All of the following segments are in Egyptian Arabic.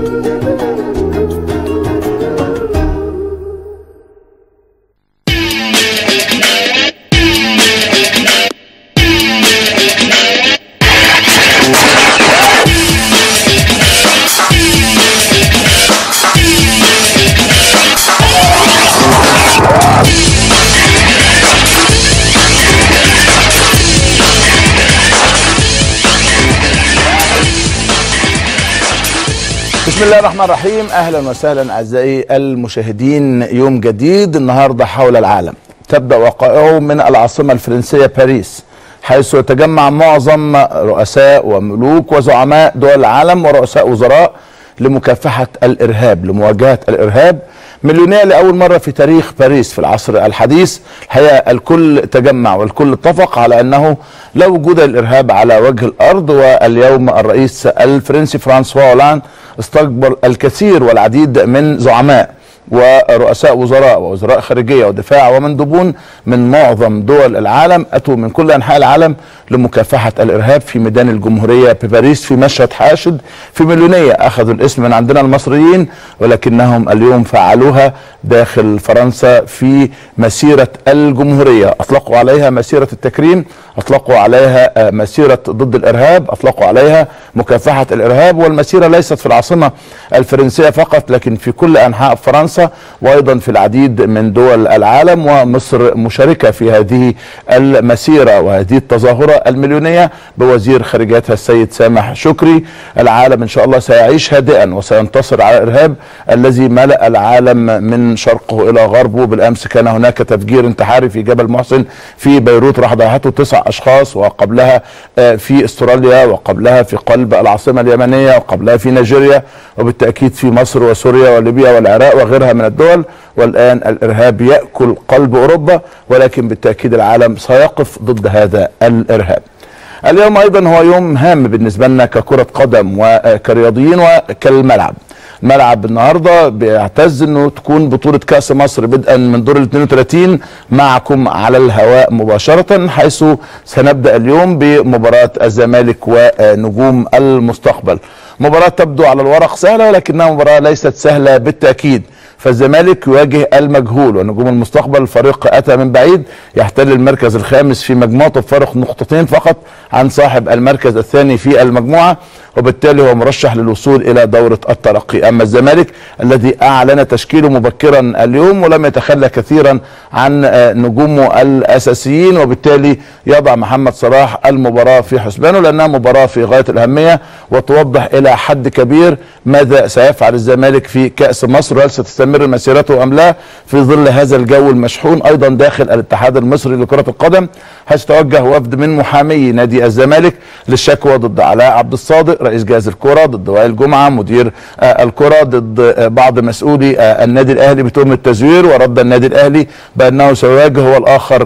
بسم الله الرحمن الرحيم اهلا وسهلا اعزائي المشاهدين يوم جديد النهارده حول العالم تبدا وقائعه من العاصمه الفرنسيه باريس حيث يتجمع معظم رؤساء وملوك وزعماء دول العالم ورؤساء وزراء لمكافحه الارهاب لمواجهه الارهاب مليونية لأول مرة في تاريخ باريس في العصر الحديث الحقيقة الكل تجمع والكل اتفق على أنه لا وجود للإرهاب على وجه الأرض واليوم الرئيس الفرنسي فرانسوا هولاند استقبل الكثير والعديد من زعماء ورؤساء وزراء ووزراء خارجيه ودفاع ومندوبون من معظم دول العالم اتوا من كل انحاء العالم لمكافحه الارهاب في ميدان الجمهوريه بباريس في مشهد حاشد في مليونيه اخذوا الاسم من عندنا المصريين ولكنهم اليوم فعلوها داخل فرنسا في مسيره الجمهوريه اطلقوا عليها مسيره التكريم اطلقوا عليها مسيره ضد الارهاب اطلقوا عليها مكافحه الارهاب والمسيره ليست في العاصمه الفرنسيه فقط لكن في كل انحاء فرنسا وايضا في العديد من دول العالم ومصر مشاركه في هذه المسيره وهذه التظاهره المليونيه بوزير خارجيتها السيد سامح شكري العالم ان شاء الله سيعيش هادئا وسينتصر على الارهاب الذي ملا العالم من شرقه الى غربه بالامس كان هناك تفجير انتحاري في جبل محسن في بيروت راح ضيعته تسع اشخاص وقبلها في استراليا وقبلها في قلب العاصمه اليمنيه وقبلها في نيجيريا وبالتاكيد في مصر وسوريا وليبيا والعراق وغيرها من الدول والان الارهاب ياكل قلب اوروبا ولكن بالتاكيد العالم سيقف ضد هذا الارهاب. اليوم ايضا هو يوم هام بالنسبه لنا ككره قدم وكرياضيين وكالملعب. ملعب النهارده بيعتز انه تكون بطوله كاس مصر بدءا من دور ال 32 معكم على الهواء مباشره حيث سنبدا اليوم بمباراه الزمالك ونجوم المستقبل. مباراه تبدو على الورق سهله ولكنها مباراه ليست سهله بالتاكيد. فالزمالك يواجه المجهول ونجوم المستقبل فريق اتى من بعيد يحتل المركز الخامس في مجموعته بفارق نقطتين فقط عن صاحب المركز الثاني في المجموعه وبالتالي هو مرشح للوصول الى دوره الترقي اما الزمالك الذي اعلن تشكيله مبكرا اليوم ولم يتخلى كثيرا عن نجومه الاساسيين وبالتالي يضع محمد صلاح المباراه في حسبانه لانها مباراه في غايه الاهميه وتوضح الى حد كبير ماذا سيفعل الزمالك في كاس مصر وهل ستستمر مسيرته ام لا في ظل هذا الجو المشحون ايضا داخل الاتحاد المصري لكره القدم حيث توجه وفد من محامي نادي الزمالك للشكوى ضد علاء عبد الصادق رئيس جهاز الكره ضد وائل جمعه مدير الكره ضد بعض مسؤولي النادي الاهلي بتهمه التزوير ورد النادي الاهلي بانه سيواجه هو الاخر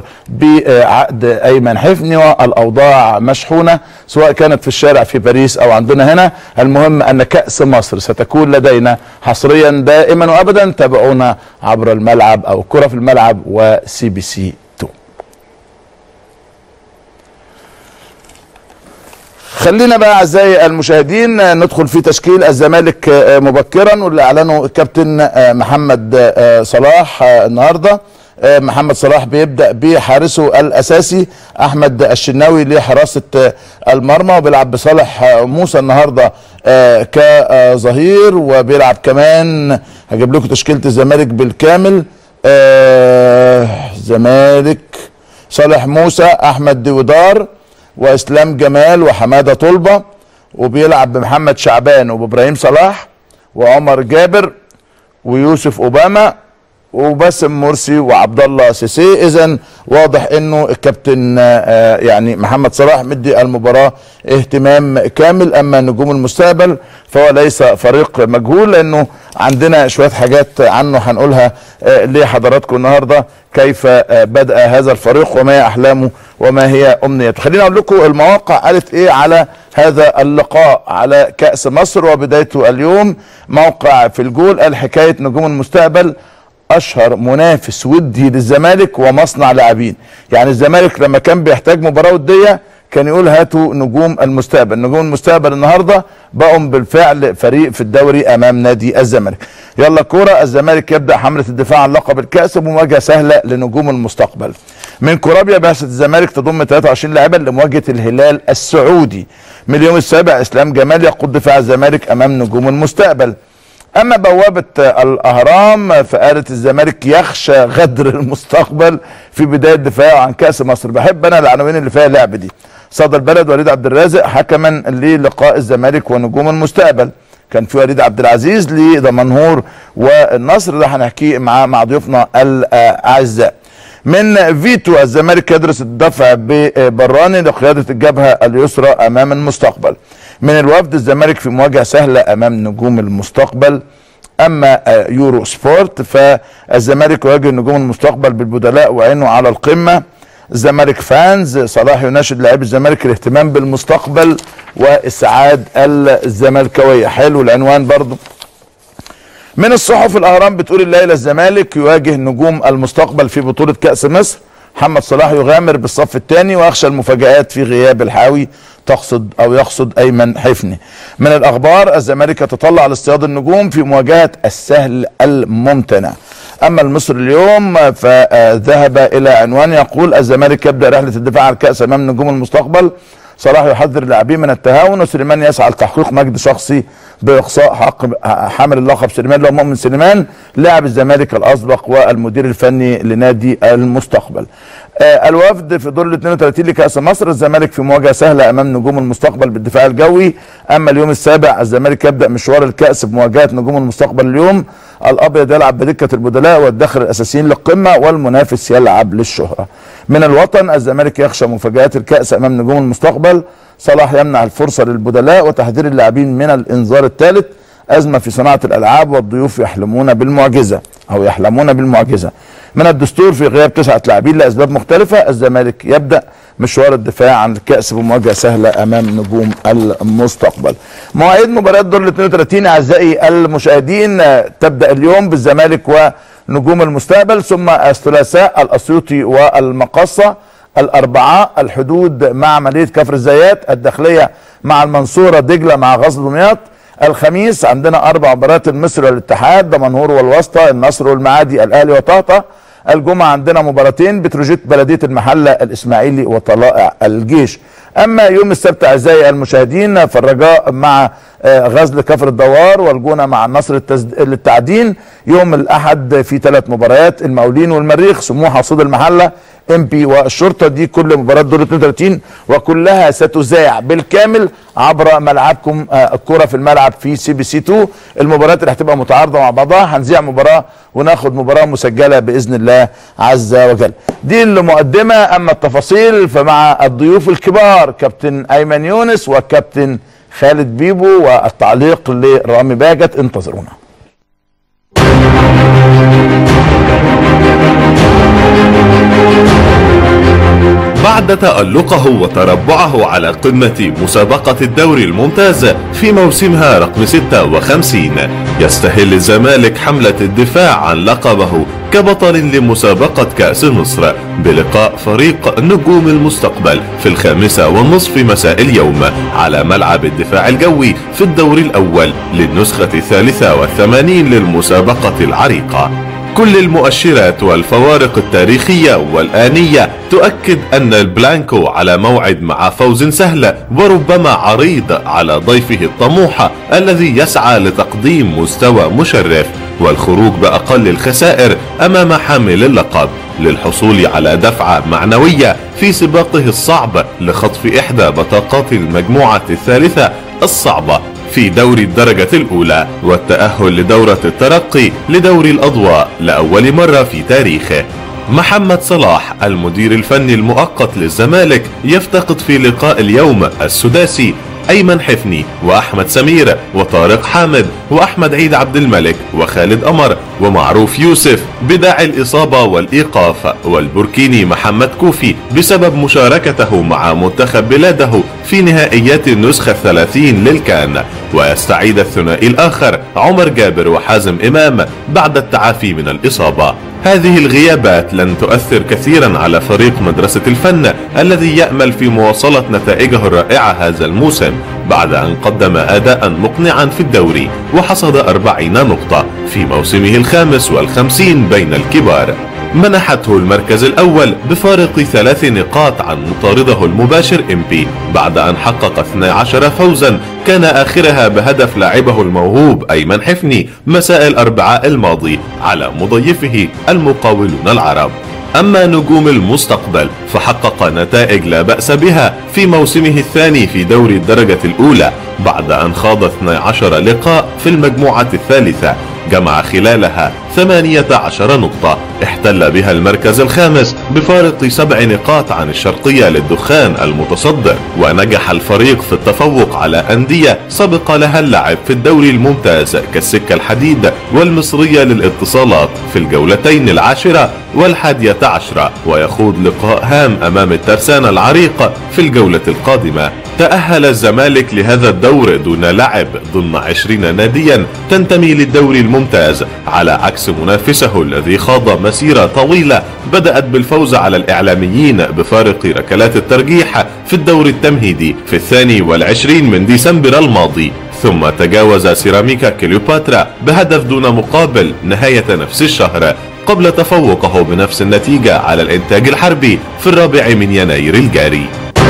بعقد ايمن حفني والاوضاع مشحونه سواء كانت في الشارع في باريس او عندنا هنا المهم ان كاس مصر ستكون لدينا حصريا دائما وابدا تابعونا عبر الملعب او كره في الملعب وسي بي سي 2 خلينا بقى اعزائي المشاهدين ندخل في تشكيل الزمالك مبكرا واللي اعلنه الكابتن محمد صلاح النهارده محمد صلاح بيبدا بحارسه الاساسي احمد الشناوي لحراسه المرمى وبيلعب بصالح موسى النهارده كظهير وبيلعب كمان هجيب لكم تشكيله الزمالك بالكامل زمالك صالح موسى احمد ديودار واسلام جمال وحماده طلبه وبيلعب بمحمد شعبان وبابراهيم صلاح وعمر جابر ويوسف اوباما وباسم مرسي وعبد الله سيسي اذا واضح انه الكابتن يعني محمد صلاح مدي المباراه اهتمام كامل اما نجوم المستقبل فهو ليس فريق مجهول لانه عندنا شويه حاجات عنه هنقولها لحضراتكم النهارده كيف بدا هذا الفريق وما هي احلامه وما هي امنيته خلينا اقول لكم المواقع قالت ايه على هذا اللقاء على كاس مصر وبدايته اليوم موقع في الجول قال حكايه نجوم المستقبل اشهر منافس ودي للزمالك ومصنع لاعبين يعني الزمالك لما كان بيحتاج مباراه وديه كان يقول هاتوا نجوم المستقبل نجوم المستقبل النهارده بقوا بالفعل فريق في الدوري امام نادي الزمالك يلا كوره الزمالك يبدا حمله الدفاع عن لقب الكاس بمواجهه سهله لنجوم المستقبل من كورابيا بعثه الزمالك تضم 23 لاعبا لمواجهه الهلال السعودي من اليوم السابع اسلام جمال يقود دفاع الزمالك امام نجوم المستقبل اما بوابه الاهرام فقالت الزمالك يخشى غدر المستقبل في بدايه دفاعه عن كاس مصر بحب انا العناوين اللي فيها اللعب دي صدى البلد وليد عبد الرازق حكما للقاء الزمالك ونجوم المستقبل كان في وليد عبد العزيز لدمنهور والنصر ده هنحكيه مع مع ضيوفنا الاعزاء من فيتو الزمالك يدرس الدفع ببراني لقياده الجبهه اليسرى امام المستقبل من الوفد الزمالك في مواجهه سهله امام نجوم المستقبل اما يورو سبورت فالزمالك يواجه نجوم المستقبل بالبدلاء وعينه على القمه الزمالك فانز صلاح يناشد لاعبي الزمالك الاهتمام بالمستقبل واسعاد الزملكاويه حلو العنوان برضو من الصحف الاهرام بتقول الليله الزمالك يواجه نجوم المستقبل في بطوله كاس مصر محمد صلاح يغامر بالصف الثاني ويخشى المفاجآت في غياب الحاوي تقصد او يقصد ايمن حفني من الاخبار الزمالك يتطلع لاصطياد النجوم في مواجهه السهل الممتنع اما المصري اليوم فذهب الى عنوان يقول الزمالك يبدا رحله الدفاع عن الكاس امام نجوم المستقبل صلاح يحذر اللاعبين من التهاون وسليمان يسعى لتحقيق مجد شخصي باقصاء حق حامل اللقب سليمان اللي هو مؤمن سليمان لاعب الزمالك الاسبق والمدير الفني لنادي المستقبل. آه الوفد في دور ال 32 لكاس مصر الزمالك في مواجهه سهله امام نجوم المستقبل بالدفاع الجوي اما اليوم السابع الزمالك يبدا مشوار الكاس بمواجهه نجوم المستقبل اليوم الابيض يلعب بدكه البدلاء والداخل الاساسيين للقمه والمنافس يلعب للشهره. من الوطن الزمالك يخشى مفاجات الكاس امام نجوم المستقبل صلاح يمنع الفرصه للبدلاء وتحذير اللاعبين من الانذار الثالث ازمه في صناعه الالعاب والضيوف يحلمون بالمعجزه او يحلمون بالمعجزه من الدستور في غياب تسعه لاعبين لاسباب مختلفه الزمالك يبدا مشوار الدفاع عن الكاس بمواجهه سهله امام نجوم المستقبل. مواعيد مباريات دور ال 32 اعزائي المشاهدين تبدا اليوم بالزمالك ونجوم المستقبل ثم الثلاثاء الاسيوطي والمقصه الاربعاء الحدود مع عمليه كفر الزيات الداخليه مع المنصوره دجله مع غزل دمياط الخميس عندنا اربع مباريات المصري والاتحاد دمنهور والوسطى النصر والمعادي الاهلي وطهطا الجمعه عندنا مباراتين بتروجيت بلديه المحله الاسماعيلي وطلائع الجيش اما يوم السبت اعزائي المشاهدين فالرجاء مع غزل كفر الدوار والجونه مع النصر للتعدين يوم الاحد في ثلاث مباريات المقاولين والمريخ سموحه وصيد المحله ام بي والشرطه دي كل مباريات دور 32 وكلها ستذاع بالكامل عبر ملعبكم الكره في الملعب في سي بي سي 2 المباريات اللي هتبقى متعارضه مع بعضها هنذيع مباراه وناخد مباراه مسجله باذن الله عز وجل دي المقدمه اما التفاصيل فمع الضيوف الكبار كابتن ايمن يونس وكابتن خالد بيبو والتعليق لرامي باجت انتظرونا بعد تألقه وتربعه على قمة مسابقة الدوري الممتاز في موسمها رقم 56 يستهل الزمالك حملة الدفاع عن لقبه كبطل لمسابقة كأس مصر بلقاء فريق نجوم المستقبل في الخامسة والنصف مساء اليوم على ملعب الدفاع الجوي في الدور الأول للنسخة الثالثة والثمانين للمسابقة العريقة كل المؤشرات والفوارق التاريخية والآنية تؤكد أن البلانكو على موعد مع فوز سهل وربما عريض على ضيفه الطموح الذي يسعى لتقديم مستوى مشرف والخروج بأقل الخسائر أمام حامل اللقب للحصول على دفعة معنوية في سباقه الصعب لخطف إحدى بطاقات المجموعة الثالثة الصعبة في دوري الدرجة الأولى والتأهل لدورة الترقي لدوري الأضواء لأول مرة في تاريخه محمد صلاح المدير الفني المؤقت للزمالك يفتقد في لقاء اليوم السداسي أيمن حفني وأحمد سمير وطارق حامد وأحمد عيد عبد الملك وخالد أمر ومعروف يوسف بداعي الإصابة والإيقاف والبوركيني محمد كوفي بسبب مشاركته مع منتخب بلاده في نهائيات النسخة الثلاثين للكان ويستعيد الثنائي الآخر عمر جابر وحازم إمام بعد التعافي من الإصابة هذه الغيابات لن تؤثر كثيرا على فريق مدرسة الفن الذي يأمل في مواصلة نتائجه الرائعة هذا الموسم بعد أن قدم أداء مقنعا في الدوري وحصد أربعين نقطة في موسمه الخامس والخمسين بين الكبار منحته المركز الأول بفارق ثلاث نقاط عن مطارده المباشر إمبي بعد أن حقق 12 فوزا كان آخرها بهدف لاعبه الموهوب أيمن حفني مساء الأربعاء الماضي على مضيفه المقاولون العرب أما نجوم المستقبل فحقق نتائج لا بأس بها في موسمه الثاني في دوري الدرجة الأولى بعد أن خاض 12 لقاء في المجموعة الثالثة جمع خلالها 18 نقطة احتل بها المركز الخامس بفارق سبع نقاط عن الشرقية للدخان المتصدر ونجح الفريق في التفوق على أندية سبق لها اللعب في الدوري الممتاز كالسكة الحديد والمصرية للاتصالات في الجولتين العاشرة والحادية عشرة ويخوض لقاء هام أمام الترسانة العريق في الجولة القادمة تأهل الزمالك لهذا الدور دون لعب ضمن عشرين ناديا تنتمي للدوري الممتاز على عكس منافسه الذي خاض مسيرة طويلة بدأت بالفوز على الإعلاميين بفارق ركلات الترجيح في الدور التمهيدي في الثاني والعشرين من ديسمبر الماضي ثم تجاوز سيراميكا كليوباترا بهدف دون مقابل نهاية نفس الشهر قبل تفوقه بنفس النتيجة على الإنتاج الحربي في الرابع من يناير الجاري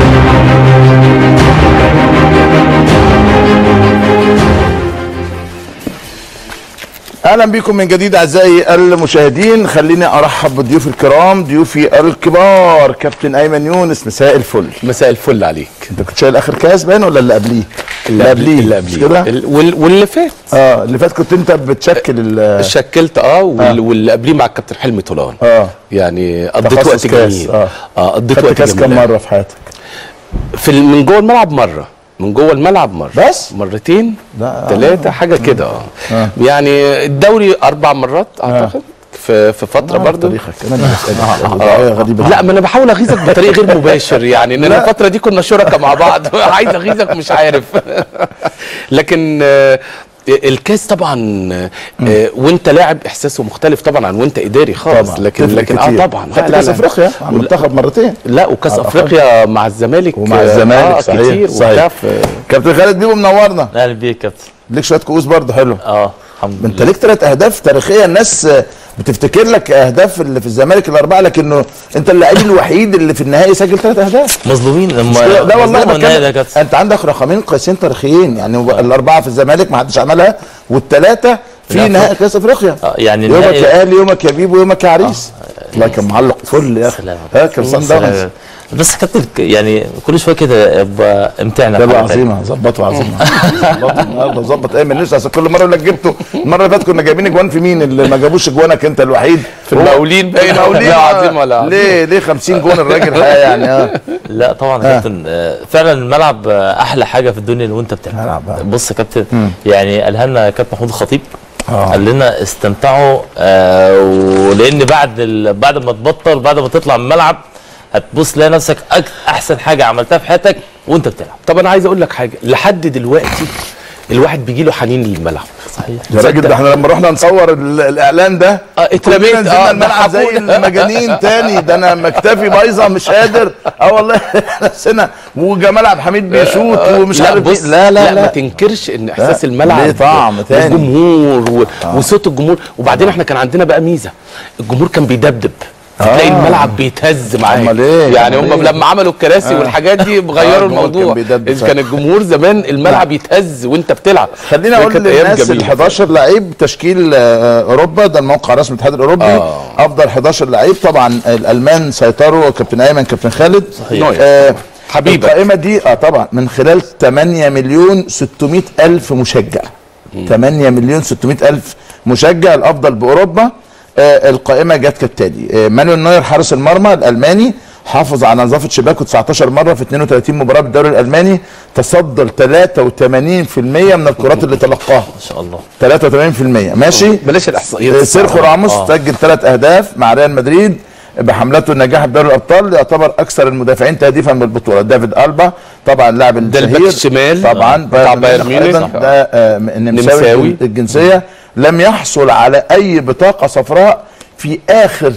اهلا بكم من جديد اعزائي المشاهدين خليني ارحب بضيوف الكرام ضيوفي الكبار كابتن ايمن يونس مساء الفل مساء الفل عليك انت كنت شايل اخر كاس باين ولا اللي قبليه اللي قبليه اللي مش قبليه كده ال- وال- واللي فات اه اللي فات كنت انت بتشكل ال شكلت اه وال- واللي قبليه مع الكابتن حلمي طولان اه يعني قضيت تخصص وقت كاس، جميل آه. اه قضيت خدت وقت كاس كام جميل مره في حياتك في ال- من جوه الملعب مره من جوه الملعب مره بس؟ مرتين لا، ثلاثه حاجه كده اه آه. يعني الدوري اربع مرات اعتقد في في فتره برضه تاريخك انا اللي بسألك. وضعية غريبه لا ما انا بحاول اغيظك بطريق غير مباشر يعني ان انا الفتره دي كنا شركاء مع بعض عايز اغيظك مش عارف لكن آه، الكاس طبعا آه، وانت لاعب احساسه مختلف طبعا عن وانت اداري خالص طبعا لكن تفرق لكن كتير. اه طبعا خدت كاس افريقيا مع المنتخب مرتين لا وكاس أعتقد. افريقيا مع الزمالك ومع آه، الزمالك آه صحيح كتير صحيح وبتاع في- كابتن خالد بيبو منورنا اهلا بيك يا كابتن ليك شويه كؤوس برضه حلو اه الحمد انت لله ليك ثلاث اهداف تاريخيه الناس بتفتكر لك اهداف اللي في الزمالك الاربعه لكنه انت اللعيب الوحيد اللي في النهائي سجل ثلاث اهداف مظلومين لما لا والله مظلوم النهائي ده يا بتكلم كابتن انت عندك رقمين قياسين تاريخيين يعني الاربعه في الزمالك ما حدش عملها والثلاثه في لا، نهائي كاس افريقيا آه، يعني يومك النهائي- يا اهلي يومك يا بيبو يومك يا عريس والله كان معلق فل يا اخي سلام. ها كان صن داونز سلام. بس يا كابتن يعني كل شويه كده يبقى امتعنا يلا بحاجة تانية. عظيمه ظبطوا عظيمه ظبطوا النهارده ظبط ايمن لسه اصل كل مره يقول لك جبته المره اللي فاتت كنا جايبين اجوان في مين اللي ما جابوش اجوانك انت الوحيد في المقاولين باين المقاولين لا آه. عظيم ولا عظيم. ليه ليه 50 جون الراجل حقيقة يعني اه لا طبعا يا كابتن آه، فعلا الملعب آه، احلى حاجه في الدنيا وانت بتلعب ملعب، آه. بص يا كابتن يعني قالها لنا كابتن محمود الخطيب آه. قال لنا استمتعوا آه ولان بعد ال... بعد ما تبطل بعد ما تطلع من الملعب هتبص تلاقي نفسك أك... احسن حاجه عملتها في حياتك وانت بتلعب طب انا عايز اقول لك حاجه لحد دلوقتي الواحد بيجي له حنين للملعب صحيح يا راجل ده احنا لما رحنا نصور ال- الاعلان ده آه، اترميت، كلنا نزلنا آه، الملعب زي ضحكونا. المجانين تاني ده انا مكتفي بايظه مش قادر اه والله نفسنا وجمال عبد الحميد بيشوط ومش لا عارف بص إيه. لا لا لا, ما لا تنكرش ان احساس لا، الملعب ليه طعم تاني. والجمهور و... وصوت الجمهور وبعدين احنا كان عندنا بقى ميزه الجمهور كان بيدبدب تلاقي الملعب بيتهز معاه أمال إيه؟ يعني أمال هم إيه؟ لما عملوا الكراسي آه. والحاجات دي آه، غيروا الجمهور كان الموضوع بيدبدب إذ صح. كان الجمهور زمان الملعب يتهز وانت بتلعب خليني اقول كانت أيام للناس ال جميلة. 11 لعيب تشكيل آه، اوروبا ده الموقع الرسمي للاتحاد الاوروبي آه. افضل 11 لعيب طبعا الالمان سيطروا كابتن ايمن كابتن خالد صحيح. آه حبيبك. القائمه دي اه طبعا من خلال 8 مليون 600 الف مشجع 8 مليون 600 الف مشجع الافضل باوروبا آه القائمه جت كالتالي آه مانويل نوير حارس المرمى الالماني حافظ على نظافه شباكه 19 مره في 32 مباراه بالدوري الالماني تصدر 83% من الكرات اللي تلقاها ما شاء الله 83% ماشي بلاش الاحصائيات آه، سيرخو راموس آه. سجل ثلاث اهداف مع ريال مدريد بحملته النجاح في دوري الابطال يعتبر اكثر المدافعين تهديفا بالبطوله دافيد البا طبعا لاعب ده الباك الشهير. الشمال طبعا بتاع بايرن ميونخ ميونخ. أيضاً ده آه، النمساوي نمساوي. الجنسيه لم يحصل على اي بطاقه صفراء في اخر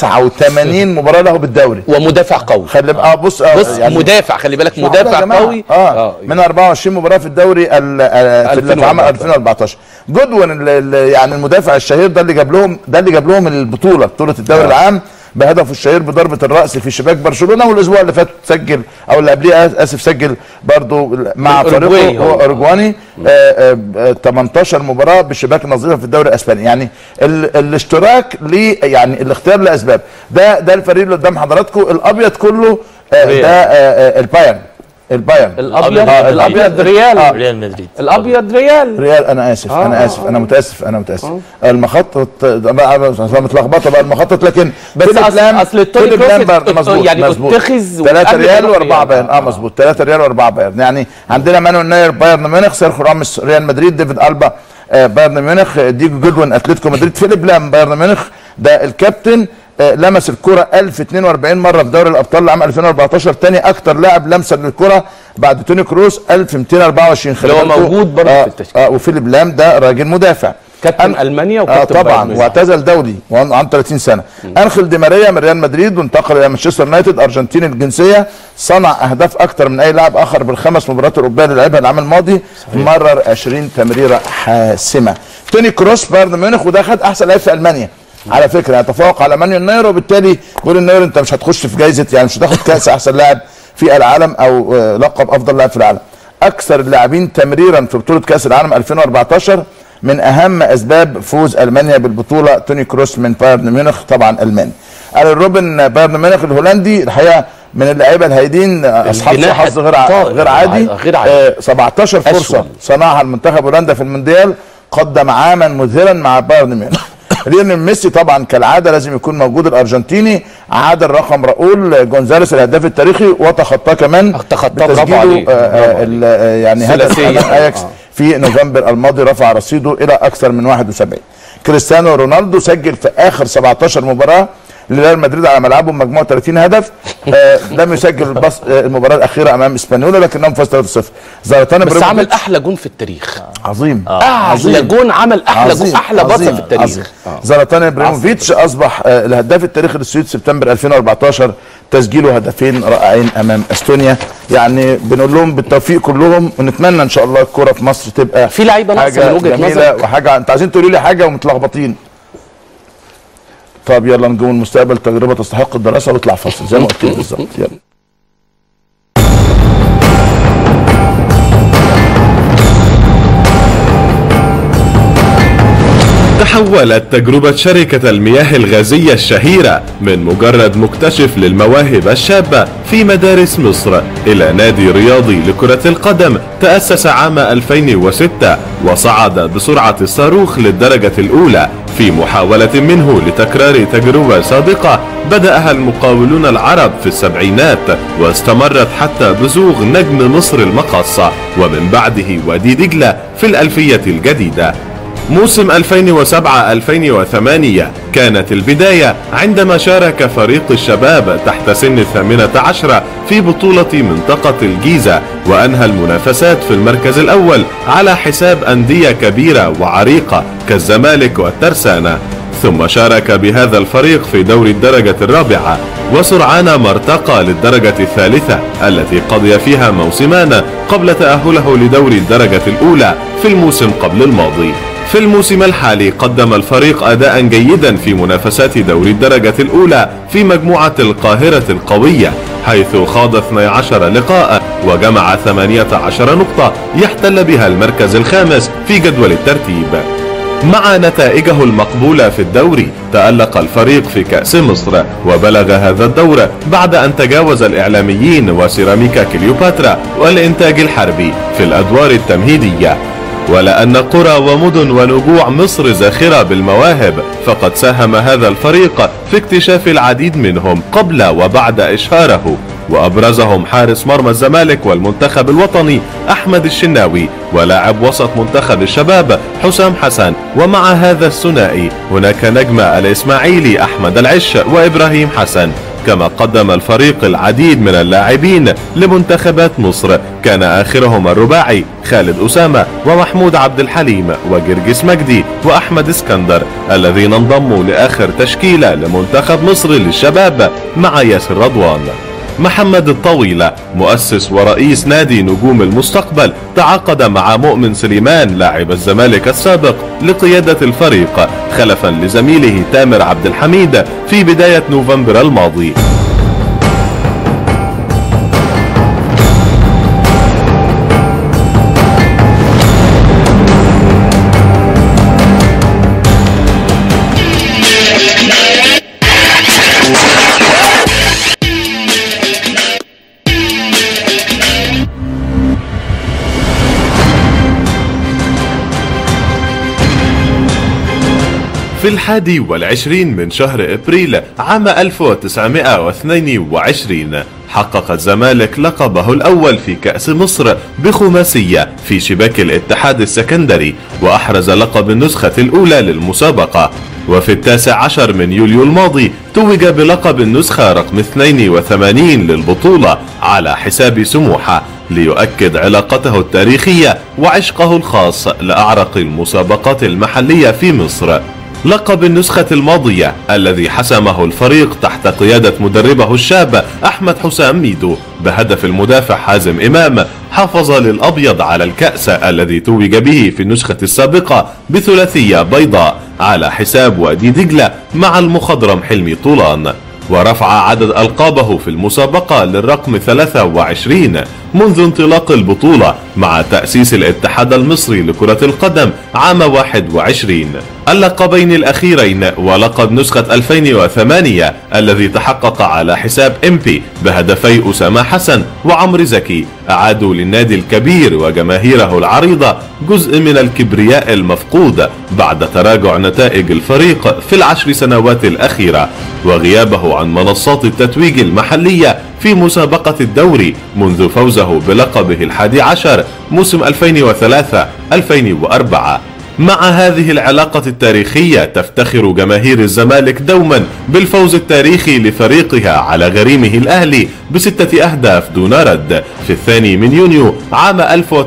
89 مباراه له بالدوري ومدافع قوي خلي بقى بص آه، بص مدافع خلي بالك مش معقولة يا مدافع جماعة. قوي اه من 24 مباراه في الدوري ال- آه، في اللي اتعمل 2014 جودوين ال- ال- يعني المدافع الشهير ده اللي جاب لهم ده اللي جاب لهم البطوله بطوله الدوري العام بهدفه الشهير بضربه الراس في شباك برشلونه والاسبوع اللي فات سجل او اللي قبليه آس- اسف سجل برضو مع الأوروجواي فريقه هو هو. اورجواني آه، آه، آه، 18 مباراه بشباك نظيفه في الدوري الاسباني يعني ال الاشتراك ليه يعني الاختيار لاسباب ده ده الفريق اللي قدام حضراتكم الابيض كله آه، ريال. ده آه، آه، البايرن البايرن الابيض آه، الابيض ريال ريال مدريد الابيض ريال ريال انا اسف آه، انا اسف انا متاسف انا متاسف المخطط ده بقى أصلاً متلخبطه بقى المخطط لكن بس فيليب أصل- لام- أصل التوني فيليب كروس لامبرد ات- مظبوط يعني مظبوط اتخذ 3 قبل ريال ما يروح واربعه ريال. بايرن اه مظبوط 3 ريال واربعه بايرن يعني عندنا مانويل ناير بايرن ميونخ سيرخيو راموس ريال مدريد ديفيد البا آه، بايرن ميونخ آه، ديجو جودوين اتلتيكو مدريد فيليب لام بايرن ميونخ ده الكابتن آه، لمس الكرة 1042 مرة في دوري الأبطال لعام 2014 تاني أكتر لاعب لمسا للكرة بعد توني كروس 1224 خلي اللي هو بالكوا. موجود برضه آه في التشكيل. آه وفيليب لام ده راجل مدافع كابتن أن- المانيا اه وكابتن بايرن طبعا ميونخ. واعتزل دولي وعنده عنده 30 سنه انخل دي ماريا من ريال مدريد وانتقل الى مانشستر يونايتد ارجنتيني الجنسيه صنع اهداف اكثر من اي لاعب اخر بالخمس مباريات الاوروبيه اللي لعبها العام الماضي مرر 20 تمريره حاسمه توني كروس بايرن ميونخ وده خد احسن لاعب في المانيا على فكره يتفوق على مانويل ناير وبالتالي بيقول ناير انت مش هتخش في جائزه يعني مش هتاخد كاس احسن لاعب في العالم او آه، لقب افضل لاعب في العالم اكثر اللاعبين تمريرا في بطوله كاس العالم 2014 من اهم اسباب فوز المانيا بالبطوله توني كروس من بايرن ميونخ طبعا الماني قال روبن بايرن ميونخ الهولندي الحقيقه من اللعيبه الهايدين آه، اصحاب الجناح حظ غير ع- الطائر. غير عادي غير عادي. آه، 17 فرصه أشول. صنعها المنتخب هولندا في المونديال قدم عاما مذهلا مع بايرن ميونخ ليونيل ميسي طبعا كالعاده لازم يكون موجود الارجنتيني عادل رقم راؤول جونزاليس الهداف التاريخي وتخطاه كمان تخطاه، برافو بتسجيله عليه، آه، آه، برافو عليه. ال- آه، يعني هدف ثلاثية. أمام اياكس آه. في نوفمبر الماضي رفع رصيده الى اكثر من 71 كريستيانو رونالدو سجل في اخر 17 مباراه لريال مدريد على ملعبه مجموع 30 هدف آه لم يسجل البص آه المباراه الاخيره امام اسبانيولا لكنهم فازوا 3-0 زلاتان بس عمل ابراهيموفيتش احلى جون في التاريخ عظيم احلى جون عمل احلى جون عظيم، احلى باصه عظيم، في التاريخ عظيم. زلاتان ابراهيموفيتش اصبح آه، الهداف التاريخي للسويد سبتمبر 2014 تسجيله هدفين رائعين امام استونيا يعني بنقول لهم بالتوفيق كلهم ونتمنى ان شاء الله الكوره في مصر تبقى في لعيبة ناقصة حاجة من وجهة جميلة نظرك؟ وحاجه انت عايزين تقولوا لي حاجه ومتلخبطين طب يلا نجوم المستقبل تجربه تستحق الدراسه واطلع فاصل زي ما قلت لك بالظبط يلا تحولت تجربة شركة المياه الغازية الشهيرة من مجرد مكتشف للمواهب الشابة في مدارس مصر إلى نادي رياضي لكرة القدم تأسس عام 2006 وصعد بسرعة الصاروخ للدرجة الأولى في محاولة منه لتكرار تجربة سابقة بدأها المقاولون العرب في السبعينات واستمرت حتى بزوغ نجم مصر المقصة ومن بعده وادي دجلة في الألفية الجديدة موسم 2007-2008 كانت البداية عندما شارك فريق الشباب تحت سن الثامنة عشرة في بطولة منطقة الجيزة وأنهى المنافسات في المركز الأول على حساب أندية كبيرة وعريقة كالزمالك والترسانة ثم شارك بهذا الفريق في دوري الدرجة الرابعة وسرعان ما ارتقى للدرجة الثالثة التي قضي فيها موسمان قبل تأهله لدوري الدرجة الأولى في الموسم قبل الماضي في الموسم الحالي قدم الفريق أداء جيدا في منافسات دوري الدرجة الأولى في مجموعة القاهرة القوية حيث خاض 12 لقاء وجمع 18 نقطة يحتل بها المركز الخامس في جدول الترتيب مع نتائجه المقبولة في الدوري تألق الفريق في كأس مصر وبلغ هذا الدور بعد أن تجاوز الإعلاميين وسيراميكا كليوباترا والإنتاج الحربي في الأدوار التمهيدية ولأن قرى ومدن ونجوع مصر زاخرة بالمواهب فقد ساهم هذا الفريق في اكتشاف العديد منهم قبل وبعد إشهاره وأبرزهم حارس مرمى الزمالك والمنتخب الوطني أحمد الشناوي ولاعب وسط منتخب الشباب حسام حسن ومع هذا الثنائي هناك نجم الإسماعيلي أحمد العش وإبراهيم حسن كما قدم الفريق العديد من اللاعبين لمنتخبات مصر كان آخرهم الرباعي خالد أسامة ومحمود عبد الحليم وجرجس مجدي وأحمد اسكندر الذين انضموا لآخر تشكيلة لمنتخب مصر للشباب مع ياسر رضوان محمد الطويلة مؤسس ورئيس نادي نجوم المستقبل تعاقد مع مؤمن سليمان لاعب الزمالك السابق لقيادة الفريق خلفا لزميله تامر عبد الحميد في بداية نوفمبر الماضي في الحادي والعشرين من شهر ابريل عام 1922 حقق الزمالك لقبه الاول في كأس مصر بخماسية في شباك الاتحاد السكندري واحرز لقب النسخة الاولى للمسابقة وفي التاسع عشر من يوليو الماضي توج بلقب النسخة رقم 82 للبطولة على حساب سموحة ليؤكد علاقته التاريخية وعشقه الخاص لأعرق المسابقات المحلية في مصر لقب النسخة الماضية الذي حسمه الفريق تحت قيادة مدربه الشاب أحمد حسام ميدو بهدف المدافع حازم إمام حافظ للأبيض على الكأس الذي توج به في النسخة السابقة بثلاثية بيضاء على حساب وادي دجلة مع المخضرم حلمي طولان ورفع عدد ألقابه في المسابقة للرقم 23 منذ انطلاق البطولة مع تأسيس الاتحاد المصري لكرة القدم عام 21 اللقبين الأخيرين ولقب نسخة 2008 الذي تحقق على حساب إمبي بهدفي أسامة حسن وعمرو زكي أعادوا للنادي الكبير وجماهيره العريضة جزء من الكبرياء المفقود بعد تراجع نتائج الفريق في العشر سنوات الأخيرة وغيابه عن منصات التتويج المحلية في مسابقة الدوري منذ فوزه بلقبه الحادي عشر موسم 2003-2004 مع هذه العلاقة التاريخية تفتخر جماهير الزمالك دوما بالفوز التاريخي لفريقها على غريمه الأهلي بستة أهداف دون رد في الثاني من يونيو عام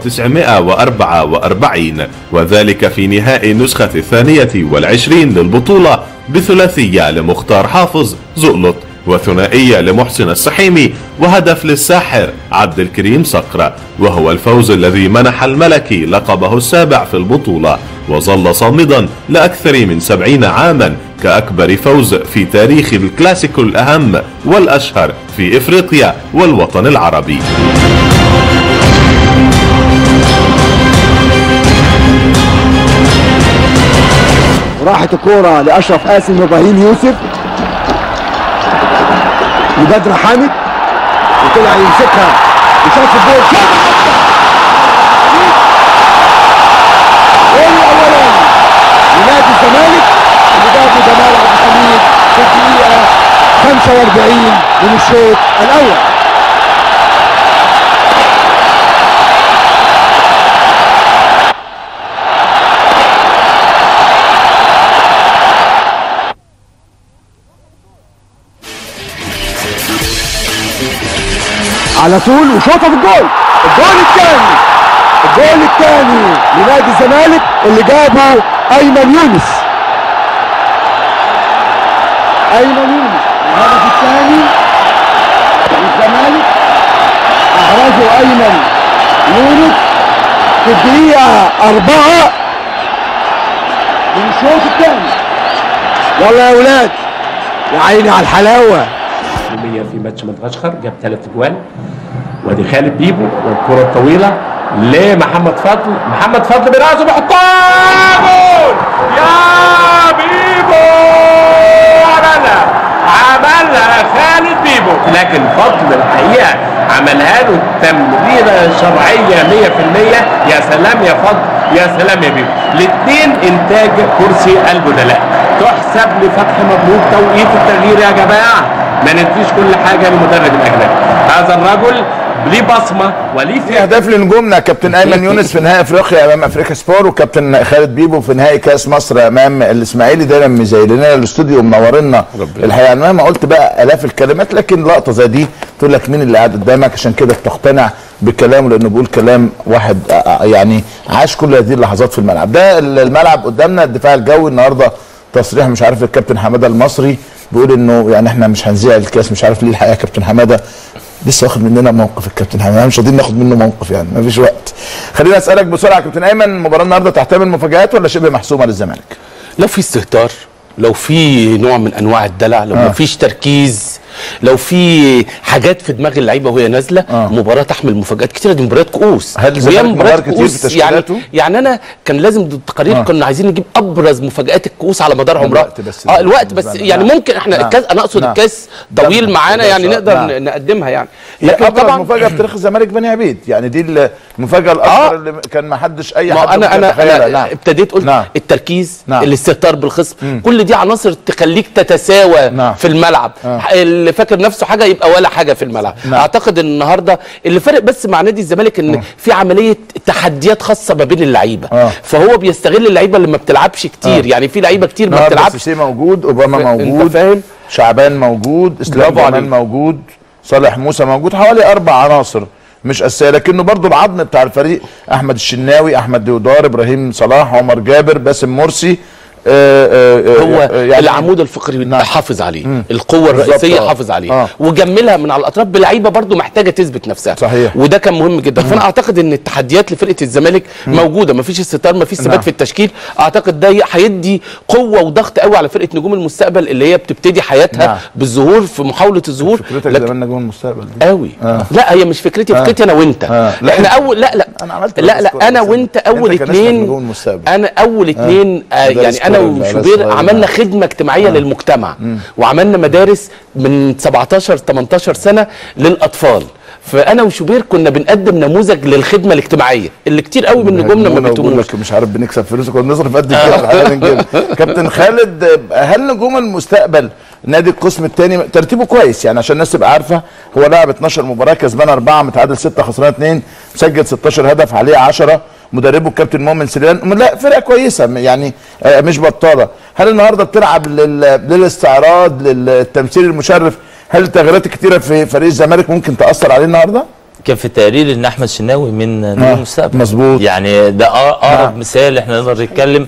1944 وذلك في نهائي النسخة الثانية والعشرين للبطولة بثلاثية لمختار حافظ زؤلط وثنائية لمحسن السحيمي وهدف للساحر عبد الكريم صقر وهو الفوز الذي منح الملكي لقبه السابع في البطولة وظل صامدا لأكثر من سبعين عاما كأكبر فوز في تاريخ الكلاسيكو الأهم والأشهر في إفريقيا والوطن العربي وراحت الكورة لأشرف قاسم وإبراهيم يوسف لبدر حامد وطلع يمسكها وشاف الجول شاط جول الاولاني لنادي الزمالك اللي جابه جمال عبد الحميد في الدقيقه 45 من الشوط الاول على طول وشوطه في الجول الجول الثاني الجول الثاني لنادي الزمالك اللي جابه ايمن يونس ايمن يونس الهدف الثاني للزمالك احرزه ايمن يونس في الدقيقه أربعة من الشوط الثاني يلا يا اولاد يا عيني على الحلاوه هجوميه في ماتش مدغشقر جاب ثلاث اجوال وادي خالد بيبو والكره الطويله لمحمد فضل محمد فضل براسه بيحطها جول يا بيبو عملها عملها خالد بيبو لكن فضل الحقيقه عملها له تمريره شرعيه 100% يا سلام يا فضل يا سلام يا بيبو الاثنين انتاج كرسي البدلاء تحسب لفتحي مبروك توقيت التغيير يا جماعه ما نديش كل حاجه للمدرب الاجنبي هذا الرجل ليه بصمه وليه في فكر اهداف لنجومنا كابتن ايمن يونس في نهائي افريقيا امام افريكا سبور وكابتن خالد بيبو في نهائي كاس مصر امام الاسماعيلي دايما مزيلين لنا الاستوديو ومنورنا الحقيقه يعني مهما قلت بقى الاف الكلمات لكن لقطه زي دي تقول لك مين اللي قاعد قدامك عشان كده بتقتنع بكلامه لانه بيقول كلام واحد آه، آه، يعني عاش كل هذه اللحظات في الملعب ده الملعب قدامنا الدفاع الجوي النهارده تصريح مش عارف الكابتن حماده المصري بيقول انه يعني احنا مش هنذيع الكاس مش عارف ليه الحقيقه كابتن حماده لسه واخد مننا موقف الكابتن حماده مش قادرين ناخد منه موقف يعني مفيش وقت خليني اسالك بسرعه يا كابتن ايمن المباراه النهارده تحتمل مفاجات ولا شبه محسومه للزمالك؟ لو في استهتار لو في نوع من انواع الدلع لو آه. ما فيش تركيز لو في حاجات في دماغ اللعيبه وهي نازله آه. مباراه تحمل مفاجات كتيره دي مباريات كؤوس هل الزمالك وهي مباريات مغير كتير كؤوس في تشكيلاته؟ يعني يعني انا كان لازم ضد التقارير آه. كنا عايزين نجيب ابرز مفاجات الكؤوس على مدار عمرها الوقت بس اه الوقت بس بالنسبة لنا. يعني نعم. ممكن احنا نعم. الكاس انا اقصد نعم. الكاس طويل نعم. معانا يعني نعم. نقدر نعم. نقدمها يعني لكن لكن ابرز طبعا مفاجاه في تاريخ الزمالك بني عبيد يعني دي المفاجاه الاكبر آه. اللي كان ما حدش اي ما حد انا ممكن انا, يتخيلها. أنا نعم. ابتديت قلت نعم. التركيز نعم. الاستهتار بالخصم كل دي عناصر تخليك تتساوى نعم. في الملعب اللي فاكر نفسه حاجه يبقى ولا حاجه في الملعب نعم. اعتقد ان النهارده اللي فرق بس مع نادي الزمالك ان في عمليه تحديات خاصه ما بين اللعيبه آه. فهو بيستغل اللعيبه اللي ما بتلعبش كتير آه. يعني في لعيبه كتير ما النهارده بتلعبش سيسي موجود اوباما ف- أنت موجود فاهم؟ شعبان موجود اسلام برافو جمال عليك. موجود صالح موسى موجود حوالي اربع عناصر مش اساسيه لكنه برضو العظم بتاع الفريق احمد الشناوي احمد ديودار ابراهيم صلاح عمر جابر باسم مرسي آه، آه، آه، هو آه، العمود الفقري نعم. حافظ عليه القوه بالظبط، الرئيسيه آه. حافظ عليه آه. وجملها من على الاطراف بلعيبه برضو محتاجه تثبت نفسها صحيح. وده كان مهم جدا فانا اعتقد ان التحديات لفرقه الزمالك موجوده مفيش استتار مفيش ثبات نعم. في التشكيل اعتقد ده هيدي قوه وضغط قوي على فرقه نجوم المستقبل اللي هي بتبتدي حياتها نعم. بالظهور في محاوله الظهور فكرتك لكن- زمان نجوم المستقبل دي قوي آه. لا هي مش فكرتي فكرتي انا وانت آه. لا، احنا أنت- اول لا لا أنا عملت لا بس لا كورة انا بس وانت أنت اول كان اسمك نجوم اتنين المستقبل. انا اول اتنين آه مدارس يعني انا كورة العيال وشوبير الصغيرة. عملنا خدمه اجتماعيه للمجتمع وعملنا مدارس من 17 18 سنه للاطفال فانا وشوبير كنا بنقدم نموذج للخدمه الاجتماعيه اللي كتير قوي من نجومنا ما هيجنونا ويقول بيتموش لك مش عارف بنكسب فلوس كنا بنصرف قد كده الحقيقة من كده كابتن خالد هل نجوم المستقبل نادي القسم الثاني ترتيبه كويس يعني عشان الناس تبقى عارفه هو لعب 12 مباراه كسبان اربعه متعادل سته خسران اثنين مسجل 16 هدف عليه 10 مدربه الكابتن مؤمن سليمان لا فرقه كويسه يعني آه، مش بطاله هل النهارده بتلعب لل- للاستعراض للتمثيل المشرف هل التغييرات الكتيره في فريق الزمالك ممكن تاثر عليه النهارده؟ كان في التقرير ان احمد شناوي من نجوم آه، المستقبل مظبوط. يعني ده أق- اقرب نعم. مثال احنا نقدر نتكلم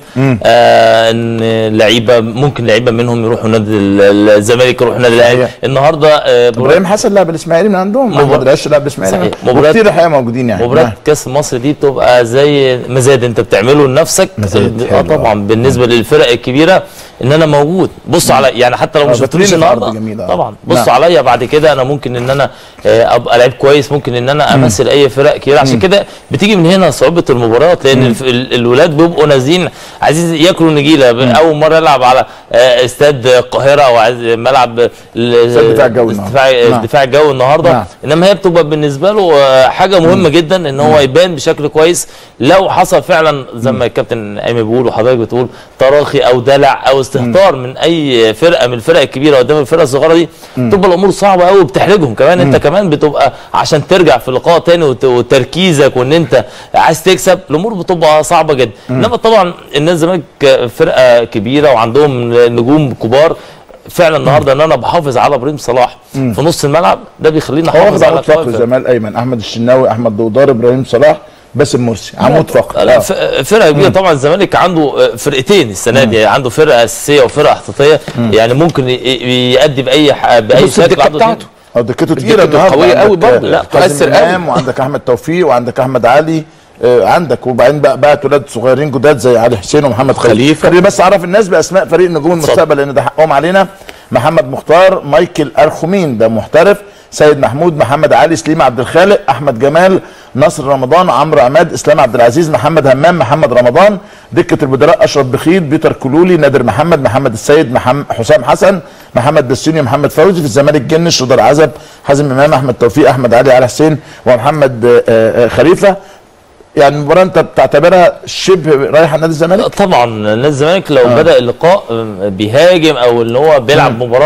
آه ان لعيبه ممكن لعيبه منهم يروحوا نادي ال- الزمالك يروحوا نادي الاهلي صحيح. النهارده آه ابراهيم حسن لعب الاسماعيلي من عندهم مباراة- محمد العش لعب الاسماعيلي صحيح. من- مباراة- وكتير الحقيقه موجودين يعني مباراة نعم. كاس مصر دي بتبقى زي مزاد انت بتعمله لنفسك مزاد اه حلو، طبعا بالنسبه للفرق الكبيره ان انا موجود بص على يعني حتى لو آه، مش فاترين شفتنيش العرض النهارده جميل، آه. طبعا نعم. بص عليا بعد كده انا ممكن ان انا آه، ابقى لعيب كويس ممكن ان انا امثل اي فرق كبيره عشان كده بتيجي من هنا صعوبه المباريات لان الف- ال- الولاد بيبقوا نازلين عايزين ياكلوا نجيله ب- اول مره يلعب على آه، استاد القاهره او عايز ملعب ال- استاد الدفاع الجوي الدفاع النهاردة. نعم. الدفاع الجوي النهارده نعم. انما هي بتبقى بالنسبه له آه، حاجه مهمه جدا ان هو يبان بشكل كويس لو حصل فعلا زي ما الكابتن ايمن بيقول وحضرتك بتقول تراخي او دلع او استهتار من اي فرقه من الفرق الكبيره قدام الفرقه الصغيره دي تبقى الامور صعبه قوي وبتحرجهم كمان انت كمان بتبقى عشان ترجع في اللقاء تاني وت- وتركيزك وان انت عايز تكسب الامور بتبقى صعبه جدا انما طبعا الناس الزمالك فرقه كبيره وعندهم نجوم كبار فعلا النهارده ان انا بحافظ على ابراهيم صلاح في نص الملعب ده بيخليني هو واخد احافظ على عمود فقري قوائم زمال ايمن احمد الشناوي احمد دودار ابراهيم صلاح باسم مرسي عمود فقري لا آه. ف- فرقه كبيره طبعا الزمالك عنده فرقتين السنه دي عنده فرقه اساسيه وفرقه احتياطيه يعني ممكن ي- ي- يأدي باي ح- باي بص شكل الدكه عنده بتاعته اه دكته تقيله دكته النهارده قوية قوي عندك، برضه. آه، لا، حازم تؤثر قوي. امام وعندك احمد توفيق وعندك احمد علي آه، عندك وبعدين بقى بقى ولاد صغيرين جداد زي علي حسين ومحمد خليفه خليفة. خليني بس اعرف الناس باسماء فريق نجوم المستقبل لان ده حقهم علينا محمد مختار مايكل ارخمين ده محترف سيد محمود محمد علي سليم عبد الخالق احمد جمال نصر رمضان عمرو عماد اسلام عبد العزيز محمد همام محمد رمضان دكه البدلاء اشرف بخيت بيتر كلولي نادر محمد محمد السيد محمد حسام حسن محمد بسيوني محمد فوزي في الزمالك جنش رضا العزب حازم امام احمد توفيق احمد علي علي حسين ومحمد آه، آه، خليفه يعني المباراه انت بتعتبرها شبه رايحه نادي الزمالك طبعا نادي الزمالك لو آه. بدا اللقاء بيهاجم او اللي هو بيلعب مباراه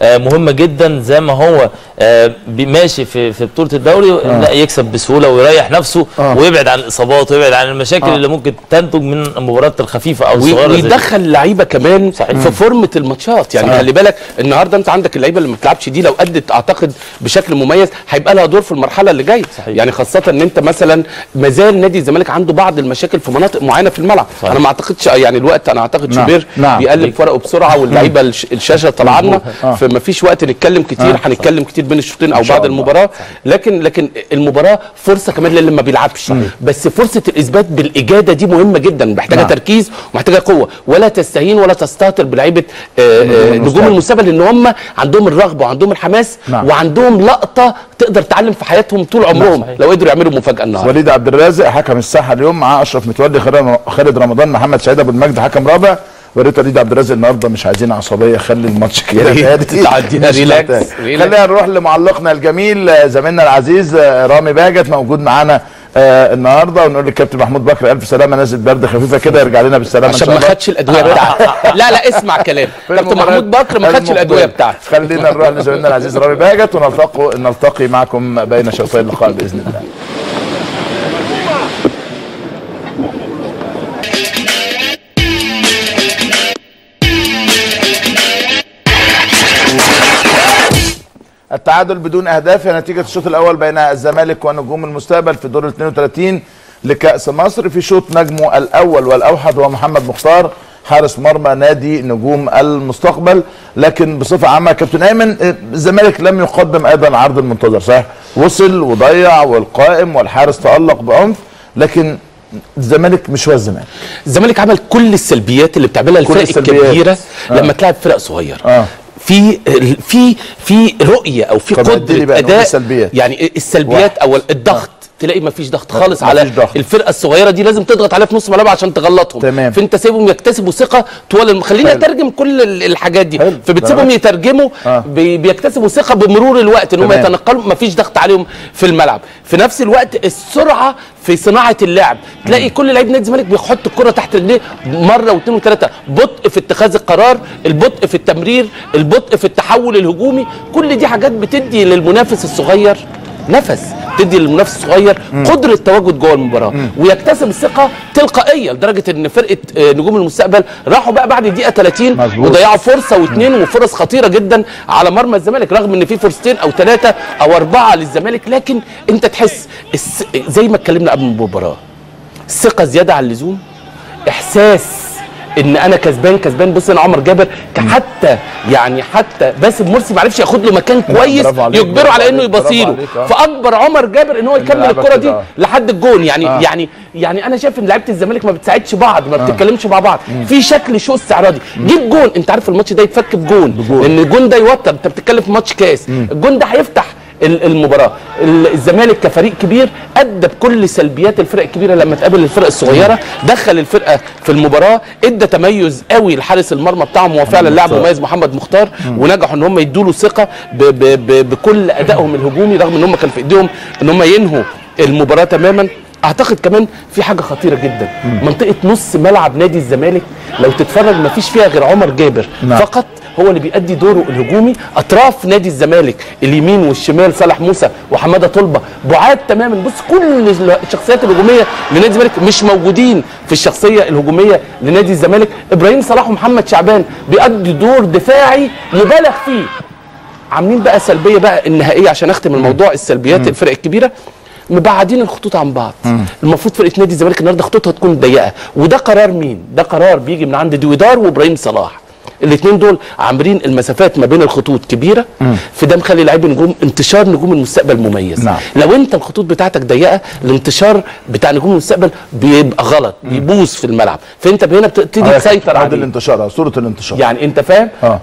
آه، مهمه جدا زي ما هو آه، بي- ماشي في في بطوله الدوري لا يكسب بسهوله ويريح نفسه آه. ويبعد عن الاصابات ويبعد عن المشاكل آه. اللي ممكن تنتج من المباريات الخفيفه او وي- الصغيره زي دي. ويدخل لعيبه كمان صحيح. في فورمه الماتشات يعني صحيح. خلي بالك النهارده انت عندك اللعيبه اللي ما بتلعبش دي لو ادت اعتقد بشكل مميز هيبقى لها دور في المرحله اللي جايه صحيح. يعني خاصه ان انت مثلا ما زال نادي الزمالك عنده بعض المشاكل في مناطق معينه في الملعب صحيح. انا ما اعتقدش يعني الوقت انا اعتقد نعم. شوبير نعم. بيقلب ورقه بسرعه واللعيبه الش- الشاشه طالعه لنا آه. فما فيش وقت نتكلم كتير آه. هنتكلم كتير بين الشوطين او شاء بعد الله. المباراه لكن لكن المباراه فرصه كمان للي ما بيلعبش بس فرصه الاثبات بالاجاده دي مهمه جدا محتاجه نعم. تركيز ومحتاجه قوه ولا تستهين ولا تستهتر بلعيبه آه، آه، نجوم المستقبل. المستقبل ان هم عندهم الرغبه وعندهم الحماس نعم. وعندهم لقطه تقدر تعلم في حياتهم طول عمرهم صحيح. لو قدروا يعملوا مفاجاه النهارده وليد عبد الرازق حكم الساحه اليوم معاه اشرف متولي خالد- خالد رمضان محمد سعيد ابو المجد حكم رابع وريت وليد عبد الرازق النهارده مش عايزين عصبيه خلي الماتش كده ريت هادي. تعديها مش ريلاكس، محتاج. ريلاكس. خلينا نروح لمعلقنا الجميل آه، زميلنا العزيز آه، رامي باجت موجود معانا آه النهارده ونقول للكابتن محمود بكر الف سلامه نازل برد خفيفه كده يرجع لنا بالسلامه ان عشان شاء ما الله خدش الادويه بتاعته لا لا اسمع كلام في كابتن المباراة محمود بكر ما خدش المقبلة. الادويه بتاعته خلينا نروح لزميلنا العزيز رامي باجت ونلتقي نلتقي معكم بين شوطي اللقاء باذن الله التعادل بدون اهداف هي نتيجه الشوط الاول بين الزمالك ونجوم المستقبل في دور ال 32 لكاس مصر في شوط نجمه الاول والاوحد هو محمد مختار حارس مرمى نادي نجوم المستقبل لكن بصفه عامه يا كابتن ايمن آه، الزمالك لم يقدم ايضا العرض المنتظر صحيح وصل وضيع والقائم والحارس تالق بعنف لكن الزمالك مش هو الزمالك الزمالك عمل كل السلبيات اللي بتعملها كل الفرق السلبيات. الكبيره آه. لما تلعب فرق صغيره آه. في في في رؤيه او في طب اديني قدره بقى نقول اداء السلبيات. يعني السلبيات او الضغط تلاقي ما فيش ضغط خالص ما على فيش ضغط. الفرقه الصغيره دي لازم تضغط عليها في نص ملعب عشان تغلطهم تمام. فانت سيبهم يكتسبوا ثقه طوال الم... خليني حلو. اترجم كل ال- الحاجات دي حلو. فبتسيبهم ده يترجموا آه. بي... بيكتسبوا ثقه بمرور الوقت ان هم تمام. يتنقلوا ما فيش ضغط عليهم في الملعب في نفس الوقت السرعه في صناعه اللعب تلاقي كل لعيب نادي الزمالك بيحط الكره تحت رجليه مره واثنين وثلاثه بطء في اتخاذ القرار البطء في التمرير البطء في التحول الهجومي كل دي حاجات بتدي للمنافس الصغير نفس تدي للمنافس الصغير قدره تواجد جوه المباراه ويكتسب الثقه تلقائيه لدرجه ان فرقه آه، نجوم المستقبل راحوا بقى بعد الدقيقه 30 مظبوط. وضيعوا فرصه واثنين وفرص خطيره جدا على مرمى الزمالك رغم ان في فرصتين او ثلاثه او اربعه للزمالك لكن انت تحس الس... زي ما اتكلمنا قبل المباراه ثقه زياده عن اللزوم احساس ان انا كسبان كسبان بص انا عمر جابر حتى يعني حتى باسم مرسي ما عرفش ياخد له مكان كويس برافو عليك، يجبره برافو على انه عليك، برافو يبصيله عليك، آه. فاكبر عمر جابر ان هو يكمل لعبك الكره كده، دي آه. لحد الجون يعني آه. يعني يعني انا شايف ان لعيبه الزمالك ما بتساعدش بعض ما بتتكلمش مع بعض في شكل شو استعراضي جيب جون انت عارف الماتش ده يتفك بجون لان الجون ده يوتر انت بتتكلم في ماتش كاس الجون ده هيفتح ال- المباراه ال- الزمالك كفريق كبير ادى بكل سلبيات الفرق الكبيره لما تقابل الفرق الصغيره دخل الفرقه في المباراه ادى تميز قوي لحارس المرمى بتاعهم هو فعلا لاعب مختار. مميز محمد مختار ونجحوا ان هم يدوا له ثقه ب- ب- ب- بكل ادائهم الهجومي رغم ان هم كان في ايديهم ان هم ينهوا المباراه تماما اعتقد كمان في حاجه خطيره جدا منطقه نص ملعب نادي الزمالك لو تتفرج ما فيش فيها غير عمر جابر نعم. فقط هو اللي بيأدي دوره الهجومي اطراف نادي الزمالك اليمين والشمال صالح موسى وحماده طلبه بعاد تماما بص كل الشخصيات الهجوميه لنادي الزمالك مش موجودين في الشخصيه الهجوميه لنادي الزمالك ابراهيم صلاح ومحمد شعبان بيأدي دور دفاعي مبالغ فيه عاملين بقى سلبيه بقى النهائيه عشان اختم الموضوع السلبيات الفرق الكبيره مبعدين الخطوط عن بعض المفروض فرقه نادي الزمالك النهارده خطوطها تكون ضيقه وده قرار مين ده قرار بيجي من عند دويدار وابراهيم صلاح الاثنين دول عاملين المسافات ما بين الخطوط كبيره فده مخلي لعيب نجوم انتشار نجوم المستقبل مميز نعم. لو انت الخطوط بتاعتك ضيقه الانتشار بتاع نجوم المستقبل بيبقى غلط بيبوظ في الملعب فانت هنا بتبتدي تسيطر هذا عليه الانتشار آه، صوره الانتشار يعني انت فاهم آه.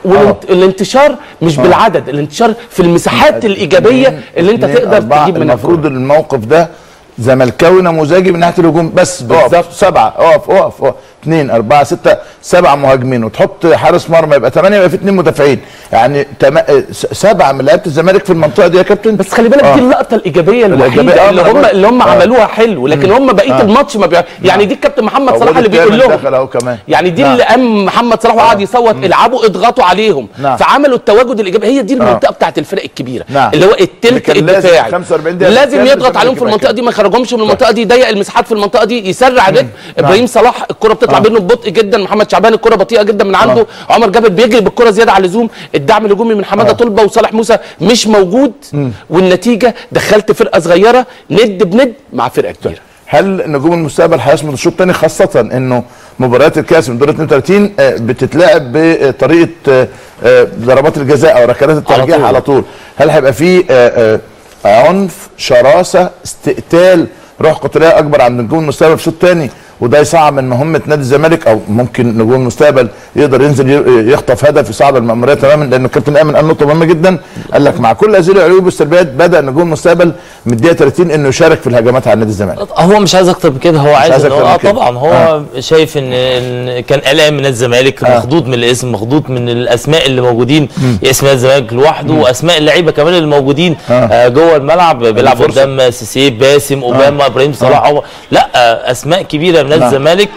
والانتشار مش بالعدد الانتشار في المساحات الايجابيه اللي انت اتنين، تقدر أربعة. تجيب منها المفروض الكرة. الموقف ده زملكاوي نموذجي من ناحيه الهجوم بس بالظبط. اقف سبعه اقف اقف اقف 2 4 6 7 مهاجمين وتحط حارس مرمى يبقى 8 يبقى في 2 مدافعين يعني تم... س- سبعه من لعيبه الزمالك في المنطقه دي يا كابتن بس خلي بالك آه. دي اللقطه الايجابيه الإيجابية، الوحيده آه، اللي ما أنا هم بقول- اللي هم آه. عملوها حلو لكن هم بقيه آه. الماتش ما بيع... يعني دي الكابتن محمد صلاح أول اللي بيقول التامن لهم دخل اهو كمان يعني دي نعم. اللي قام محمد صلاح وقعد يصوت العبوا اضغطوا عليهم نعم. فعملوا التواجد الايجابي هي دي المنطقه بتاعت الفرق الكبيره نعم. اللي هو اللي التلت كان لازم الدفاعي 45 دقيقة لازم كامل يضغط الزمالك عليهم في يبقى المنطقه كده. دي ما يخرجهمش من المنطقه دي يضيق المساحات في المنطقه دي يسرع رجل ابراهيم صلاح الكره بتطلع بينه ببطء جدا محمد شعبان الكره بطيئه جدا من عنده عمر جابر بيجري بالكره زياده على اللزوم الدعم الهجومي من حماده طلبه وصالح موسى مش موجود والنتيجه دخلت فرقه صغيره ند بند مع فرقه كبيره هل نجوم المستقبل هيصمد الشوط الثاني خاصة انه مباريات الكاس من دور 32 آه، بتتلعب بطريقة آه، آه، ضربات الجزاء او ركلات الترجيح طول. على طول هل هيبقى فيه آه، آه، عنف شراسة استقتال روح قتالية اكبر عند نجوم المستقبل في الشوط الثاني وده يصعب من مهمة نادي الزمالك او ممكن نجوم المستقبل يقدر ينزل ي- يخطف هدف يصعب المأمورية تماما لان الكابتن ايمن قال نقطة مهمة جدا قال لك مع كل هذه العيوب والسلبيات بدأ نجوم المستقبل من الدقيقة 30 انه يشارك في الهجمات على نادي الزمالك هو مش عايز اكتر من كده هو عايز عايز إن هو أكتر من اه كده. طبعا هو آه. شايف ان ان كان قلقان من نادي الزمالك آه. مخضوض من الاسم مخضوض من الاسماء اللي موجودين اسم نادي الزمالك لوحده واسماء اللعيبه كمان اللي موجودين آه. آه جوه الملعب بيلعب الفرصة. قدام سيسي باسم اوباما ابراهيم صلاح هو لا آه اسماء كبيره من نادي نعم. الزمالك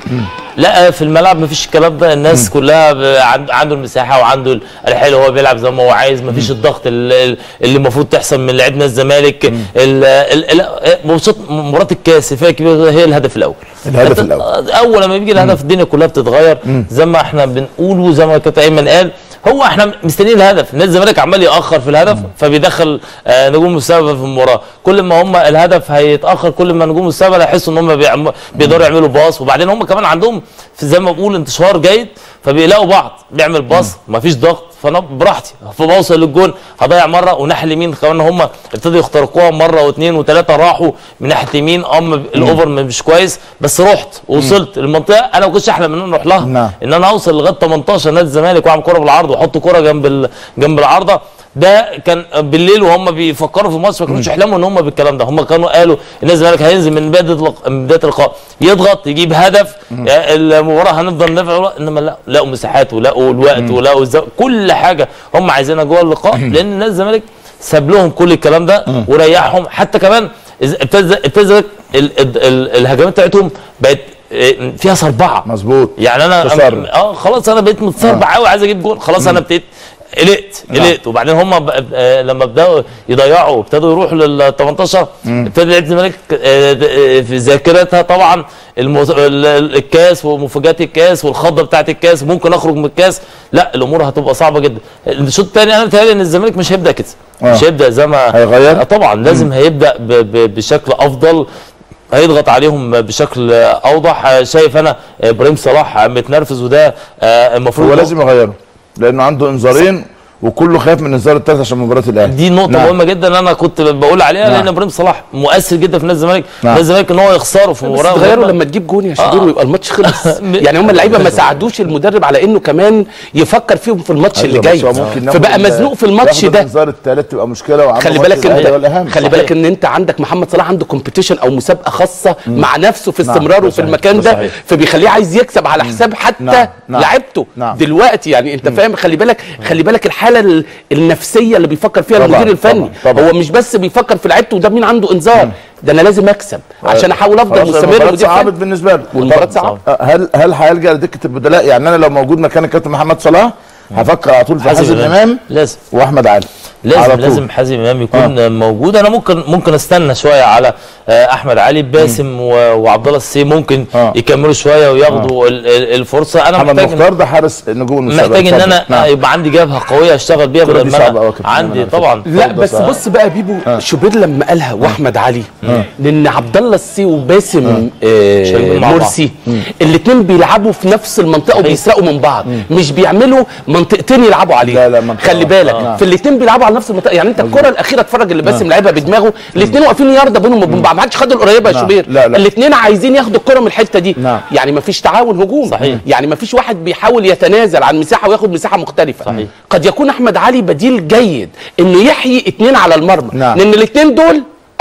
لا في الملعب مفيش الكلام ده الناس كلها ب- عند- عنده المساحه وعنده ال- الحلو هو بيلعب زي ما هو عايز مفيش الضغط ال- ال- اللي المفروض تحصل من لعيبه الزمالك ال- ال- ال- مبسوط مباراه الكاس الفرقه الكبيره هي الهدف الاول الهدف أنت- الأول. اول لما بيجي الهدف الدنيا كلها بتتغير زي ما احنا بنقول وزي ما كابتن ايمن قال هو احنا مستنيين الهدف نادي الزمالك عمال ياخر في الهدف فبيدخل آه نجوم المستقبل في المباراه كل ما هم الهدف هيتاخر كل ما نجوم المستقبل هيحسوا ان هم بيعم- بيقدروا يعملوا باص وبعدين هم كمان عندهم في زي ما بقول انتشار جيد فبيلاقوا بعض بيعمل باص مفيش ضغط فانا براحتي فبوصل للجون هضيع مره وناحيه اليمين كمان هم ابتدوا يخترقوها مره واثنين وثلاثه راحوا من ناحيه اليمين ام الاوفر مش كويس بس رحت وصلت المنطقه انا ما كنتش احلم ان انا اروح لها نعم. ان انا اوصل لغايه 18 نادي الزمالك واعمل كره بالعرض واحط كره جنب ال... جنب العارضه ده كان بالليل وهم بيفكروا في الماتش ما كانوش يحلموا ان هم بالكلام ده هم كانوا قالوا النادي الزمالك هينزل من بدايه اللق- من بدايه اللقاء يضغط يجيب هدف يا المباراه هنفضل ندافع انما لا لقوا مساحات ولقوا الوقت ولقوا الزو... كل حاجه هم عايزينها جوه اللقاء لان نادي الزمالك ساب لهم كل الكلام ده وريحهم حتى كمان إز- ابتدى ابتدى ال... ال... ال... الهجمات بتاعتهم بقت آه، فيها صربعه مظبوط يعني انا تسرب. اه خلاص انا بقيت متصربع قوي عايز اجيب جول خلاص انا ابتديت قلقت قلقت وبعدين هم ب... آه لما بداوا يضيعوا وابتدوا يروحوا لل 18 ابتدى لعيبه الزمالك آه، آه، في ذاكرتها طبعا المز... ال- ال- الكاس ومفاجات الكاس والخضه بتاعت الكاس ممكن اخرج من الكاس لا الامور هتبقى صعبه جدا الشوط الثاني انا متهيألي ان الزمالك مش هيبدا كده آه. مش هيبدا زي ما هيغير؟ آه طبعا لازم هيبدا ب... ب... بشكل افضل هيضغط عليهم بشكل اوضح شايف انا ابراهيم صلاح متنرفز وده آه، المفروض هو لازم يغيره لانه عنده انذارين وكله خايف من الانذار الثالث عشان مباراه الاهلي دي نقطة نعم. مهمة جدا انا كنت بقول عليها نعم. لان ابراهيم صلاح مؤثر جدا في نادي الزمالك نعم. نادي الزمالك ان هو يخسره في بس مباراة تغيروا مهمة. لما تجيب جون يا شادور آه. ويبقى الماتش خلص م- يعني هم اللعيبه ما ساعدوش المدرب على انه كمان يفكر فيهم في الماتش اللي أيوة، جاي بس هو ممكن ياخد فبقى ال- مزنوق في الماتش ياخد ده الانذار الثالث تبقى مشكله وعنده خلي ماتش بالك الأهلي هو انت الأهم. خلي صحيح. بالك ان انت عندك محمد صلاح عنده كومبيتيشن او مسابقه خاصه مع نفسه في نعم، استمراره ده في صحيح، المكان ده ده صحيح. فبيخليه عايز يكسب على حساب حتى نعم، نعم، لعيبته نعم. دلوقتي يعني انت فاهم خلي بالك خلي بالك الحاله ال- النفسيه اللي بيفكر فيها طبعاً، المدير الفني طبعاً، طبعاً. هو مش بس بيفكر في لعيبته وده مين عنده انذار ده انا لازم اكسب عشان احاول افضل خلاص مستمر المباراة مدير صعبت فني بالنسبه له والمباراة طب- صعبة. أه، هل هل هيلجا لدكه البدلاء يعني انا لو موجود مكان الكابتن محمد صلاح هفكر على طول في حازم امام لازم واحمد علي على لازم طول. لازم حازم امام يكون آه. موجود انا ممكن ممكن استنى شويه على آه، احمد علي باسم و- وعبد الله السي ممكن آه. يكملوا شويه وياخدوا ال- ال- الفرصه انا محمد محتاج مختار ده حارس نجوم المستقبل محتاج ان اتفضل. انا نعم. يبقى عندي جبهه قويه اشتغل بيها الكرة بدل دي ما صعبة أوي انا يا كابتن عندي أيمن على طبعا لا اتفضل بس صح. بص بقى بيبو شوبير لما قالها واحمد علي لان عبد الله السي وباسم آه شايفين مع بعض. مرسي الاثنين بيلعبوا في نفس المنطقه وبيسرقوا من بعض مش بيعملوا منطقتين يلعبوا عليها لا، لا، منطقة خلي بالك واحدة. في الاثنين بيلعبوا على نفس المنطقه يعني انت الكره الاخيره اتفرج اللي باسم لعبها بدماغه الاثنين واقفين يارده بينهم وبين بعض ما حدش خد القريبه يا نعم. شوبير لا، لا. الاثنين عايزين ياخدوا الكره من الحته دي نعم. يعني ما فيش تعاون هجوم صحيح. يعني ما فيش واحد بيحاول يتنازل عن مساحه وياخد مساحه مختلفه صحيح. قد يكون احمد علي بديل جيد انه يحيي اثنين على المرمى نعم. لان الاثنين دول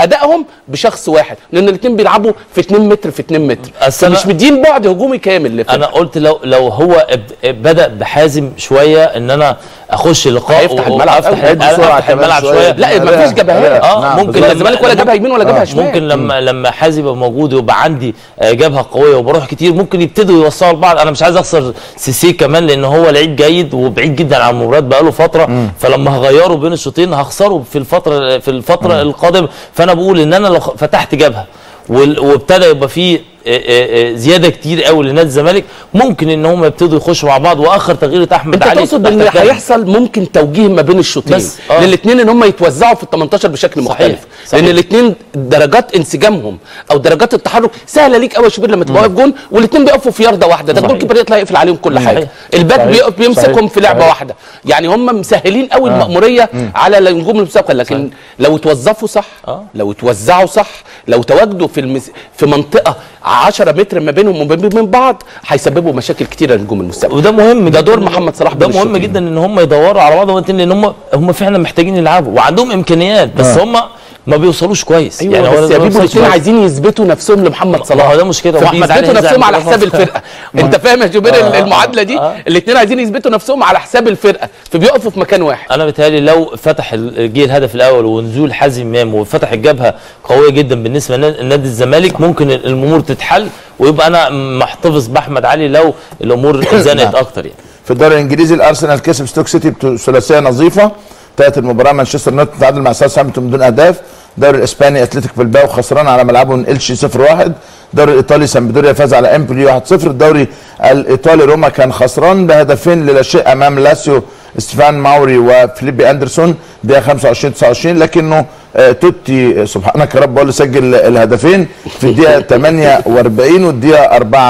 ادائهم بشخص واحد لان الاثنين بيلعبوا في 2 متر في 2 متر أصل أنا- مش مدين بعد هجومي كامل لفرقة. انا قلت لو لو هو اب- بدا بحازم شويه ان انا اخش اللقاء هيفتح و- الملعب وافتح أوي. بسرعة افتح كمان الملعب شوية. شويه لا ما فيش جبهات اه نعم، ممكن لا لما- الزمالك ولا لما- جابها يمين ولا جابها شمال ممكن لما لما حازم يبقى موجود ويبقى عندي آه، جبهه قويه وبروح كتير ممكن يبتدوا يوصلوا لبعض انا مش عايز اخسر سيسي كمان لان هو لعيب جيد وبعيد جدا عن المباريات بقاله فتره فلما هغيره بين الشوطين هخسره في الفتره في الفتره القادمه فانا بقول ان انا لو خ- فتحت جبهه وال- وابتدى يبقى فيه آه، آه، آه، زياده كتير قوي لنادي الزمالك ممكن ان هم يبتدوا يخشوا مع بعض واخر تغيير احمد انت علي تقصد ان تحت الجبهة. هيحصل ممكن توجيه ما بين الشوطين بس، آه. للاثنين ان هم يتوزعوا في ال 18 بشكل صحيح، مختلف صحيح. لان الاثنين درجات انسجامهم او درجات التحرك سهله ليك قوي يا شوبير لما تبقى واقف جون والاثنين بيقفوا في يارده واحده ده الجول كيبر يطلع يقفل عليهم كل حاجه صحيح. الباك صحيح. بيقف بيمسكهم صحيح. في لعبه صحيح. واحده يعني هم مسهلين قوي المأموريه على النجوم المسابقه لكن لو اتوظفوا صح آه. لو اتوزعوا صح لو تواجدوا في المس... في منطقه 10 متر ما بينهم وما بين بعض هيسببوا مشاكل كتيره لنجوم المسابقه وده مهم ده جداً دور إن- محمد صلاح ده بين مهم الشوطين. جدا ان هم يدوروا على بعض وقتين لان هم هم فعلا محتاجين يلعبوا وعندهم امكانيات بس هم ما بيوصلوش كويس ايوه هو بس ده يا ما بيبو بيوصلش الاثنين كويس. عايزين يثبتوا نفسهم لمحمد صلاح ما هو ده مشكلة، وأحمد علي فبيثبتوا هينزل نفسهم عند على حساب الفرقة. الفرقه انت فاهم يا جوبير آه، المعادله دي آه. الاثنين عايزين يثبتوا نفسهم على حساب الفرقه فبيقفوا في مكان واحد انا بيتهيألي لو فتح ال- جه الهدف الاول ونزول حازم امام وفتح الجبهه قويه جدا بالنسبه لنا- لنادي الزمالك ممكن الامور تتحل ويبقى انا محتفظ باحمد علي لو الامور زنقت اكتر يعني في الدوري الانجليزي الارسنال كسب ستوك سيتي بثلاثيه نظيفه انتهت المباراه مانشستر يونايتد تعادل مع ساوثهامبتون بدون اهداف الدوري الاسباني اتلتيك بلباو خسران على ملعبه من الشي 0-1 الدوري الايطالي سامبدوريا فاز على امبولي 1-0 الدوري الايطالي روما كان خسران بهدفين للا شيء امام لاسيو ستيفان ماوري وفيليبي اندرسون دقيقه 25 29 لكنه آه، توتي آه، سبحانك يا رب هو اللي سجل الهدفين في الدقيقه 48 والدقيقه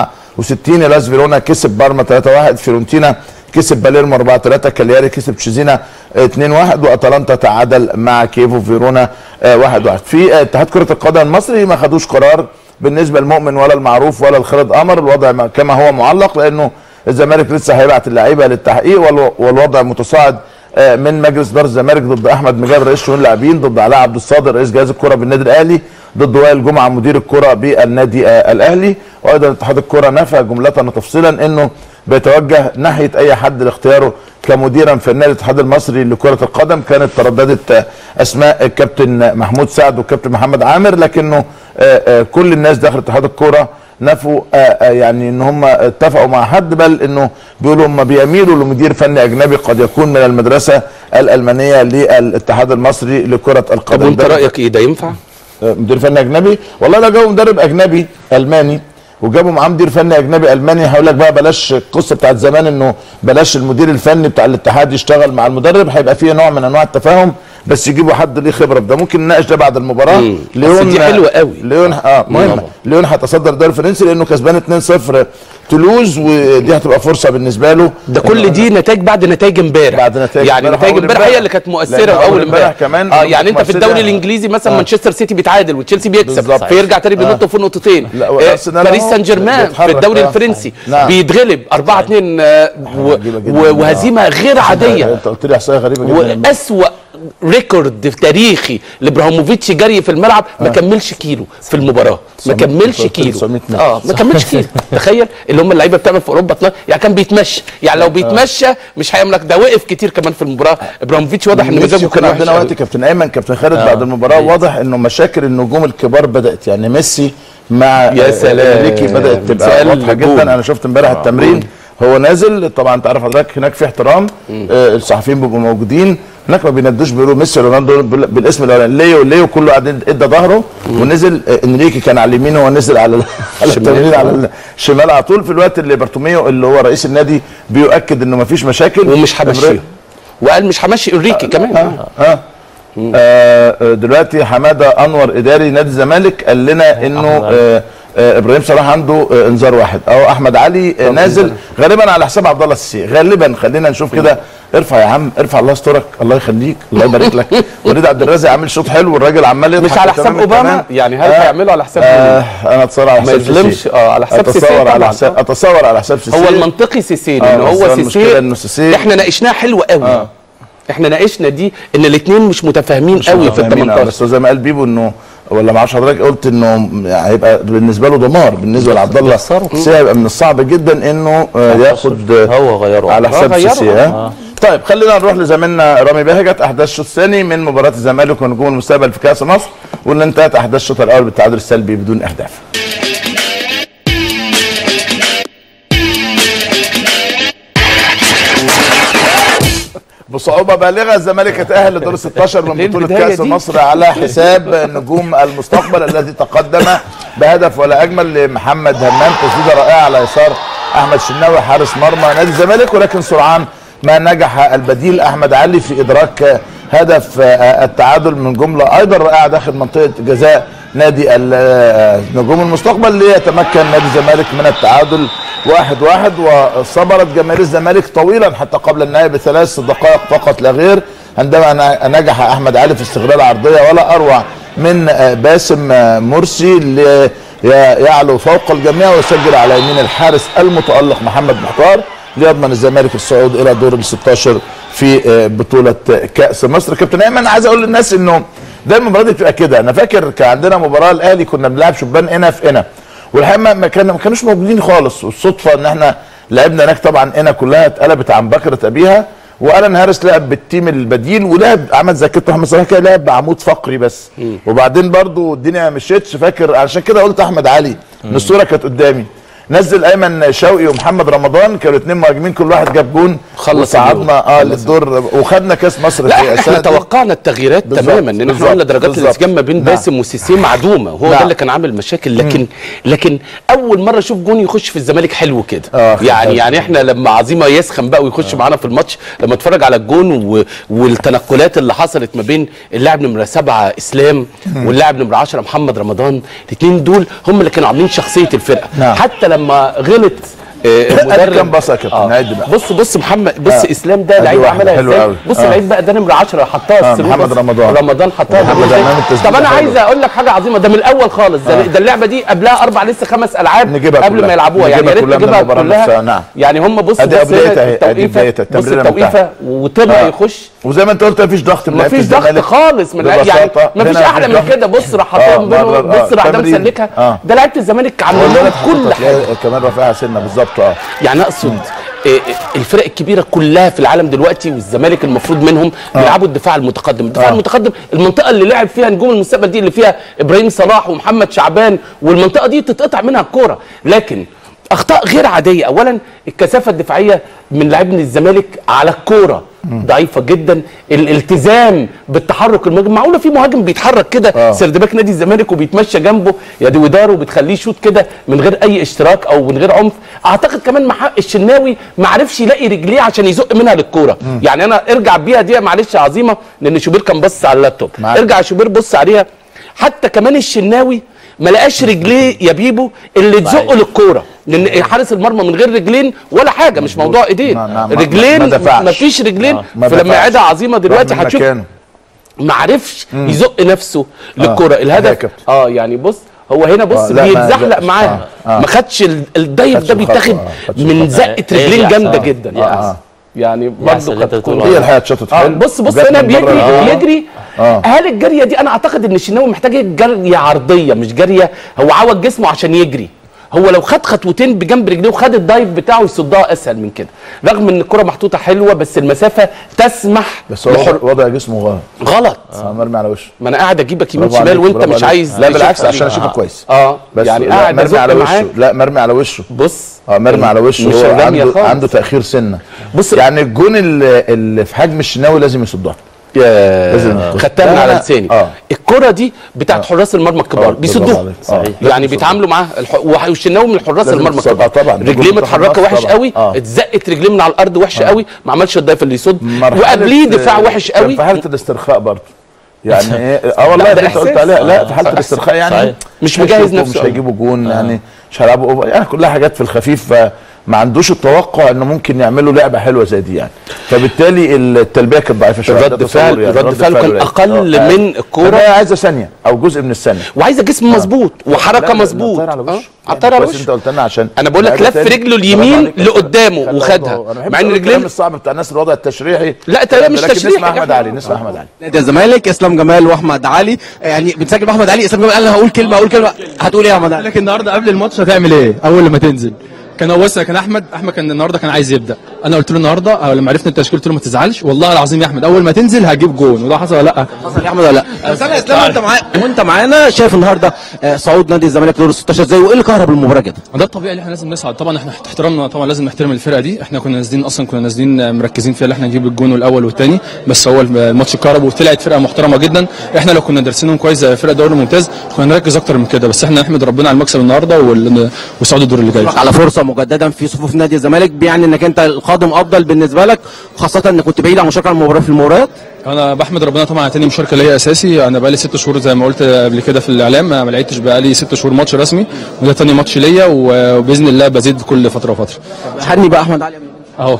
64 لاس فيرونا كسب بارما 3-1 فيورنتينا كسب باليرمو 4 3 كالياري كسب تشيزينا 2 1 واتلانتا تعادل مع كيفو فيرونا 1 1 في آه، اتحاد كره القدم المصري ما خدوش قرار بالنسبه للمؤمن ولا المعروف ولا الخالد قمر الوضع ما- كما هو معلق لانه الزمالك لسه هيبعت اللعيبه للتحقيق والو- والوضع متصاعد آه، من مجلس اداره الزمالك ضد احمد مجاب رئيس شؤون اللاعبين ضد علاء عبد الصادر رئيس جهاز الكره بالنادي الاهلي ضد وائل جمعه مدير الكره بالنادي آه، الاهلي وايضا اتحاد الكره نفى جمله وتفصيلا انه بيتوجه ناحيه اي حد لاختياره كمديرا فنيا للاتحاد المصري لكره القدم كانت ترددت آه، اسماء الكابتن محمود سعد والكابتن محمد عامر لكنه آه، آه، كل الناس داخل اتحاد الكره نفوا آه، آه، يعني ان هم اتفقوا مع حد بل انه بيقولوا هم بيميلوا لمدير فني اجنبي قد يكون من المدرسه الالمانيه للاتحاد المصري لكره طب القدم وانت ده- رايك ايه ده ينفع؟ آه، مدير فني اجنبي والله لو جابوا مدرب اجنبي الماني وجابوا معاه مدير فني اجنبي الماني هقول لك بقى بلاش القصه بتاعت زمان انه بلاش المدير الفني بتاع الاتحاد يشتغل مع المدرب هيبقى فيه نوع من انواع التفاهم بس يجيبوا حد ليه خبره في ده ممكن نناقش ده بعد المباراه مم. بس دي حلوة قوي. ليون اه مهمه طبعا. ليون هيتصدر الدوري الفرنسي لانه كسبان 2-0 تولوز ودي هتبقى فرصه بالنسبه له ده كل دي نتائج بعد نتائج امبارح بعد نتائج يعني امبارح نتائج وأول امبارح هي امبارح. اللي كانت لأن مؤثره أول واول امبارح امبارح كمان اه يعني انت في مؤثرة. الدوري الانجليزي مثلا آه. مانشستر سيتي بيتعادل وتشيلسي بيكسب بالظبط. فيرجع تاني بينط آه. في نقطتين لا، آه، وأرسنال باريس أهو سان جيرمان في بيتحرك. الدوري آه. الفرنسي نعم. بيتغلب 4 2 عجيبة جداً. وهزيمه غير عاديه انت قلت لي احصائيه غريبه جدا واسوأ ريكورد تاريخي لابراهيموفيتش جري في الملعب ما كملش كيلو في المباراه ما 900 كملش قلت لي كيلو 900 متر. اه ما كملش كيلو تخيل اللي هم اللعيبه بتعمل في اوروبا 12 يعني كان بيتمشى يعني لو بيتمشى مش هيملك ده وقف كتير كمان في المباراه ابراهيموفيتش واضح ان مزاجه ميسي كان كان وحش عندنا قوي. وقت كابتن ايمن كابتن خالد بعد المباراه واضح انه مشاكل النجوم الكبار بدات يعني ميسي مع يا آه، سلام. انريكي بدات تبقى سؤال واضحه جول. جدا انا شفت امبارح التمرين هو نازل طبعا انت عارف حضرتك هناك في احترام آه، الصحفيين بيبقوا موجودين هناك ما بينادوش بيقولوا ميسي رونالدو بال- بالاسم الاولاني ليو ليو كله قاعد ادى ظهره ونزل آه، انريكي كان على اليمين هو نزل على ال- على التمرين على الشمال على طول في الوقت اللي بارتوميو اللي هو رئيس النادي بيؤكد انه ما فيش مشاكل ومش همشيه وقال مش همشي انريكي كمان اه آه، دلوقتي حماده انور اداري نادي الزمالك قال لنا انه آه آه ابراهيم صلاح عنده آه انذار واحد او احمد علي آه نازل غالبا على حساب عبد الله السيسي غالبا خلينا نشوف كده ارفع يا عم ارفع الله يسترك الله يخليك الله يبارك لك وليد عبد الرازق عامل شوط حلو والراجل عمال يضحك مش على حساب وكمان اوباما كمان. يعني هل آه، هيعملوا على حساب آه مين؟ انا اتصور على ما حساب يظلمش سيسي. اه على حساب سيسي اتصور على طبعاً. حساب اتصور على حساب سيسي هو المنطقي سيسي آه، لان بس هو المشكلة إنه سيسي سيسي- احنا ناقشناها حلو قوي آه. احنا ناقشنا دي ان الاثنين مش متفاهمين مش قوي في ال متفاهمين، آه، 18 بس هو زي ما قال بيبو انه ولا ما اعرفش حضرتك قلت انه هيبقى بالنسبه له دمار بالنسبه لعبد الله السيسي هيبقى من الصعب جدا انه آه، ياخد آه، هو غيره على حساب غيره. سيسي ها طيب خلينا نروح لزميلنا رامي بهجت احداث الشوط الثاني من مباراه الزمالك ونجوم المستقبل في كاس مصر واللي انتهت احداث الشوط الاول بالتعادل السلبي بدون اهداف بصعوبة بالغة الزمالك اتأهل لدور 16 من ليه بطولة البداية كأس دي؟ مصر على حساب نجوم المستقبل الذي تقدم بهدف ولا أجمل لمحمد همام تسديدة رائعة على يسار أحمد شناوي حارس مرمى نادي الزمالك ولكن سرعان ما نجح البديل أحمد علي في إدراك هدف آه، التعادل من جملة أيضا رائعة داخل منطقة جزاء نادي ال- آه، نجوم المستقبل ليتمكن نادي الزمالك من التعادل واحد واحد وصبرت جماهير الزمالك طويلا حتى قبل النهاية بثلاث دقائق فقط لا غير عندما ن- نجح أحمد علي في استغلال عرضية ولا أروع من آه، باسم آه، مرسي اللي ي- يعلو فوق الجميع ويسجل على يمين الحارس المتألق محمد محتار ليضمن الزمالك الصعود الى دور ال 16 في آه، بطوله كاس مصر كابتن ايمن عايز اقول للناس انه دايما المباراه دي بتبقى كده انا فاكر كان عندنا مباراه الاهلي كنا بنلعب شبان هنا في هنا والحقيقه ما- ما كان ما كانوش موجودين خالص والصدفه ان احنا لعبنا هناك طبعا هنا كلها اتقلبت عن بكره ابيها والان هارس لعب بالتيم البديل ولعب عمل زي كابتن محمد صلاح كده لعب بعمود فقري بس وبعدين برضو الدنيا ما مشيتش فاكر عشان كده قلت احمد علي ان الصوره كانت قدامي نزل ايمن شوقي ومحمد رمضان كانوا اثنين مهاجمين كل واحد جاب جون خلص وصعدنا اه للدور وخدنا كاس مصر لا في احنا السنة دي. توقعنا التغييرات بالظبط، تماما ان احنا بالظبط، قلنا درجات بالظبط. الانسجام ما بين نعم. باسم وسيسي معدومه هو نعم. ده اللي كان عامل مشاكل لكن لكن اول مره اشوف جون يخش في الزمالك حلو كده آه، يعني خد- يعني احنا لما عظيمه يسخن بقى ويخش معانا في الماتش لما اتفرج على الجون و... والتنقلات اللي حصلت ما بين اللاعب نمره سبعه اسلام واللاعب نمره 10 محمد رمضان الاثنين دول هم اللي كانوا عاملين شخصيه الفرقه نعم. حتى لما غلط آه، المدرب كام باصة يا كابتن؟ آه. عد بقى. بص بص محمد بص آه. اسلام ده أدي لعيب واحد عملها حلو ازاي أوي. بص آه. اللعيب بقى ده نمره 10 حطها آه، السلوك محمد بس. رمضان. رمضان حطها محمد إزاي؟ أمام التسديدة طب انا حلوة. عايز اقول لك حاجه عظيمه ده من الاول خالص ده, ده اللعبه دي قبلها اربع لسه خمس العاب نجيبها قبل كلها. ما يلعبوها يعني يا نجيبها ريت كلها من نجيبها المباراة نفسها، كلها نعم. يعني هم بص أدي بص بدايتها هنا أهي، أدي التوقيفه بدايتها، بص التمريرة التوقيفه وطلع آه. يخش وزي ما انت قلت مفيش ضغط من ما لعيبة فيش ضغط الزمالك. خالص من يعني ببساطة. ما فيش هنا احلى مفيش من ضغط. كده بص راح آه، حطها من بينه مرة، آه، بص راح ده تمرين. مسلكها آه. ده لعيبه الزمالك عاملين والله لهم كل كل حاجه كمان رافعها سنه بالظبط اه يعني اقصد إيه، إيه، الفرق الكبيره كلها في العالم دلوقتي والزمالك المفروض منهم بيلعبوا الدفاع المتقدم الدفاع آه. المتقدم المنطقه اللي لعب فيها نجوم المستقبل دي اللي فيها ابراهيم صلاح ومحمد شعبان والمنطقه دي تتقطع منها الكوره لكن اخطاء غير عاديه اولا الكثافه الدفاعيه من لاعبين الزمالك على الكوره ضعيفه جدا الالتزام بالتحرك المهاجم معقوله في مهاجم بيتحرك كده آه. سردباك نادي الزمالك وبيتمشى جنبه يا دي وداره وبتخليه يشوط كده من غير اي اشتراك او من غير عنف اعتقد كمان مع حق الشناوي ما عرفش يلاقي رجليه عشان يزق منها للكوره يعني انا ارجع بيها دي معلش يا عظيمه لان شوبير كان بص على اللابتوب معاك. ارجع يا شوبير بص عليها حتى كمان الشناوي ما لقاش رجليه يا بيبو اللي تزقه للكوره لان حارس المرمى من غير رجلين ولا حاجه مش موضوع ايدين ما- ما- ما- رجلين ما دفعش. ما فيش رجلين ما فلما دفعش. يعيدها عظيمه دلوقتي راح من هتشوف مكانه. ما عرفش يزق نفسه للكره هي الهدف كابتن. اه يعني بص هو هنا بص آه، لا، ما بيتزحلق زقش. معاه آه، آه. ما خدش ال- الدايف خدش ده الخطوة، بيتاخد آه، خدش من الخطوة. زقه هي دي رجلين أحسن. جامده آه. جدا آه، يا آه. أحسن. يعني أحسن اللي برضه أنت كانت بتقوله. كورة. هي الحقيقه اتشطت اه حلو بص بص وجت هنا من بيجري بره. آه. بيجري آه. هل الجريه دي انا اعتقد ان الشناوي محتاج جريه عرضيه مش جريه هو عوج جسمه عشان يجري هو لو خد خطوتين بجنب رجليه وخد الدايف بتاعه يصدها اسهل من كده رغم ان الكره محطوطه حلوه بس المسافه تسمح بس هو لحر... وضع جسمه غلط غلط آه، مرمي على وشه ما انا قاعد اجيبك يمين برافو شمال عليك، وانت برافو مش عليك. عايز لا تشوف بالعكس لي. عشان اشوفه كويس اه بس يعني لا، قاعد مرمي ازق على معاه وشه لا مرمي على وشه بص اه مرمي على وشه مش هو الرمية عنده خالص. عنده تاخير سنه بص يعني الجون اللي, اللي في حجم الشناوي لازم يصدها لازم يا يكون. خدتها من لا، على لا. لساني آه. الكره دي بتاعت حراس المرمى الكبار آه، بيصدوها برافو عليك. صحيح. يعني لازم بيتعاملوا معاه الح... وح- والشناوي من حراس لازم المرمى تصدها الكبار طبعا. رجليه الجون بتاع متحركه النصر وحش طبعا. قوي آه. اتزقت رجليه من على الارض وحشه قوي ما عملش الضيف اللي يصد مرحلة- وقبليه دفاع وحش كان قوي في حاله الاسترخاء برضه يعني ايه اه والله لا، ده اللي انت قلت إحساس. عليها لا آه، في حاله الاسترخاء يعني صحيح. مش هيشوطوا، مجهز نفسه مش أوي. هيجيبوا جون يعني مش هيلعبوا أوفر. يعني كلها حاجات في الخفيف ف ما عندوش التوقع انه ممكن يعملوا لعبه حلوه زي دي يعني فبالتالي التلبيه كانت ضعيفه شويه الرد ده فعل- تصوري يعني. الرد فعل كان قليل. أقل آه. من الكورة. فده عايزه ثانيه او جزء من الثانيه وعايزه جسم مظبوط وحركه لا، مظبوط لا، على آه، وشه على الطاير على كويس وشه انت قلت لنا عشان انا بقول لك لعيبة لف تاني. رجله برافو اليمين عليك. لقدامه خلي وخدها برضه- انا بحب مع ان أقول الكلام رجلين الصعب بتاع الناس الوضع التشريحي لا، ده مش لكن تشريحي نسمع يا احمد أحمد. علي نسمع احمد علي نادي الزمالك اسلام جمال واحمد علي يعني بنسجل باحمد علي اسلام جمال قال انا هقول كلمه هقول كلمه هتقول ايه يا احمد علي لك النهارده قبل الماتش هتعمل ايه اول لما تنزل كان هو بص كان احمد احمد كان النهارده كان عايز يبدا انا قلت له النهارده أو لما عرفنا التشكيل قلت له ما تزعلش والله العظيم يا احمد اول ما تنزل هجيب جون وده حصل ولا لا حصل يا احمد ولا لا بس انا اسلام وانت معايا وانت معانا شايف النهارده آه، صعود نادي الزمالك دور ال 16 ازاي وايه اللي كهرب المباراه كده ده الطبيعي اللي احنا لازم نسعد طبعا احنا احترامنا طبعا لازم نحترم الفرقه دي احنا كنا نازلين اصلا كنا نازلين مركزين فيها ان احنا نجيب الجون الاول والثاني بس هو الماتش اتكهرب وطلعت فرقه محترمه جدا احنا لو كنا دارسينهم كويس زي فرقه دوري ممتاز كنا نركز اكتر من كده بس احنا نحمد ربنا على المكسب النهارده وال- وصعود الدور اللي جاي على فرصه مجددا في صفوف نادي الزمالك بيعني انك انت القادم افضل بالنسبه لك خاصه انك كنت بعيد عن المشاركه على المباراه في المباريات انا بحمد ربنا طبعا على تاني مشاركه ليا اساسي انا بقالي ست شهور زي ما قلت قبل كده في الاعلام ما ما لعبتش بقالي ست شهور ماتش رسمي وده تاني ماتش ليا و- وباذن الله بزيد كل فتره وفتره هني بقى احمد علي اهو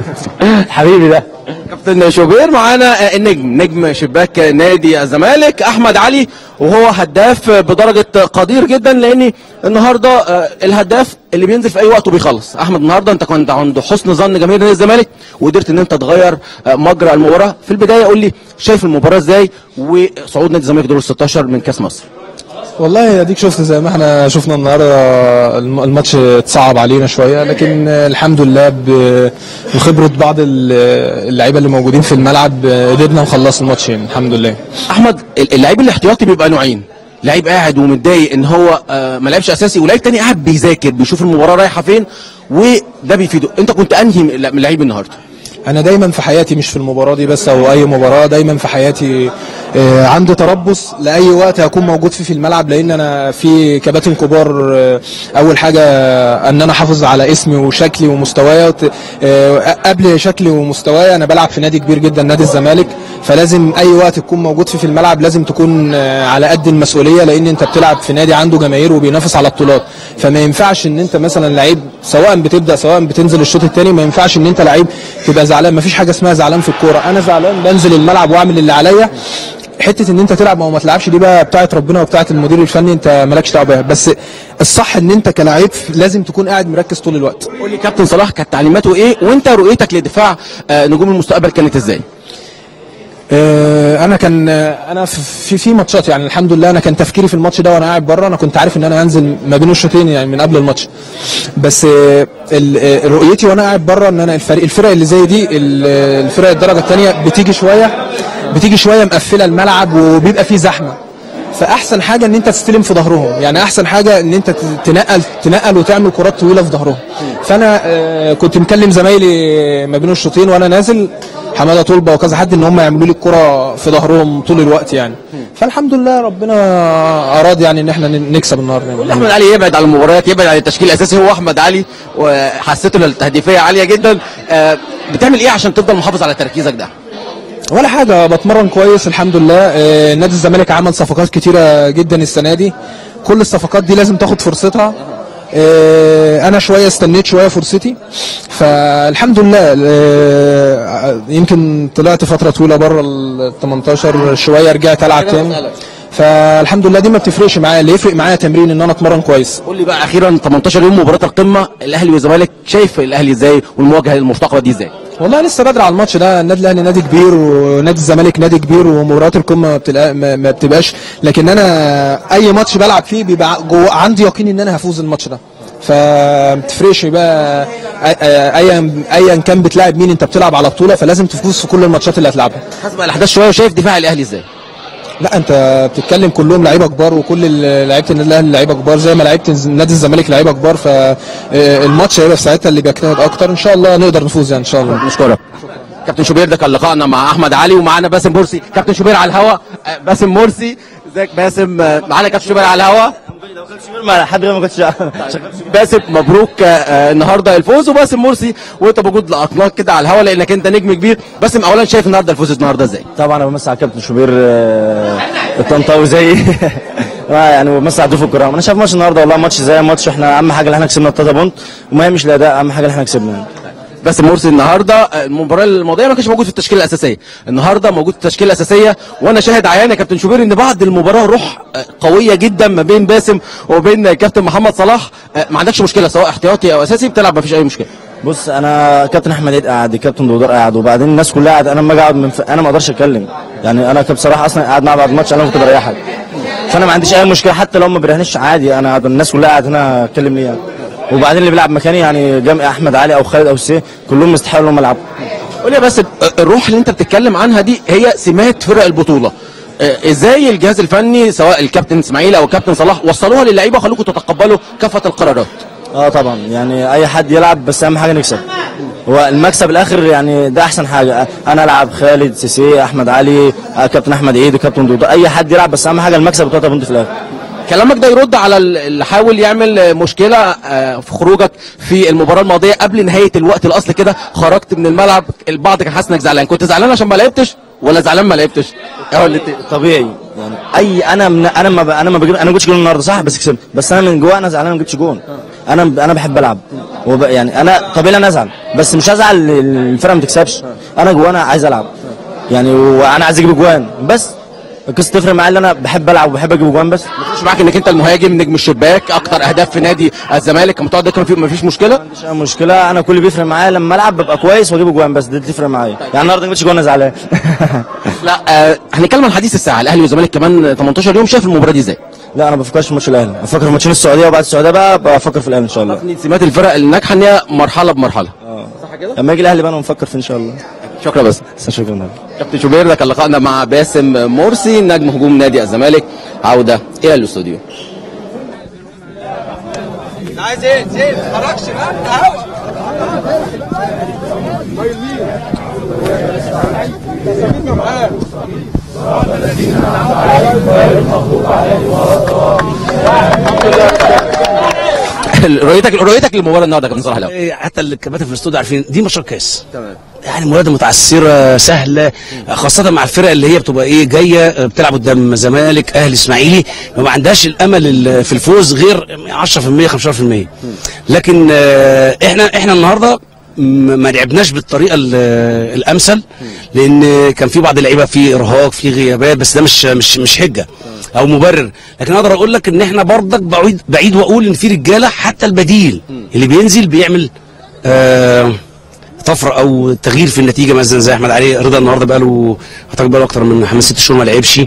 حبيبي ده كابتن شوبير معانا آه، النجم نجم شباك نادي الزمالك احمد علي وهو هداف بدرجه قدير جدا لان النهارده آه، الهداف اللي بينزل في اي وقت وبيخلص احمد النهارده انت كنت عند حسن ظن جماهير نادي الزمالك وقدرت ان انت تغير آه، مجرى المباراه في البدايه قول لي شايف المباراه ازاي وصعود نادي الزمالك دور ال 16 من كاس مصر والله اديك شفت زي ما احنا شفنا النهارده الم- الماتش اتصعب علينا شويه لكن الحمد لله ب- بخبره بعض ال- اللعيبه اللي موجودين في الملعب قدرنا نخلص الماتش يعني الحمد لله احمد ال- اللعيب الاحتياطي بيبقى نوعين لعيب قاعد ومتضايق ان هو آه، ما لعبش اساسي ولعيب تاني قاعد بيذاكر بيشوف المباراه رايحه فين وده بيفيده انت كنت انهي من من لعيب النهارده انا دايما في حياتي مش في المباراه دي بس او اي مباراه دايما في حياتي آه، عندي تربص لاي وقت هكون موجود فيه في الملعب لان انا في كباتن كبار آه، اول حاجه ان انا احافظ على اسمي وشكلي ومستواي وت- آه، قبل شكلي ومستواي انا بلعب في نادي كبير جدا نادي الزمالك فلازم اي وقت تكون موجود فيه في الملعب لازم تكون آه، على قد المسؤوليه لان انت بتلعب في نادي عنده جماهير وبينافس على بطولات فما ينفعش ان انت مثلا لعيب سواء بتبدا سواء بتنزل الشوط الثاني ما ينفعش ان انت لعيب تبقى زعلان ما فيش حاجه اسمها زعلان في الكوره انا زعلان بنزل الملعب واعمل اللي عليا حته ان انت تلعب او ما تلعبش دي بقى بتاعه ربنا وبتاعه المدير الفني انت مالكش دعوه بيها بس الصح ان انت كلاعب لازم تكون قاعد مركز طول الوقت قول لي كابتن صلاح كانت تعليماته ايه وانت رؤيتك لدفاع آه، نجوم المستقبل كانت ازاي آه، انا كان آه، انا في في ماتشات يعني الحمد لله انا كان تفكيري في الماتش ده وانا قاعد بره انا كنت عارف ان انا هنزل ما بين الشوطين يعني من قبل الماتش بس آه، ال- آه، رؤيتي وانا قاعد بره ان انا الفريق الفرق اللي زي دي ال- آه، الفرق الدرجه الثانيه بتيجي شويه بتيجي شويه مقفله الملعب وبيبقى فيه زحمه فاحسن حاجه ان انت تستلم في ظهرهم يعني احسن حاجه ان انت تنقل تنقل وتعمل كرات طويله في ظهرهم فانا آه، كنت مكلم زمايلي ما بين الشوطين وانا نازل حماده طلبه وكذا حد ان هم يعملوا لي الكره في ظهرهم طول الوقت يعني فالحمد لله ربنا اراد يعني ان احنا نكسب النهارده يعني. احمد علي يبعد عن المباريات يبعد عن التشكيل الاساسي هو احمد علي وحسيته التهديفيه عاليه جدا آه، بتعمل ايه عشان تفضل محافظ على تركيزك ده ولا حاجة بتمرن كويس الحمد لله آه، نادي الزمالك عمل صفقات كتيرة جدا السنة دي كل الصفقات دي لازم تاخد فرصتها آه، انا شوية استنيت شوية فرصتي فالحمد لله آه، يمكن طلعت فترة طويلة بره ال 18 شوية رجعت العب تاني فالحمد لله دي ما بتفرقش معايا اللي يفرق معايا تمرين ان انا اتمرن كويس قول لي بقى اخيرا 18 يوم مباراه القمه الاهلي والزمالك شايف الاهلي ازاي والمواجهه المفتقبه دي ازاي والله لسه بدري على الماتش ده النادي الاهلي نادي كبير ونادي الزمالك نادي كبير ومباريات القمه ما, بتلقى ما ما بتبقاش لكن انا اي ماتش بلعب فيه بيبقى جوه عندي يقين ان انا هفوز الماتش ده فما بتفرقش بقى أي- ايا ايا كان بتلاعب مين انت بتلعب على بطوله فلازم تفوز في كل الماتشات اللي هتلعبها حسب الاحداث شويه وشايف دفاع الاهلي ازاي لا انت بتتكلم كلهم لعيبه كبار وكل ال- لعيبه النادي الاهلي لعيبه كبار زي ما لعيبه الز- نادي الزمالك لعيبه كبار فالماتش هيبقى في ساعتها اللي بيجتهد اكتر ان شاء الله نقدر نفوز يعني ان شاء الله نشكرك كابتن شوبير ده كان لقائنا مع احمد علي ومعانا باسم مرسي كابتن شوبير على الهوا آه، باسم مرسي ازيك باسم آه، معانا كابتن شوبير على الهوا ما حد غير ما كنتش باسم مبروك آه، آه، النهارده الفوز وباسم مرسي وانت موجود لقطناك كده على الهوا لانك انت نجم كبير باسم اولا شايف النهارده الفوز النهارده ازاي طبعا انا بمسي على كابتن شوبير آه، الطنطاوي زي آه يعني بس عدوا في الكرة انا شايف ماتش النهارده والله ماتش زي ماتش احنا اهم حاجه اللي احنا كسبنا التلاته بونت وما مش الاداء اهم حاجه اللي احنا كسبنا يعني. بس مرسي النهارده المباراه الماضيه ما كانش موجود في التشكيله الاساسيه النهارده موجود في التشكيله الاساسيه وانا شاهد عيان يا كابتن شوبير ان بعد المباراه روح آه، قويه جدا ما بين باسم وبين كابتن محمد صلاح آه، ما عندكش مشكله سواء احتياطي او اساسي بتلعب ما فيش اي مشكله بص انا كابتن احمد عيد قاعد كابتن دودار قاعد وبعدين الناس كلها قاعد انا لما اجي اقعد من ف... انا ما اقدرش اتكلم يعني انا كنت بصراحه اصلا قاعد معاه بعد الماتش انا كنت بريحك فانا ما عنديش اي مشكله حتى لو ما بيريحنيش عادي انا قاعد- الناس كلها قاعد هنا اتكلم ليه يعني وبعدين اللي بيلعب مكاني يعني جامع احمد علي او خالد او سي كلهم يستحقوا انهم يلعبوا قول لي بس الروح اللي انت بتتكلم عنها دي هي سمات فرق البطوله آه، ازاي الجهاز الفني سواء الكابتن اسماعيل او الكابتن صلاح وصلوها للعيبه وخلوكم تتقبلوا كافه القرارات اه طبعا يعني اي حد يلعب بس اهم حاجه نكسب هو المكسب الاخر يعني ده احسن حاجه انا العب خالد سيسي احمد علي آه، كابتن احمد عيد وكابتن دودو اي حد يلعب بس اهم حاجه المكسب بتاعته بنت في الاخر كلامك ده يرد على ال- اللي حاول يعمل آه، مشكله آه، في خروجك في المباراه الماضيه قبل نهايه الوقت الاصلي كده خرجت من الملعب البعض كان حاسس انك زعلان كنت زعلان عشان ما لعبتش ولا زعلان ما لعبتش اه اللي ت- طبيعي يعني اي انا من انا ما ب- انا ما بجيب انا ما جبتش جون النهارده صح بس كسبت بس انا من جوا انا زعلان ما جبتش جون انا انا بحب العب وب... يعني انا طبيعي انا ازعل بس مش هزعل ال- الفرقه ما تكسبش انا جوا انا عايز العب يعني وانا عايز اجيب جوان بس القصه تفرق معايا ان انا بحب العب وبحب اجيب جوان بس مش معاك انك انت المهاجم نجم الشباك اكتر اهداف في نادي الزمالك لما تقعد ده كان في مفيش مشكله مش أي مشكله انا كل اللي بيفرق معايا لما العب ببقى كويس واجيب جوان بس دي اللي تفرق معايا يعني النهارده ما جبتش جوان انا زعلان لا آه هنتكلم عن حديث الساعه الاهلي والزمالك كمان 18 يوم شايف المباراه دي ازاي لا انا ما بفكرش في ماتش الاهلي بفكر في ماتشين السعوديه وبعد السعوديه بقى بفكر في الاهلي ان شاء الله سمات الفرق الناجحه ان هي مرحله بمرحله لما يجي الاهلي بقى انا نفكر فيه ان شاء الله شكرا بس شكرا كابتن شوبير ده كان لقائنا مع باسم مرسي نجم هجوم نادي الزمالك عوده الى الاستوديو عايز ايه؟ زين ما تتحركش بقى انت هوا رؤيتك رؤيتك للمباراه النهارده يا كابتن صلاح الاول إيه، حتى الكباتن في الاستوديو عارفين دي ماتشات كاس تمام يعني مباراه متعثره سهله خاصه مع الفرق اللي هي بتبقى ايه جايه آه، بتلعب قدام زمالك اهلي اسماعيلي ما عندهاش الامل ال- في الفوز غير 10% 15% لكن آه، احنا احنا النهارده م- ما لعبناش بالطريقه ال- الامثل لان كان في بعض اللعيبه في ارهاق في غيابات بس ده مش مش مش حجه او مبرر لكن اقدر اقول لك ان احنا برضك بعيد بعيد واقول ان في رجاله حتى البديل اللي بينزل بيعمل آه طفره او تغيير في النتيجه مثلا زي احمد علي رضا النهارده بقى له اعتقد بقى له اكتر من خمس ست شهور ما لعبش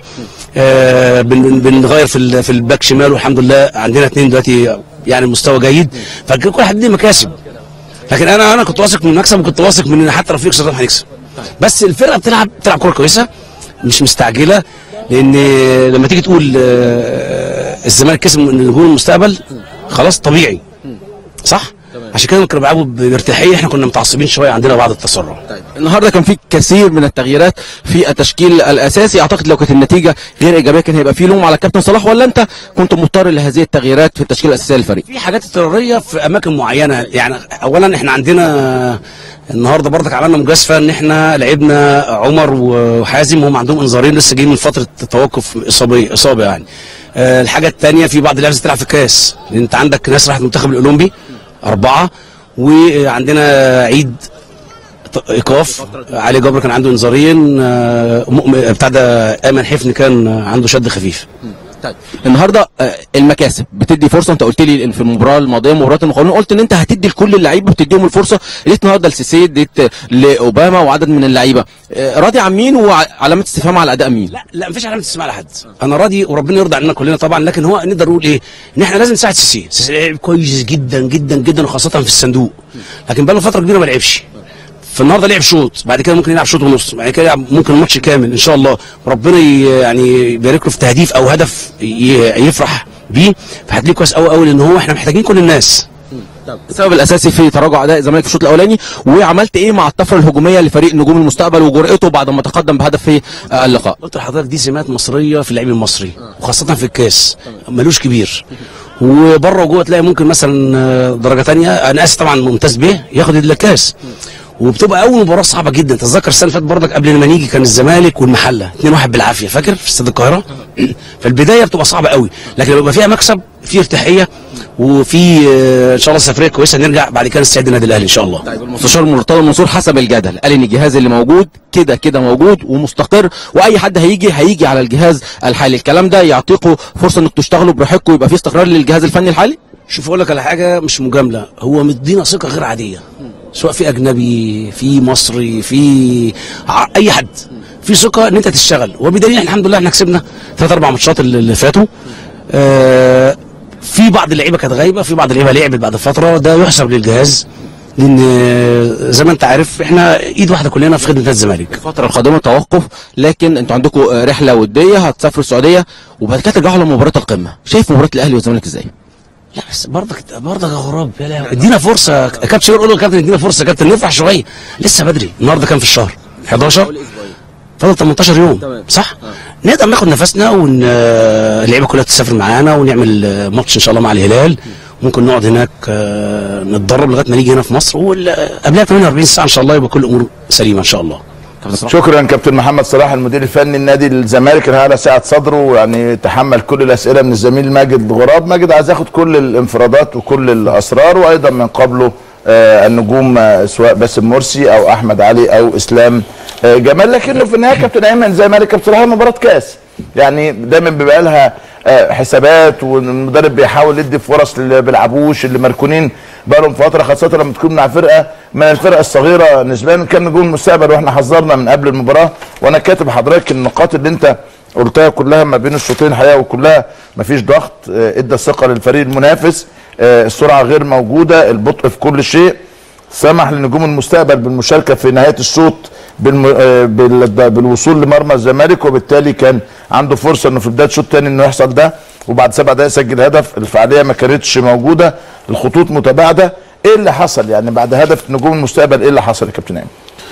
آه بن- بنغير في ال- في الباك شمال والحمد لله عندنا اثنين دلوقتي يعني مستوى جيد فكل واحد ليه مكاسب لكن انا انا كنت واثق من المكسب وكنت واثق من ان حتى لو في اكسترا تايم هنكسب بس الفرقه بتلعب بتلعب كوره كويسه مش مستعجله لان لما تيجي تقول آه، الزمالك كسب من نجوم المستقبل خلاص طبيعي صح عشان كده كانوا بيلعبوا بارتياحيه احنا كنا متعصبين شويه عندنا بعض التسرع النهارده كان في كثير من التغييرات في التشكيل الاساسي اعتقد لو كانت النتيجه غير ايجابيه كان هيبقى في لوم على الكابتن صلاح ولا انت كنت مضطر لهذه التغييرات في التشكيل الاساسي للفريق في حاجات اضطراريه في اماكن معينه يعني اولا احنا عندنا النهارده برضك عملنا مجازفه ان احنا لعبنا عمر وحازم هم عندهم انذارين لسه جايين من فتره توقف اصابه اصابه يعني آه، الحاجه الثانيه في بعض اللعيبه تلعب في الكاس لان انت عندك ناس راحت المنتخب الاولمبي اربعه وعندنا عيد ط- ايقاف علي جبر كان عنده انذارين آه، مؤمن- بتاع ده ايمن حفني كان عنده شد خفيف طيب النهارده آه، المكاسب بتدي فرصه انت قلت لي في المباراه الماضيه مباراه المقاولين قلت ان انت هتدي لكل اللعيبه بتديهم الفرصه اديت النهارده لسيسي اديت لاوباما وعدد من اللعيبه آه، راضي عن مين وعلامه استفهام على اداء مين لا لا مفيش علامه استسماع لحد انا راضي وربنا يرضى عننا كلنا طبعا لكن هو نقدر نقول ايه ان احنا لازم نساعد سيسي سيسي لعب كويس جدا جدا جدا وخاصه في الصندوق لكن بقى له فتره كبيره ما لعبش فالنهارده لعب شوط بعد كده ممكن يلعب شوط ونص بعد كده يلعب ممكن الماتش كامل ان شاء الله وربنا ي- يعني يبارك له في تهديف او هدف ي- يفرح بيه فهتلاقيه كويس قوي قوي لان هو احنا محتاجين كل الناس السبب الاساسي في تراجع اداء الزمالك في الشوط الاولاني وعملت ايه مع الطفره الهجوميه لفريق نجوم المستقبل وجرأته بعد ما تقدم بهدف في آه، اللقاء قلت لحضرتك دي سمات مصريه في اللعيب المصري وخاصه في الكاس ملوش كبير وبره وجوه تلاقي ممكن مثلا آه، درجه تانية انا اسف طبعا ممتاز به ياخد الكاس وبتبقى اول مباراه صعبه جدا تتذكر السنه اللي فاتت برضك قبل ما نيجي كان الزمالك والمحله 2-1 بالعافيه فاكر في استاد القاهره فالبدايه بتبقى صعبه قوي لكن لما يبقى فيها مكسب في ارتاحيه وفي آه، ان شاء الله سفريه كويسه نرجع بعد كده نستعد النادي الاهلي ان شاء الله المستشار مرتضى منصور حسب الجدل قال ان الجهاز اللي موجود كده كده موجود ومستقر واي حد هيجي هيجي على الجهاز الحالي الكلام ده يعطيكم فرصه انك تشتغلوا براحتكم يبقى في استقرار للجهاز الفني الحالي شوف اقول لك على حاجه مش مجامله هو مدينا ثقه غير عاديه سواء في اجنبي في مصري في ع- اي حد في ثقه ان انت تشتغل وبدليل إحنا الحمد لله احنا كسبنا ثلاث اربع ماتشات اللي اللي فاتوا آه في بعض اللعيبه كانت غايبه في بعض اللعيبه لعبت بعد فتره ده يحسب للجهاز لان آه، زي ما انت عارف احنا ايد واحده كلنا في خدمه نادي الزمالك الفتره القادمه توقف لكن انتوا عندكم آه، رحله وديه هتسافروا السعوديه وبعد كده ترجعوا لمباراه القمه شايف مباراه الاهلي والزمالك ازاي لا بس برضك برضك يا غراب يا لهوي ادينا فرصه يا كابتن شير قول له يا كابتن ادينا فرصه يا كابتن نفرح شويه لسه بدري النهارده كان في الشهر 11 فضل 18 يوم صح نقدر ناخد نفسنا ون آه، اللعيبه كلها تسافر معانا ونعمل آه، ماتش ان شاء الله مع الهلال ممكن نقعد هناك آه، نتدرب لغايه ما نيجي هنا في مصر وقبلها 48 ساعه ان شاء الله يبقى كل الامور سليمه ان شاء الله شكرا كابتن محمد صلاح المدير الفني النادي الزمالك اللي على سعه صدره يعني تحمل كل الاسئله من الزميل ماجد غراب ماجد عايز ياخد كل الانفرادات وكل الاسرار وايضا من قبله آه النجوم آه سواء باسم مرسي او احمد علي او اسلام آه جمال لكنه في النهايه كابتن ايمن الزمالك بصراحه مباراه كاس يعني دايما بيبقى لها آه، حسابات والمدرب بيحاول يدي فرص اللي بيلعبوش اللي مركونين بقالهم فتره خاصه لما تكون مع فرقه من الفرق الصغيره نسبيا كان نجوم المستقبل واحنا حذرنا من قبل المباراه وانا كاتب حضرتك النقاط اللي انت قلتها كلها ما بين الشوطين الحقيقه وكلها ما فيش ضغط آه، ادى الثقه للفريق المنافس آه، السرعه غير موجوده البطء في كل شيء سمح لنجوم المستقبل بالمشاركه في نهايه الشوط بالم... آه، بال... بالوصول لمرمى الزمالك وبالتالي كان عنده فرصه انه في بدايه الشوط الثاني انه يحصل ده وبعد سبع دقائق سجل هدف الفعاليه ما كانتش موجوده الخطوط متباعده ايه اللي حصل يعني بعد هدف نجوم المستقبل ايه اللي حصل يا كابتن ايمن؟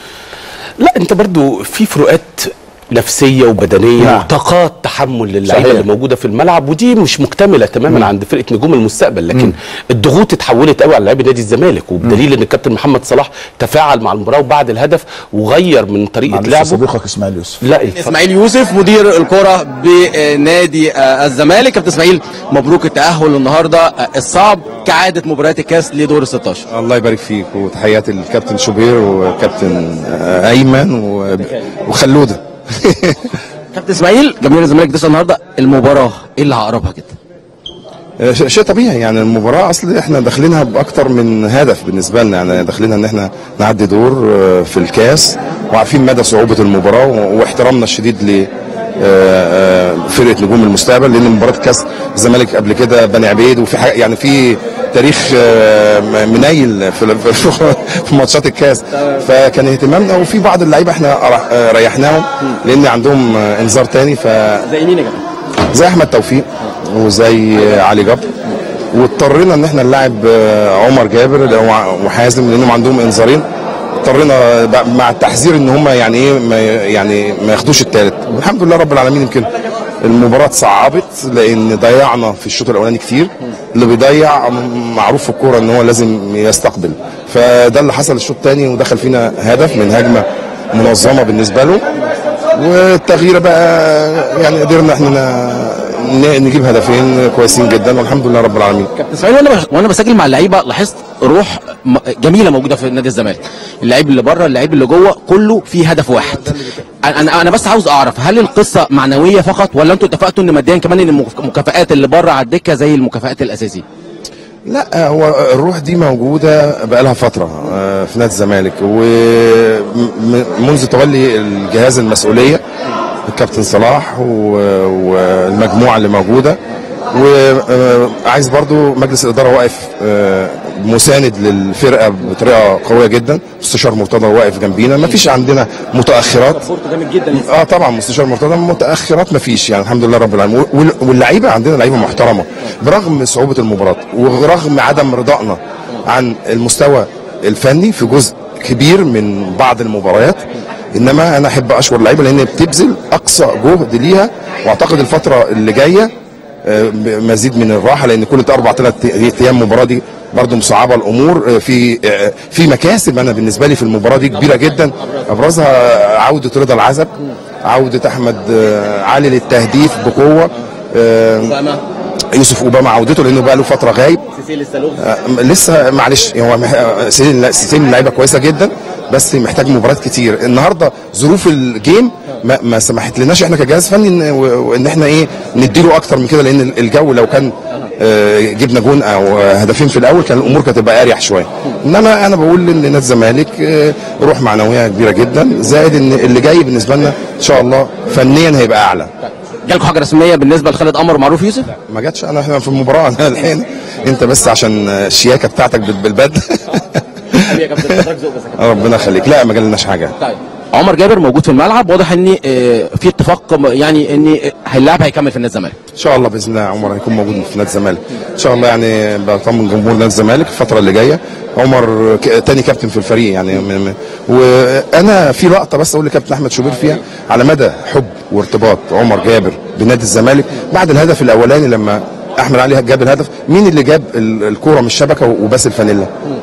لا انت برضو في فروقات نفسيه وبدنيه نعم. وطاقات تحمل للعيبه صحيح. اللي موجوده في الملعب ودي مش مكتمله تماما عند فرقه نجوم المستقبل لكن الضغوط اتحولت قوي على لعيبه نادي الزمالك وبدليل ان الكابتن محمد صلاح تفاعل مع المباراه وبعد الهدف وغير من طريقه معلش لعبه صديقك اسماعيل يوسف لا اتفضل. اسماعيل يوسف مدير الكرة بنادي آه، الزمالك كابتن اسماعيل مبروك التأهل النهارده آه، الصعب كعادة مباريات الكاس لدور ال 16 الله يبارك فيك وتحياتي للكابتن شوبير وكابتن آه، ايمن و- وخلوده كابتن اسماعيل جماهير الزمالك دي النهارده المباراة ايه اللي هقربها كده؟ آه، ش- شيء طبيعي يعني المباراه اصل احنا داخلينها باكتر من هدف بالنسبه لنا يعني داخلينها ان احنا نعدي دور آه، في الكاس وعارفين مدى صعوبه المباراه و- واحترامنا الشديد ل آه، آه، فرقه نجوم المستقبل لان مباراه الكاس الزمالك قبل كده بني عبيد وفي حاجة يعني في تاريخ آه، م- منيل في ال- في في ماتشات الكاس فكان اهتمامنا وفي بعض اللعيبه احنا رح- آه، ريحناهم لان عندهم آه، انذار تاني ف زي مين يا كابتن؟ زي احمد توفيق وزي علي جبر واضطرينا ان احنا نلاعب آه، عمر جابر اللي هو وحازم لانهم عندهم انذارين اضطرينا بقى مع التحذير ان هم يعني ايه ما يعني ما ياخدوش الثالث والحمد لله رب العالمين يمكن المباراة اتصعبت لان ضيعنا في الشوط الاولاني كتير اللي بيضيع م- معروف في الكوره ان هو لازم يستقبل فده اللي حصل الشوط الثاني ودخل فينا هدف من هجمه منظمه بالنسبه له والتغيير بقى يعني قدرنا احنا ن- نجيب هدفين كويسين جدا والحمد لله رب العالمين كابتن اسماعيل وانا بش- وانا بسجل مع اللعيبه لاحظت روح م- جميله موجوده في نادي الزمالك اللعيب اللي بره اللعيب اللي جوه كله في هدف واحد انا انا أنا بس عاوز اعرف هل القصه معنويه فقط ولا انتوا اتفقتوا ان ماديا كمان ان المك- المكافآت اللي بره على الدكه زي المكافآت الاساسيه لا هو الروح دي موجودة بقالها فترة آه، في نادي الزمالك ومنذ تولي الجهاز المسؤولية الكابتن صلاح و- والمجموعة اللي موجودة وعايز برضو مجلس الإدارة واقف آه، مساند للفرقة بطريقة قوية جدا مستشار مرتضى واقف جنبينا ما فيش عندنا متأخرات جامد جدا اه طبعا مستشار مرتضى متاخرات ما فيش يعني الحمد لله رب العالمين وال- واللعيبه عندنا لعيبه محترمه برغم صعوبه المباراه ورغم عدم رضائنا عن المستوى الفني في جزء كبير من بعض المباريات انما انا احب اشكر اللعيبه لان بتبذل اقصى جهد ليها واعتقد الفتره اللي جايه آه، مزيد من الراحه لان كل اربع ثلاث ايام مباراه دي برضه مصعبه الامور آه، في آه، في مكاسب انا بالنسبه لي في المباراه دي كبيره جدا ابرزها عوده رضا العزب عوده احمد آه، علي للتهديف بقوه آه، يوسف اوباما عودته لانه بقى له فتره غايب آه، لسه معلش هو مح- آه، سيسي سيسي لعيبه كويسه جدا بس محتاج مباريات كتير النهارده ظروف الجيم ما, ما سمحت لناش احنا كجهاز فني ان, و- وإن احنا ايه نديله اكتر من كده لان الجو لو كان آه، جبنا جون او هدفين في الاول كان الامور كانت تبقى اريح شويه انما انا بقول ان نادي الزمالك آه، روح معنويه كبيره جدا زائد ان اللي جاي بالنسبه لنا ان شاء الله فنيا هيبقى اعلى جالكم حاجه رسميه بالنسبه لخالد قمر ومعروف يوسف ما جاتش انا احنا في المباراه انا الحين انت بس عشان الشياكه بتاعتك بال- بالبدل ربنا يخليك لا ما جالناش حاجه طيب عمر جابر موجود في الملعب واضح ان آه، في اتفاق م- يعني ان آه، اللاعب هيكمل في النادي الزمالك ان شاء الله باذن الله عمر هيكون موجود في نادي الزمالك ان شاء الله يعني بطمن جمهور نادي الزمالك الفتره اللي جايه عمر ك- تاني كابتن في الفريق يعني من- من- وانا في لقطه بس اقول لكابتن احمد شوبير فيها على مدى حب وارتباط عمر جابر بنادي الزمالك بعد الهدف الاولاني لما احمد علي جاب الهدف مين اللي جاب ال- الكوره من الشبكه وباس الفانيلا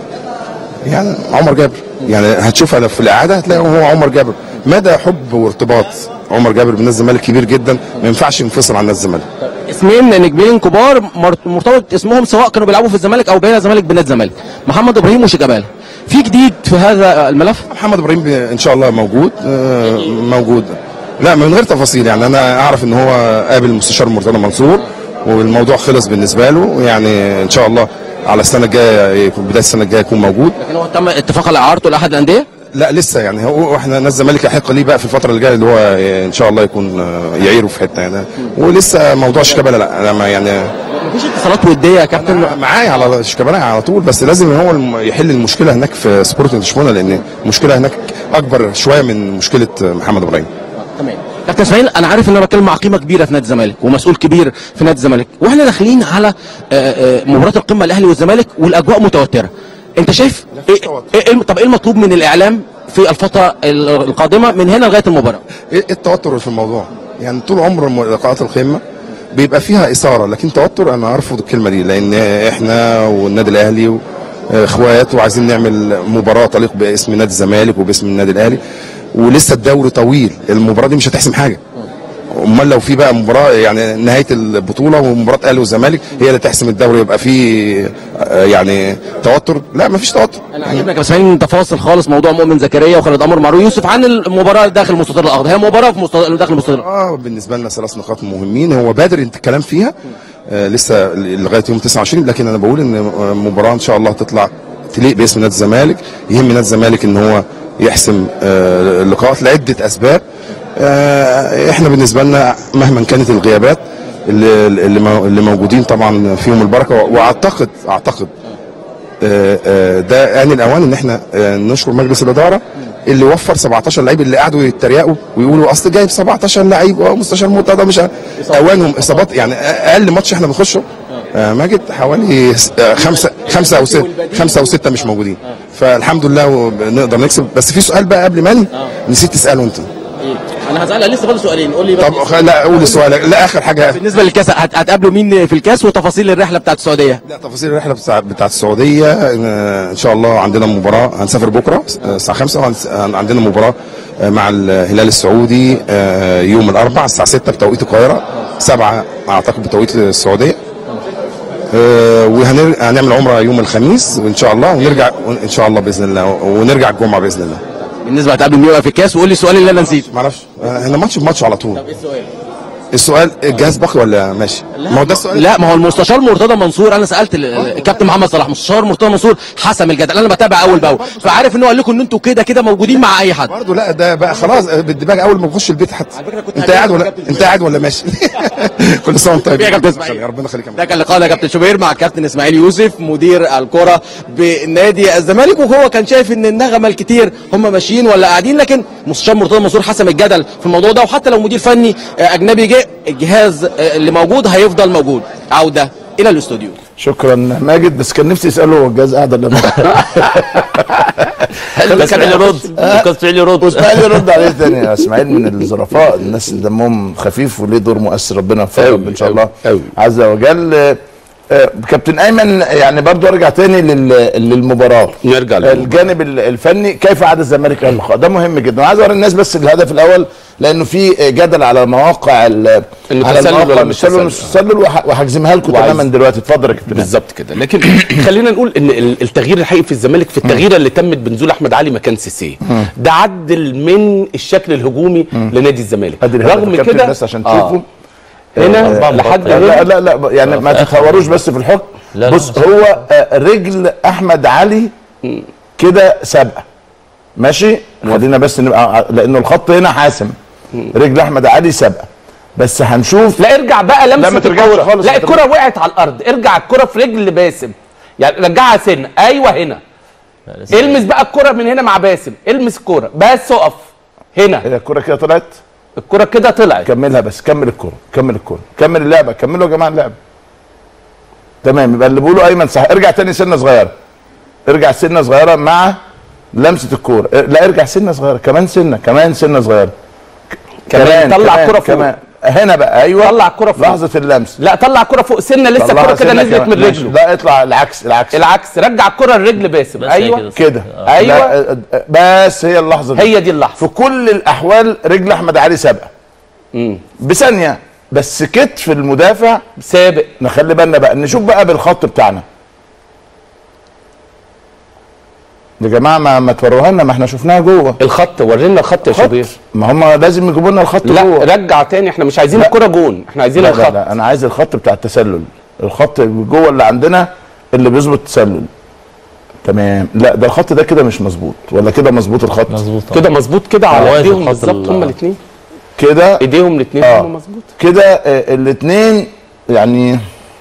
يعني عمر جابر يعني هتشوفها في الاعاده هتلاقي هو عمر جابر مدى حب وارتباط عمر جابر بالنادي الزمالك كبير جدا ما ينفعش ينفصل عن نادي الزمالك اسمين نجمين كبار مر- مرتبط اسمهم سواء كانوا بيلعبوا في الزمالك او بين الزمالك بنادي الزمالك محمد ابراهيم وشيكابالا في جديد في هذا الملف محمد ابراهيم ب- ان شاء الله موجود آه، موجود لا من غير تفاصيل يعني انا اعرف ان هو قابل المستشار مرتضى منصور والموضوع خلص بالنسبه له يعني ان شاء الله على السنه الجايه يكون بدايه السنه الجايه يكون موجود لكن هو تم اتفاق على اعارته لاحد الانديه لا لسه يعني هو احنا نادي الزمالك يحق ليه بقى في الفتره اللي جايه اللي هو ان شاء الله يكون آه، يعيره في حته يعني ولسه موضوع شيكابالا لا انا ما يعني مفيش اتصالات وديه يا كابتن معايا على شيكابالا على طول بس لازم هو الم- يحل المشكله هناك في سبورتنج لشبونه لان المشكله هناك اكبر شويه من مشكله محمد ابراهيم تمام كابتن اسماعيل انا عارف ان انا بتكلم مع قيمه كبيره في نادي الزمالك ومسؤول كبير في نادي الزمالك واحنا داخلين على آه، آه، مباراه القمه الاهلي والزمالك والاجواء متوتره انت شايف إيه إيه الم- طب ايه المطلوب من الاعلام في الفتره ال- القادمه من هنا لغايه المباراه ايه التوتر اللي في الموضوع يعني طول عمر م- لقاءات القمه بيبقى فيها اثاره لكن توتر انا ارفض الكلمه دي لان احنا والنادي الاهلي و- اخوات وعايزين نعمل مباراه تليق باسم نادي الزمالك وباسم النادي الاهلي ولسه الدوري طويل المباراه دي مش هتحسم حاجه امال لو في بقى مباراه يعني نهايه البطوله ومباراه الاهلي والزمالك هي اللي تحسم الدوري يبقى في آه، يعني توتر لا مفيش توتر انا عجبني يا كابتن اسماعيل انت فاصل خالص موضوع مؤمن زكريا وخالد قمر معروف يوسف عن المباراه داخل المستطيل الاخضر هي مباراه في مستطيل داخل المستطيل الأخضر. اه بالنسبه لنا ثلاث نقاط مهمين هو بادر انت الكلام فيها آه لسه لغايه يوم 29 لكن انا بقول ان آه، مباراه ان شاء الله تطلع تليق باسم نادي الزمالك يهم نادي الزمالك ان هو يحسم آه اللقاءات لعده اسباب آه احنا بالنسبه لنا مهما كانت الغيابات اللي اللي مو- اللي موجودين طبعا فيهم البركه واعتقد اعتقد آه، آه، ده آن الأوان إن إحنا آه، نشكر مجلس الإدارة اللي وفر 17 لعيب اللي قعدوا يتريقوا ويقولوا أصل جايب 17 لعيب ومستشار مرتضى مش ع- أوانهم إصابات يعني أقل ماتش إحنا بنخشه آه، ماجد حوالي س- آه، خمسة خمسة أو ستة خمسة أو ستة مش موجودين فالحمد لله نقدر نكسب بس في سؤال بقى قبل ما أنهي نسيت تسأله أنت انا هسالك لسه فاضل سؤالين قول لي بس طب خ- لا قول السؤال لا آخر حاجة بالنسبه للكاس هت- هتقابلوا مين في الكاس وتفاصيل الرحله بتاعت السعوديه لا تفاصيل الرحله بتاع بتاعت السعوديه آه، ان شاء الله عندنا مباراه هنسافر بكره آه، الساعه 5 وهنس- هن- عندنا مباراه آه، مع الهلال السعودي آه، يوم الاربعاء الساعه 6 بتوقيت القاهره 7 اعتقد بتوقيت السعوديه وهنعمل عمره يوم الخميس وان شاء الله ونرجع ان شاء الله باذن الله ونرجع الجمعه باذن الله بالنسبه هتقابلوا مين بقى في الكاس وقول لي السؤال اللي انا نسيته معرفش آه، احنا ماتش بماتش على طول ايه السؤال السؤال الجهاز باقي ولا ماشي ما هو ده السؤال لا ما هو المستشار مرتضى منصور انا سالت ال- الكابتن محمد صلاح مستشار مرتضى منصور حسم الجدل انا بتابع اول باول فعارف ان هو قال لكم ان انتوا كده كده موجودين مع اي حد برضه لا ده بقى خلاص آه، بالدماغ اول ما بخش البيت حتى انت قاعد ولا انت قاعد ولا ماشي كل سنه وانت طيب يا كابتن اسماعيل. ربنا يخليك يا ده كان لقاءنا يا كابتن شوبير مع الكابتن اسماعيل يوسف مدير الكره بنادي الزمالك وهو كان شايف ان النغمه الكتير هم ماشيين ولا قاعدين لكن مستشار مرتضى منصور حسم الجدل في الموضوع ده وحتى لو مدير فني آه، اجنبي جه الجهاز آه، اللي موجود هيفضل موجود عوده الى الاستوديو شكرا ماجد بس كان نفسي اساله هو الجهاز قاعد ولا لا كاس فعلي يرد كاس فعلي يرد واسماعيل يرد عليه تاني يا اسماعيل من الظرفاء الناس اللي دمهم خفيف وليه دور مؤثر ربنا يوفقهم ان شاء الله عز وجل آه، آه، كابتن ايمن يعني برضو ارجع تاني لل- للمباراه نرجع الجانب ال- الفني كيف عاد الزمالك على اللقاء ده مهم جدا عايز اوري الناس بس الهدف الاول لانه في جدل على مواقع ال- إنه على تسلل المواقع ولا مش تسلل مش تسلل. تسلل وح- وهجزمها لكم وعايز- تماما دلوقتي اتفضل يا كابتن بالظبط كده لكن خلينا نقول ان ال- التغيير الحقيقي في الزمالك في التغييره اللي تمت بنزول احمد علي مكان سيسي ده عدل من الشكل الهجومي لنادي الزمالك ادي الهدف رغم كابتن كده بس عشان آه. تشوفوا هنا آه، لحد لا هنا لا لا يعني ما تتهوروش بس في الحكم لا، بص هو آه، رجل احمد علي كده سابقه ماشي خلينا بس نبقى لانه الخط هنا حاسم رجل احمد علي سابقه بس هنشوف لا ارجع بقى لا، لمسه ما ترجعش الكوره خالص، لا ما الكوره وقعت على الارض ارجع الكوره في رجل باسم يعني رجعها سنه ايوه هنا المس بقى الكوره من هنا مع باسم المس الكوره بس اقف هنا هي الكره كده طلعت الكوره كده طلعت كملها بس كمل الكره كمل الكره كمل اللعبه كملوا يا جماعه اللعبه تمام يبقى اللي بيقولوا ايمن صح ارجع تاني سنه صغيره ارجع سنه صغيره مع لمسه الكوره اه، لا ارجع سنه صغيره كمان سنه كمان سنه صغيره كمان طلع الكرة فوق. كمان هنا بقى ايوه طلع الكرة فوق. لحظه اللمس لا طلع الكوره فوق سنه لسه طلعها الكوره كده سنة نزلت كمان. من ماشي. رجله لا اطلع العكس العكس العكس رجع الكره لرجل باسم بس هي ايوه كده. كده أيوة. لا، اه، اه، بس هي اللحظه دي هي دي اللحظه في كل الاحوال رجل احمد علي سابقه بثانيه بس كتف المدافع سابق نخلي بالنا بقى نشوف بقى بالخط بتاعنا يا جماعه ما ما توروها لنا ما احنا شفناها جوه الخط ورينا الخط يا خط. شوبير ما هم لازم يجيبوا لنا الخط لا جوه رجع تاني احنا مش عايزين لا. الكره جون احنا عايزين لا, لا, الخط لا انا عايز الخط بتاع التسلل الخط جوه اللي عندنا اللي بيظبط التسلل تمام لا ده الخط ده كده مش مظبوط ولا كده مظبوط الخط مظبوط كده مظبوط كده على واقف ايديهم الخط بالظبط ال- هما الاثنين كده ايديهم الاثنين آه. هما مظبوط كده الاثنين يعني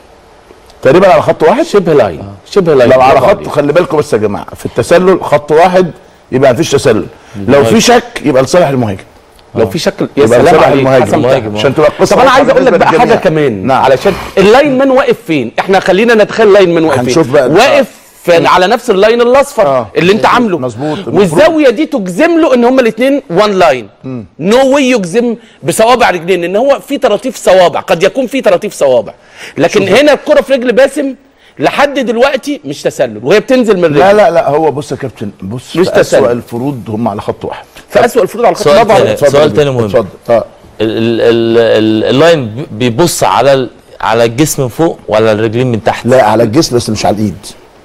تقريبا على خط واحد شبه لاين شبه لاين لو على برافو خط عليك. خلي بالكم بس يا جماعه في التسلل خط واحد يبقى مفيش تسلل لو في شك يبقى لصالح المهاجم لو في شكل يا يبقى سلام لصالح عليك المهاجم حسن المهاجم. عشان تبقى القصه طب انا واضحة عايز اقول لك بالنسبة بقى حاجه للجميع. كمان نعم. علشان اللاين مان واقف فين احنا خلينا نتخيل لاين مان واقف هنشوف فين بقى. واقف في على نفس اللاين الاصفر آه. اللي انت عامله مظبوط. المفروض. والزاويه دي تجزم له ان هما الاثنين وان لاين نو واي يجزم بصوابع رجلين ان هو في طراطيف صوابع قد يكون في طراطيف صوابع لكن هنا الكره في رجل باسم لحد دلوقتي مش تسلل وهي بتنزل من لا رجله لا لا هو بص يا كابتن بص مش في اسوأ تسلل. الفروض هم على خط واحد في اسوء الفروض على الخط سؤال برافو تاني. عليك. اتفضل سؤال يا تاني بيه. مهم. اتفضل اه ال- ال- ال- اللاين بيبص على ال- على الجسم من فوق ولا الرجلين من تحت لا على الجسم بس مش على الايد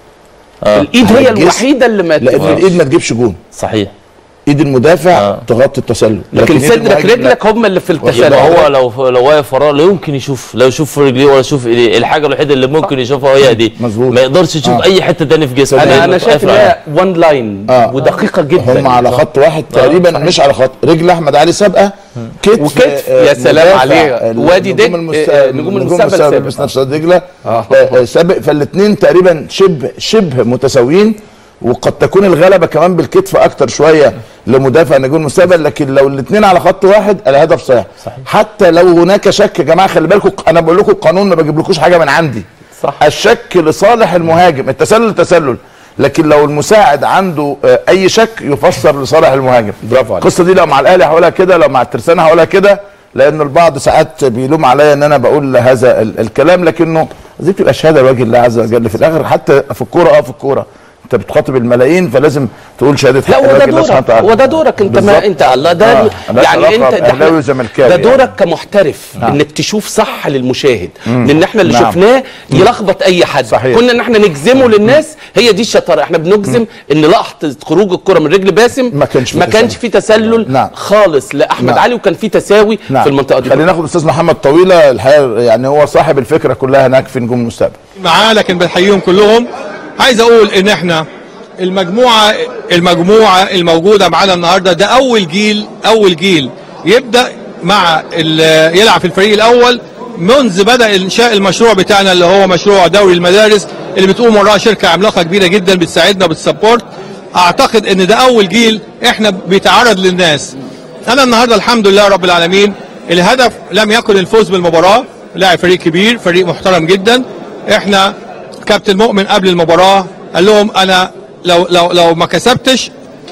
الايد على هي الجسم. الوحيده اللي ما لان تنفعش. الايد ما تجيبش جون صحيح ايد المدافع آه. تغطي التسلل لكن إيد صدرك المهاجم لا. رجلك هم اللي في التسلل يبقى هو لو لو واقف وراه لا يمكن يشوف لا يشوف في رجليه ولا يشوف ايديه الحاجه الوحيده اللي ممكن يشوفها هي دي مظبوط. ما يقدرش يشوف آه. اي حته تاني في جسمه انا لأنه انا شايف قافل ان عليه. هي وان لاين آه. ودقيقه جدا هم على خط واحد تقريبا مش على خط رجل احمد علي سابقه كتف وكتف. آه، يا سلام مدافع. عليه. ال- وادي نجوم دج- المست- آه، نجوم المستقبل سابق. بس نفس دجله آه، آه، سابق فالاثنين تقريبا شبه شبه متساويين وقد تكون الغلبه كمان بالكتف اكتر شويه لمدافع نجوم المستقبل لكن لو الاثنين على خط واحد الهدف صحيح صحيح. حتى لو هناك شك يا جماعه خلي بالكم انا بقول لكم القانون ما بجيبلكوش حاجه من عندي صح. الشك لصالح المهاجم التسلل تسلل لكن لو المساعد عنده آه، اي شك يفسر لصالح المهاجم برافو عليك. القصه دي لو مع الاهلي هقولها كده لو مع الترسانه هقولها كده لان البعض ساعات بيلوم عليا ان انا بقول هذا ال- الكلام لكنه دي بتبقى شهاده لوجه الله عز وجل في الاخر حتى في الكوره اه في الكوره انت بتخاطب الملايين فلازم تقول شهاده لا حق هو ده لوجه الله سبحانه دورك وتعالى. هو ده دورك انت بالظبط. ما انت الله ده آه. ملهاش يعني علاقة انت ده, بأهلاوي احنا- وزملكاوي ده يعني. دورك كمحترف نعم. انك تشوف صح للمشاهد لان احنا اللي نعم. شفناه يلخبط اي حد صحيح. كنا ان احنا نجزمه للناس هي دي الشطاره احنا بنجزم ان لقطه خروج الكره من رجل باسم ما كانش في ما كانش تسلل. في تسلل نعم. خالص لاحمد نعم. علي وكان في تساوي نعم. في المنطقه دي خلينا ناخد الاستاذ محمد طويله الحقيقه يعني هو صاحب الفكره كلها هناك في نجوم المستقبل معاه لكن بنحييهم كلهم عايز اقول ان احنا المجموعه المجموعه الموجوده معانا النهارده ده اول جيل اول جيل يبدا مع ال- يلعب في الفريق الاول منذ بدا انشاء المشروع بتاعنا اللي هو مشروع دوري المدارس اللي بتقوم وراها شركه عملاقه كبيره جدا بتساعدنا بالسبورت اعتقد ان ده اول جيل احنا بيتعرض للناس انا النهارده الحمد لله رب العالمين الهدف لم يكن الفوز بالمباراه لاعب فريق كبير فريق محترم جدا احنا كابتن مؤمن قبل المباراه قال لهم انا لو لو لو ما كسبتش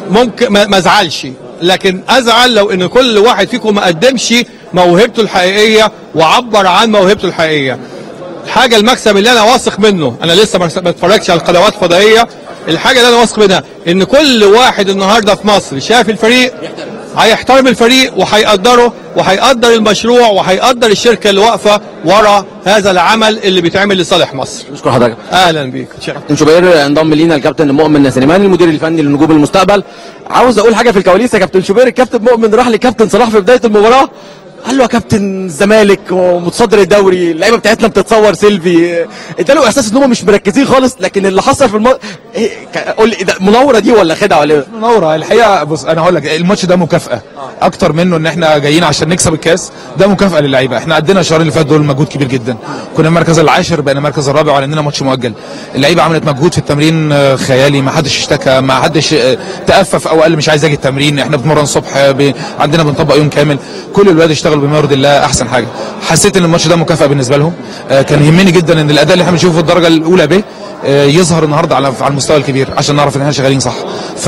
ممكن ما ما ازعلش لكن ازعل لو ان كل واحد فيكم ما قدمش موهبته الحقيقيه وعبر عن موهبته الحقيقيه الحاجه المكسب اللي انا واثق منه انا لسه ما ما اتفرجتش على القنوات الفضائيه الحاجه اللي انا واثق منها ان كل واحد النهارده في مصر شاف الفريق هيحترم الفريق وهيقدره وهيقدر المشروع وهيقدر الشركه اللي واقفه ورا هذا العمل اللي بيتعمل لصالح مصر بشكر حضرتك اهلا بيك كابتن شوبير انضم لينا الكابتن مؤمن سليمان المدير الفني لنجوم المستقبل عاوز اقول حاجه في الكواليس يا كابتن شوبير الكابتن مؤمن راح لكابتن صلاح في بدايه المباراه قال له يا كابتن الزمالك ومتصدر الدوري اللعيبه بتاعتنا بتتصور سيلفي اداله احساس ان هم مش مركزين خالص لكن اللي حصل في الم... إيه ك- قول لي ده منوره دي ولا خدعه ولا ايه؟ منوره الحقيقه بص انا هقول لك الماتش ده مكافاه اكتر منه ان احنا جايين عشان نكسب الكاس ده مكافاه للعيبه احنا عدينا الشهرين اللي فاتوا دول مجهود كبير جدا كنا المركز العاشر بقينا المركز الرابع وعندنا ماتش مؤجل اللعيبه عملت مجهود في التمرين آه، خيالي ما حدش اشتكى ما حدش آه، تأفف او قال مش عايز اجي التمرين احنا بنتمرن الصبح آه، ب... عندنا بنطبق يوم كامل كل الولاد اشتغلوا بما يرضي الله احسن حاجه حسيت ان الماتش ده مكافاه بالنسبه لهم آه، كان يهمني جدا ان الاداء اللي احنا بنشوفه في الدرجه الاولى ب آه، يظهر النهارده على على المستوى الكبير عشان نعرف ان احنا شغالين صح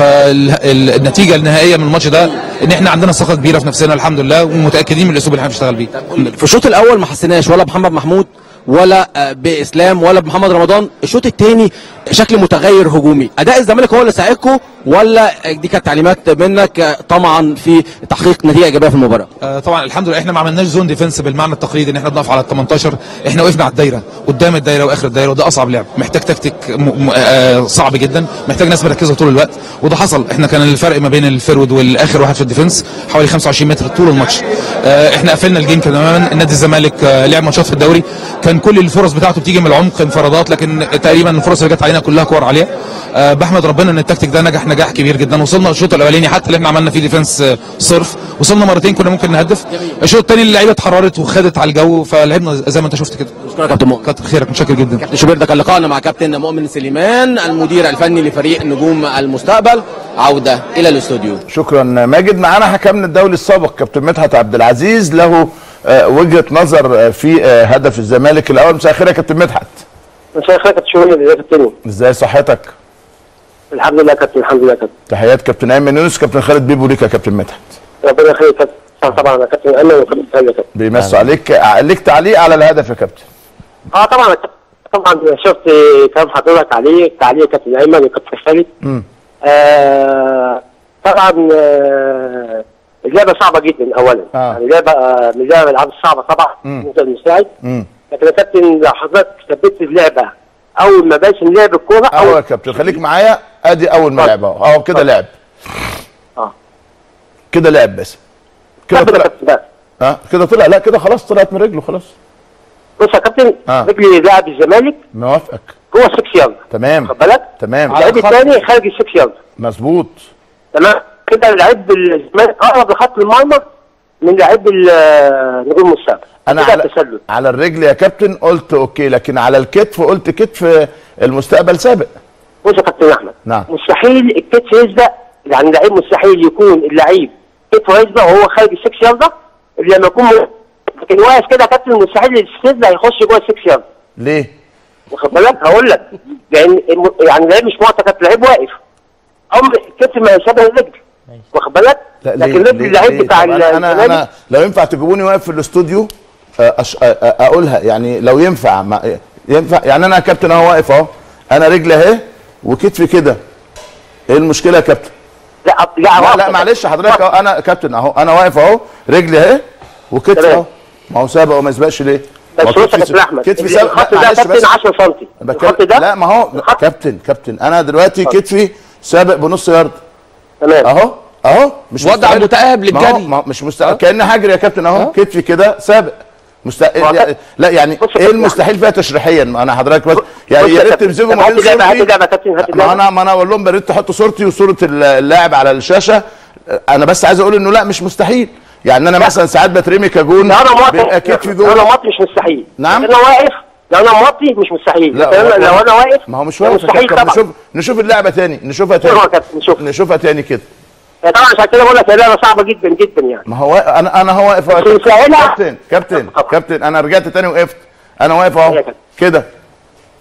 فالنتيجه النهائيه من الماتش ده ان احنا عندنا ثقه كبيره في نفسنا الحمد لله ومتاكدين من الاسلوب اللي احنا بنشتغل بيه في الشوط الاول ما حسيناش ولا بمحمد محمود ولا آه، باسلام ولا بمحمد رمضان الشوط الثاني شكل متغير هجومي اداء الزمالك هو اللي ساعدكم ولا دي كانت تعليمات منك آه، طمعا في تحقيق نتيجه ايجابيه في المباراه آه، طبعا الحمد لله احنا ما عملناش زون ديفنس بالمعنى التقليدي ان احنا بنقف على ال 18 احنا وقفنا على الدايره قدام الدايره واخر الدايره وده اصعب لعب محتاج تكتيك م... م... آه صعب جدا محتاج ناس مركزه طول الوقت وده حصل احنا كان الفرق ما بين الفيرود والاخر واحد في الديفنس حوالي 25 متر طول الماتش آه احنا قفلنا الجيم تماما نادي الزمالك آه لعب ماتشات في الدوري كان كل الفرص بتاعته بتيجي من العمق انفرادات لكن تقريبا الفرص اللي جت علينا كلها كور عاليه آه بحمد ربنا ان التكتيك ده نجح نجاح كبير جدا وصلنا الشوط الاولاني حتى اللي احنا عملنا فيه ديفنس آه، صرف وصلنا مرتين كنا ممكن نهدف الشوط الثاني اللعيبه اتحررت وخدت على الجو فلعبنا زي ما انت شفت كده شكرا يا كابتن مؤمن كتر خيرك متشكر جدا كابتن شوبير ده كان لقائنا مع كابتن مؤمن سليمان المدير الفني لفريق نجوم المستقبل عوده الى الاستوديو شكرا ماجد معانا حكمنا الدولي السابق كابتن مدحت عبد العزيز له آه، وجهه نظر آه، في آه، هدف الزمالك الاول مساء الخير يا كابتن مدحت مساء الخير كابتن شوقي ازيك يا كابتن ازاي صحتك الحمد لله يا كابتن الحمد لله يا كابتن تحيات كابتن ايمن يونس كابتن خالد بيبو ليك يا كابتن مدحت ربنا يخليك يا كابتن طبعا يا كابتن ايمن وكابتن خالد يا كابتن بيمسوا عليك آه، ليك تعليق على الهدف يا كابتن اه طبعا يا كابتن. طبعا شفت كلام حضرتك عليه تعليق كابتن ايمن وكابتن خالد مم. آه طبعا آه اللعبه صعبه جدا اولا آه. يعني لعبه آه، من اللعبه الالعاب الصعبه طبعا مم. بالنسبه للمساعد مم. لكن يا كابتن لو حضرتك ثبت اللعبه اول ما باشن لعب الكوره اهو يا كابتن خليك معايا ادي اول ما لعب اهو اهو كده لعب اه كده لعب بس كده ثبت يا طلع كابتن بقى اه كده طلع لا كده خلاص طلعت من رجله خلاص بص يا كابتن آه. رجلي لاعب الزمالك موافقك جوه 6 يارد تمام خد بالك تمام اللعيب الثاني خارج ال 6 يارد مظبوط تمام كده لعيب الزمالك اقرب لخط المرمى من لعيب ال- نجوم المستقبل انا كده على التسلل على الرجل يا كابتن قلت اوكي لكن على الكتف قلت كتف المستقبل سابق بص يا كابتن احمد نعم مستحيل الكتف يسبق يعني لعيب مستحيل يكون اللعيب كتفه يسبق وهو خارج ال 6 يارد الا لما يكون م- لكن واقف كده يا كابتن مستحيل السيزا يخش جوه ال 6 يارد ليه؟ واخد بالك هقول لك لان الم- يعني لعيب مش معتقد لعيب واقف عمر الكتف ما يشبه الرجل واخد بالك لا ليه؟ لكن رجل ليه؟ اللعيب ليه؟ بتاع طب انا انا, الزمالك أنا لو ينفع تجيبوني واقف في الاستوديو آه، أش... آه، آه، اقولها يعني لو ينفع ما... ينفع يعني انا يا كابتن اهو واقف اهو انا رجلي اهي وكتفي كده ايه المشكله يا كابتن؟ لا لا لا, لا معلش حضرتك اهو انا كابتن اهو انا واقف اهو رجلي اهي وكتفي اهو ما هو سابق وما يسبقش ليه؟ بس ما هو بص يا كتفي- كابتن احمد كتفي ال- سابق الخط لا، ده معلش كابتن بس 10 سم بتكلم- الخط ده لا ما هو كابتن كابتن انا دلوقتي كتفي سابق بنص يارد تمام اهو اهو مش وضع مستعد. متأهب ما هو- للجري. ما هو مش مستعد كاني هجري يا كابتن اهو كتفي كده سابق مستحيل لا يعني ايه المستحيل فيها تشريحيا ما انا حضرتك بس يعني بص يا يا ريت كابتن، تمسكوا طب ما هات بين اللعبة، هات صورتي اللعبة يا كابتن، هات ما اللعبة. انا ما انا اقول لهم يا ريت تحطوا صورتي وصوره اللاعب على الشاشه انا بس عايز اقول انه لا مش مستحيل يعني انا مثلا ساعات بترمي كجون لو انا موطي بيبقى كتفي لو جوه انا موطي مش مستحيل نعم. لو انا واقف لو انا موطي مش مستحيل لا لكن أنا- هو- لو انا واقف ما هو مش ده واقف يا مستحيل كابتن. طبعا نشوف نشوف اللعبه تاني نشوفها تاني نشوفها يا كابتن، نشوف. نشوفها تاني كده يعني طبعا عشان كده بقول لك هي لعبه صعبه جدا جدا يعني ما هو انا انا هو واقف اهو بس مسهلة. كابتن كابتن كابتن انا رجعت تاني وقفت انا واقف اهو كده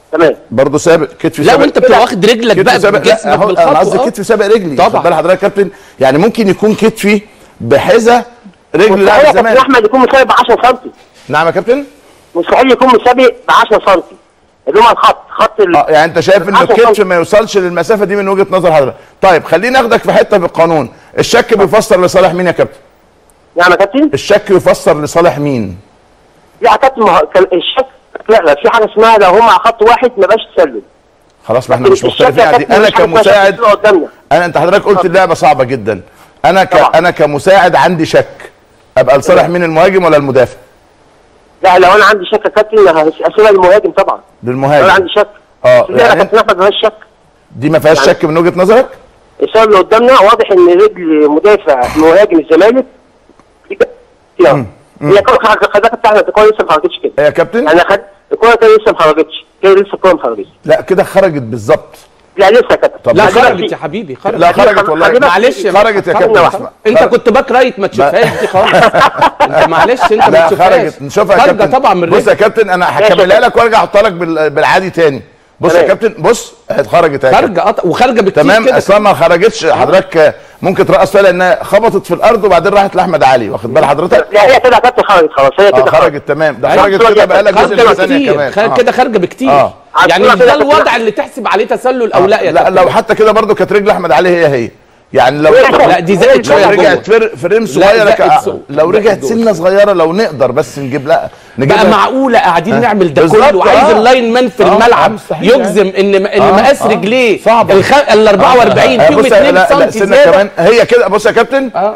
تمام برضه سابق كتفي لا سابق وانت بتبقى واخد رجلك كتفي بقى سابق لا بجسمك هو انا قصدي بالخطوه كتفي سابق رجلي طبعا. خد بال حضرتك يا كابتن يعني ممكن يكون كتفي بحذا رجل لاعب مستحيل يا كابتن الزمالك احمد يكون مسابق ب 10 سم نعم يا كابتن مستحيل يكون مسابق ب 10 سم اللي هو الخط خط ال... اه يعني انت شايف ان 10 الكتف سم. ما يوصلش للمسافه دي من وجهه نظر حضرتك طيب خليني اخدك في حته في القانون الشك بيفسر لصالح مين يا كابتن نعم يا كابتن الشك يفسر لصالح مين لا يا كابتن ما هو كان الشك لا لا في حاجه اسمها لو هم على خط واحد ما بقاش تسلل خلاص ما احنا مش الشك مختلفين يا على دي كابتن انا مش حاجة اسمها كمساعد شك قدامنا انا انت حضرتك قلت اللعبه صعبه جدا انا ك... طبعا. انا كمساعد عندي شك ابقى لصالح مين المهاجم ولا المدافع لا لو انا عندي شك يا كابتن هسيبها للمهاجم طبعا لو انا للمهاجم عندي شك اه لا يا يعني كابتن احمد ما فيهاش شك دي ما فيهاش يعني- شك من وجهه نظرك السؤال اللي قدامنا واضح ان رجل مدافع مهاجم الزمالك هي الكوره خرجت خلي بالك بتاعنا الكوره لسه ما خرجتش كده يا كابتن انا خد الكوره كده لسه ما خرجتش كده لسه الكوره ما خرجتش لا كده خرجت بالظبط لا لسه يا كابتن طب لا خرجت خرجت يا حبيبي خرجت لا خرجت والله خلي بالك- معلش يا خرجت يا خرجنا كابتن واحدة. اسمع انت كنت باك رايت ما تشوفهاش دي خالص انت معلش انت ما لا تشوفهاش خرجت نشوفها يا خارجه كابتن طبعا من بص يا الرجل كابتن انا ماشي يا هكملها لك وارجع احطها لك بال- بالعادي تاني بص يا تمام. كابتن بص اهي اتخرجت اهي خارجه قط- وخارجه بكتير تمام كده اصلا ما خرجتش حضرتك ممكن ترقص فيها لانها خبطت في الارض وبعدين راحت لاحمد علي واخد بال حضرتك لا هي كده يا كابتن خرجت خلاص هي اه كده خرجت خرجت تمام ده أيوة، خرجت كده بقى لك جزء خارجه من ثانيه بكتير كمان خارج آه. كده خارجه بكتير آه. يعني عشان مش ده كده كنت- الوضع اللي تحسب عليه تسلل او لا يا لا كابتن لو حتى كده برضو كانت رجل احمد علي هي هي يعني لو لا دي زادت شويه لو جوه. رجعت فر- فريم صغيره زادت كا- سو- لو زادت رجعت جوه. سنه صغيره لو نقدر بس نجيب لا نجيبها بقى معقوله قاعدين نعمل ده بالظبط، كله وعايز آه. اللاين مان في آه، الملعب مستحيل يجزم ان ان آه، مقاس آه. رجليه صعبة. الخ... ال 44 آه، فيهم بص لا 2 لا سم سنه زياده كمان هي كده بص يا كابتن اه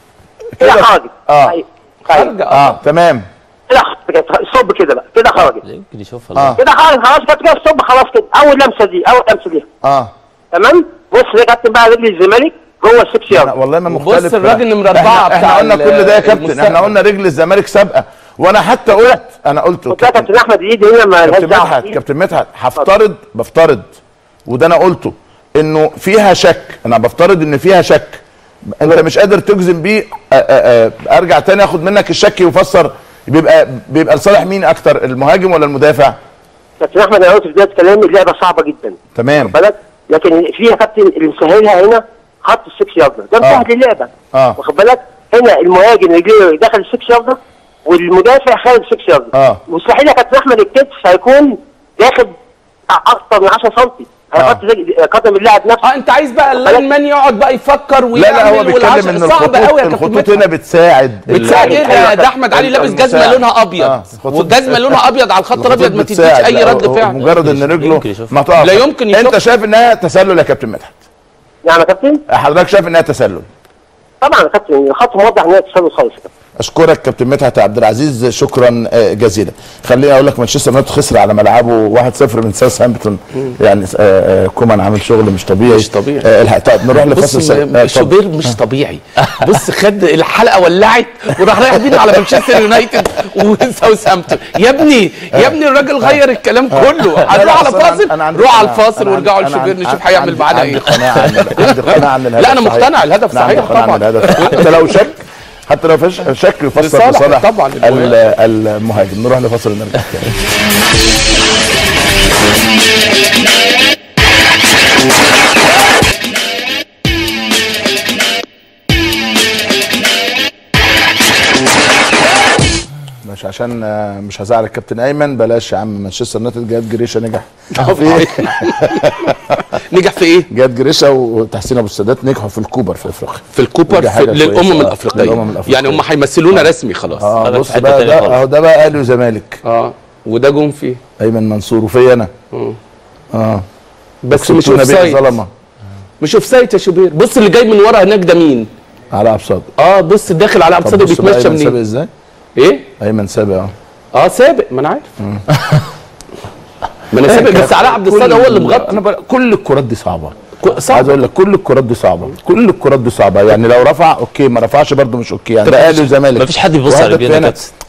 كده خرجت اه طيب. طيب. خارجه اه اه تمام كده خرجت صب كده بقى كده خرجت يمكن يشوفها اه كده خرجت خلاص كده كده صب خلاص كده اول لمسه دي اول لمسه دي اه تمام بص يا كابتن بقى رجل الزمالك جوه السكس لا يارد والله ما وبص مختلف الراجل نمرة أربعة احنا, بتاع احنا قلنا ال- كل ده يا كابتن المستقبل. احنا قلنا رجل الزمالك سابقه وانا حتى قلت انا قلت قلت لك يا كابتن احمد الايد هنا ما لهاش كابتن دعوه مدحت كابتن مدحت هفترض بفترض وده انا قلته انه فيها شك انا بفترض ان فيها شك انت مش قادر تجزم بيه آ- آ- آ- ارجع تاني اخد منك الشك يفسر بيبقى بيبقى لصالح مين اكتر المهاجم ولا المدافع كابتن احمد انا قلت في بدايه كلامي اللعبه صعبه جدا تمام بالك لكن في يا كابتن اللي مسهلها هنا خط السكس يارد ده مسهل اللعبه اه واخد بالك هنا المهاجم رجليه داخل السكس يارد والمدافع خارج السكس يارد اه مستحيل يا كابتن احمد الكتف هيكون داخل اكتر من 10 سم هيحط رجل- قدم اللاعب نفسه اه انت عايز بقى اللاين مان يقعد بقى يفكر لا ويعمل لا هو بيتكلم والعشرة- ان صعب الخطوط قوي يا كابتن الخطوط مدحت. هنا بتساعد بتساعد ال- ايه ال- ده احمد علي لابس جزمه المساعد. لونها ابيض آه، الخطوط والجزمه لونها ابيض على الخط الخطوط الابيض ما تديش بتساعد. اي لا، رد هو فعل مجرد ان رجله يمكن يشوفها. ما تقف لا يمكن انت يشوفها. شايف انها تسلل يا كابتن مدحت يعني يا كابتن حضرتك شايف انها تسلل طبعا يا كابتن الخط موضح ان هي تسلل خالص يا كابتن. اشكرك كابتن مدحت عبد العزيز شكرا آه، جزيلا خليني اقول لك مانشستر يونايتد خسر على ملعبه 1-0 من ساوثهامبتون يعني آه، آه، كومان عامل شغل مش طبيعي مش طبيعي. آه، الحق طيب نروح لفصل بص سريع. آه، م- اتفضل. شوبير مش طبيعي بص خد الحلقه ولعت وراح رايح بينا على مانشستر يونايتد وساوثهامبتون يا ابني يا ابني الراجل غير الكلام كله لا، هنروح على أصل أنا- فاصل أنا عندي روح على قناعة. الفاصل أنا وارجعوا عندي- لشوبير أنا نشوف عندي- هيعمل معانا عندي ايه قناعة عن عندي قناعة عن الهدف لا انا صحيح. مقتنع الهدف أنا عندي صحيح قناعة عن طبعا الهدف حتى لو شك حتى لو فيش شك يفسر لصالح لصالح طبعاً ال- المهاجم. المهاجم نروح لفاصل ونرجع تاني مش عشان آه، مش هزعل الكابتن ايمن بلاش يا عم مانشستر يونايتد جاب جريشه نجح في نجح في ايه؟ جاب جريشه وتحسين ابو السادات نجحوا في الكوبر في افريقيا في الكوبر ودي في حاجة للامم كويسة. الافريقيه للأمم الأفريقية. يعني هم هيمثلونا رسمي خلاص اه أنا بص في حتة بقى تانية ده خالص. اهو ده بقى اهلي وزمالك اه وده جون فيه ايمن منصور وفي انا مم. اه بس مش سبتونا اوف بيه سايد ظلمه مش اوف سايد يا شوبير بص اللي جاي من ورا هناك ده مين؟ على ابصاد اه بص داخل على طب ابصاد بص بقى وبيتمشى ايمن سابق منين؟ ازاي ايه؟ ايمن سابق اه اه سابق ما انا عارف ما انا سابق بس علاء عبد الصادق هو اللي مغطي انا بقى كل الكرات دي صعبه ك- صعب. عايز اقول لك كل الكرات دي صعبه كل الكرات دي صعبه يعني لو رفع اوكي ما رفعش برده مش اوكي يعني ده اهلي وزمالك مفيش حد بيبص على وهدف رجلينا هنا. كابتن.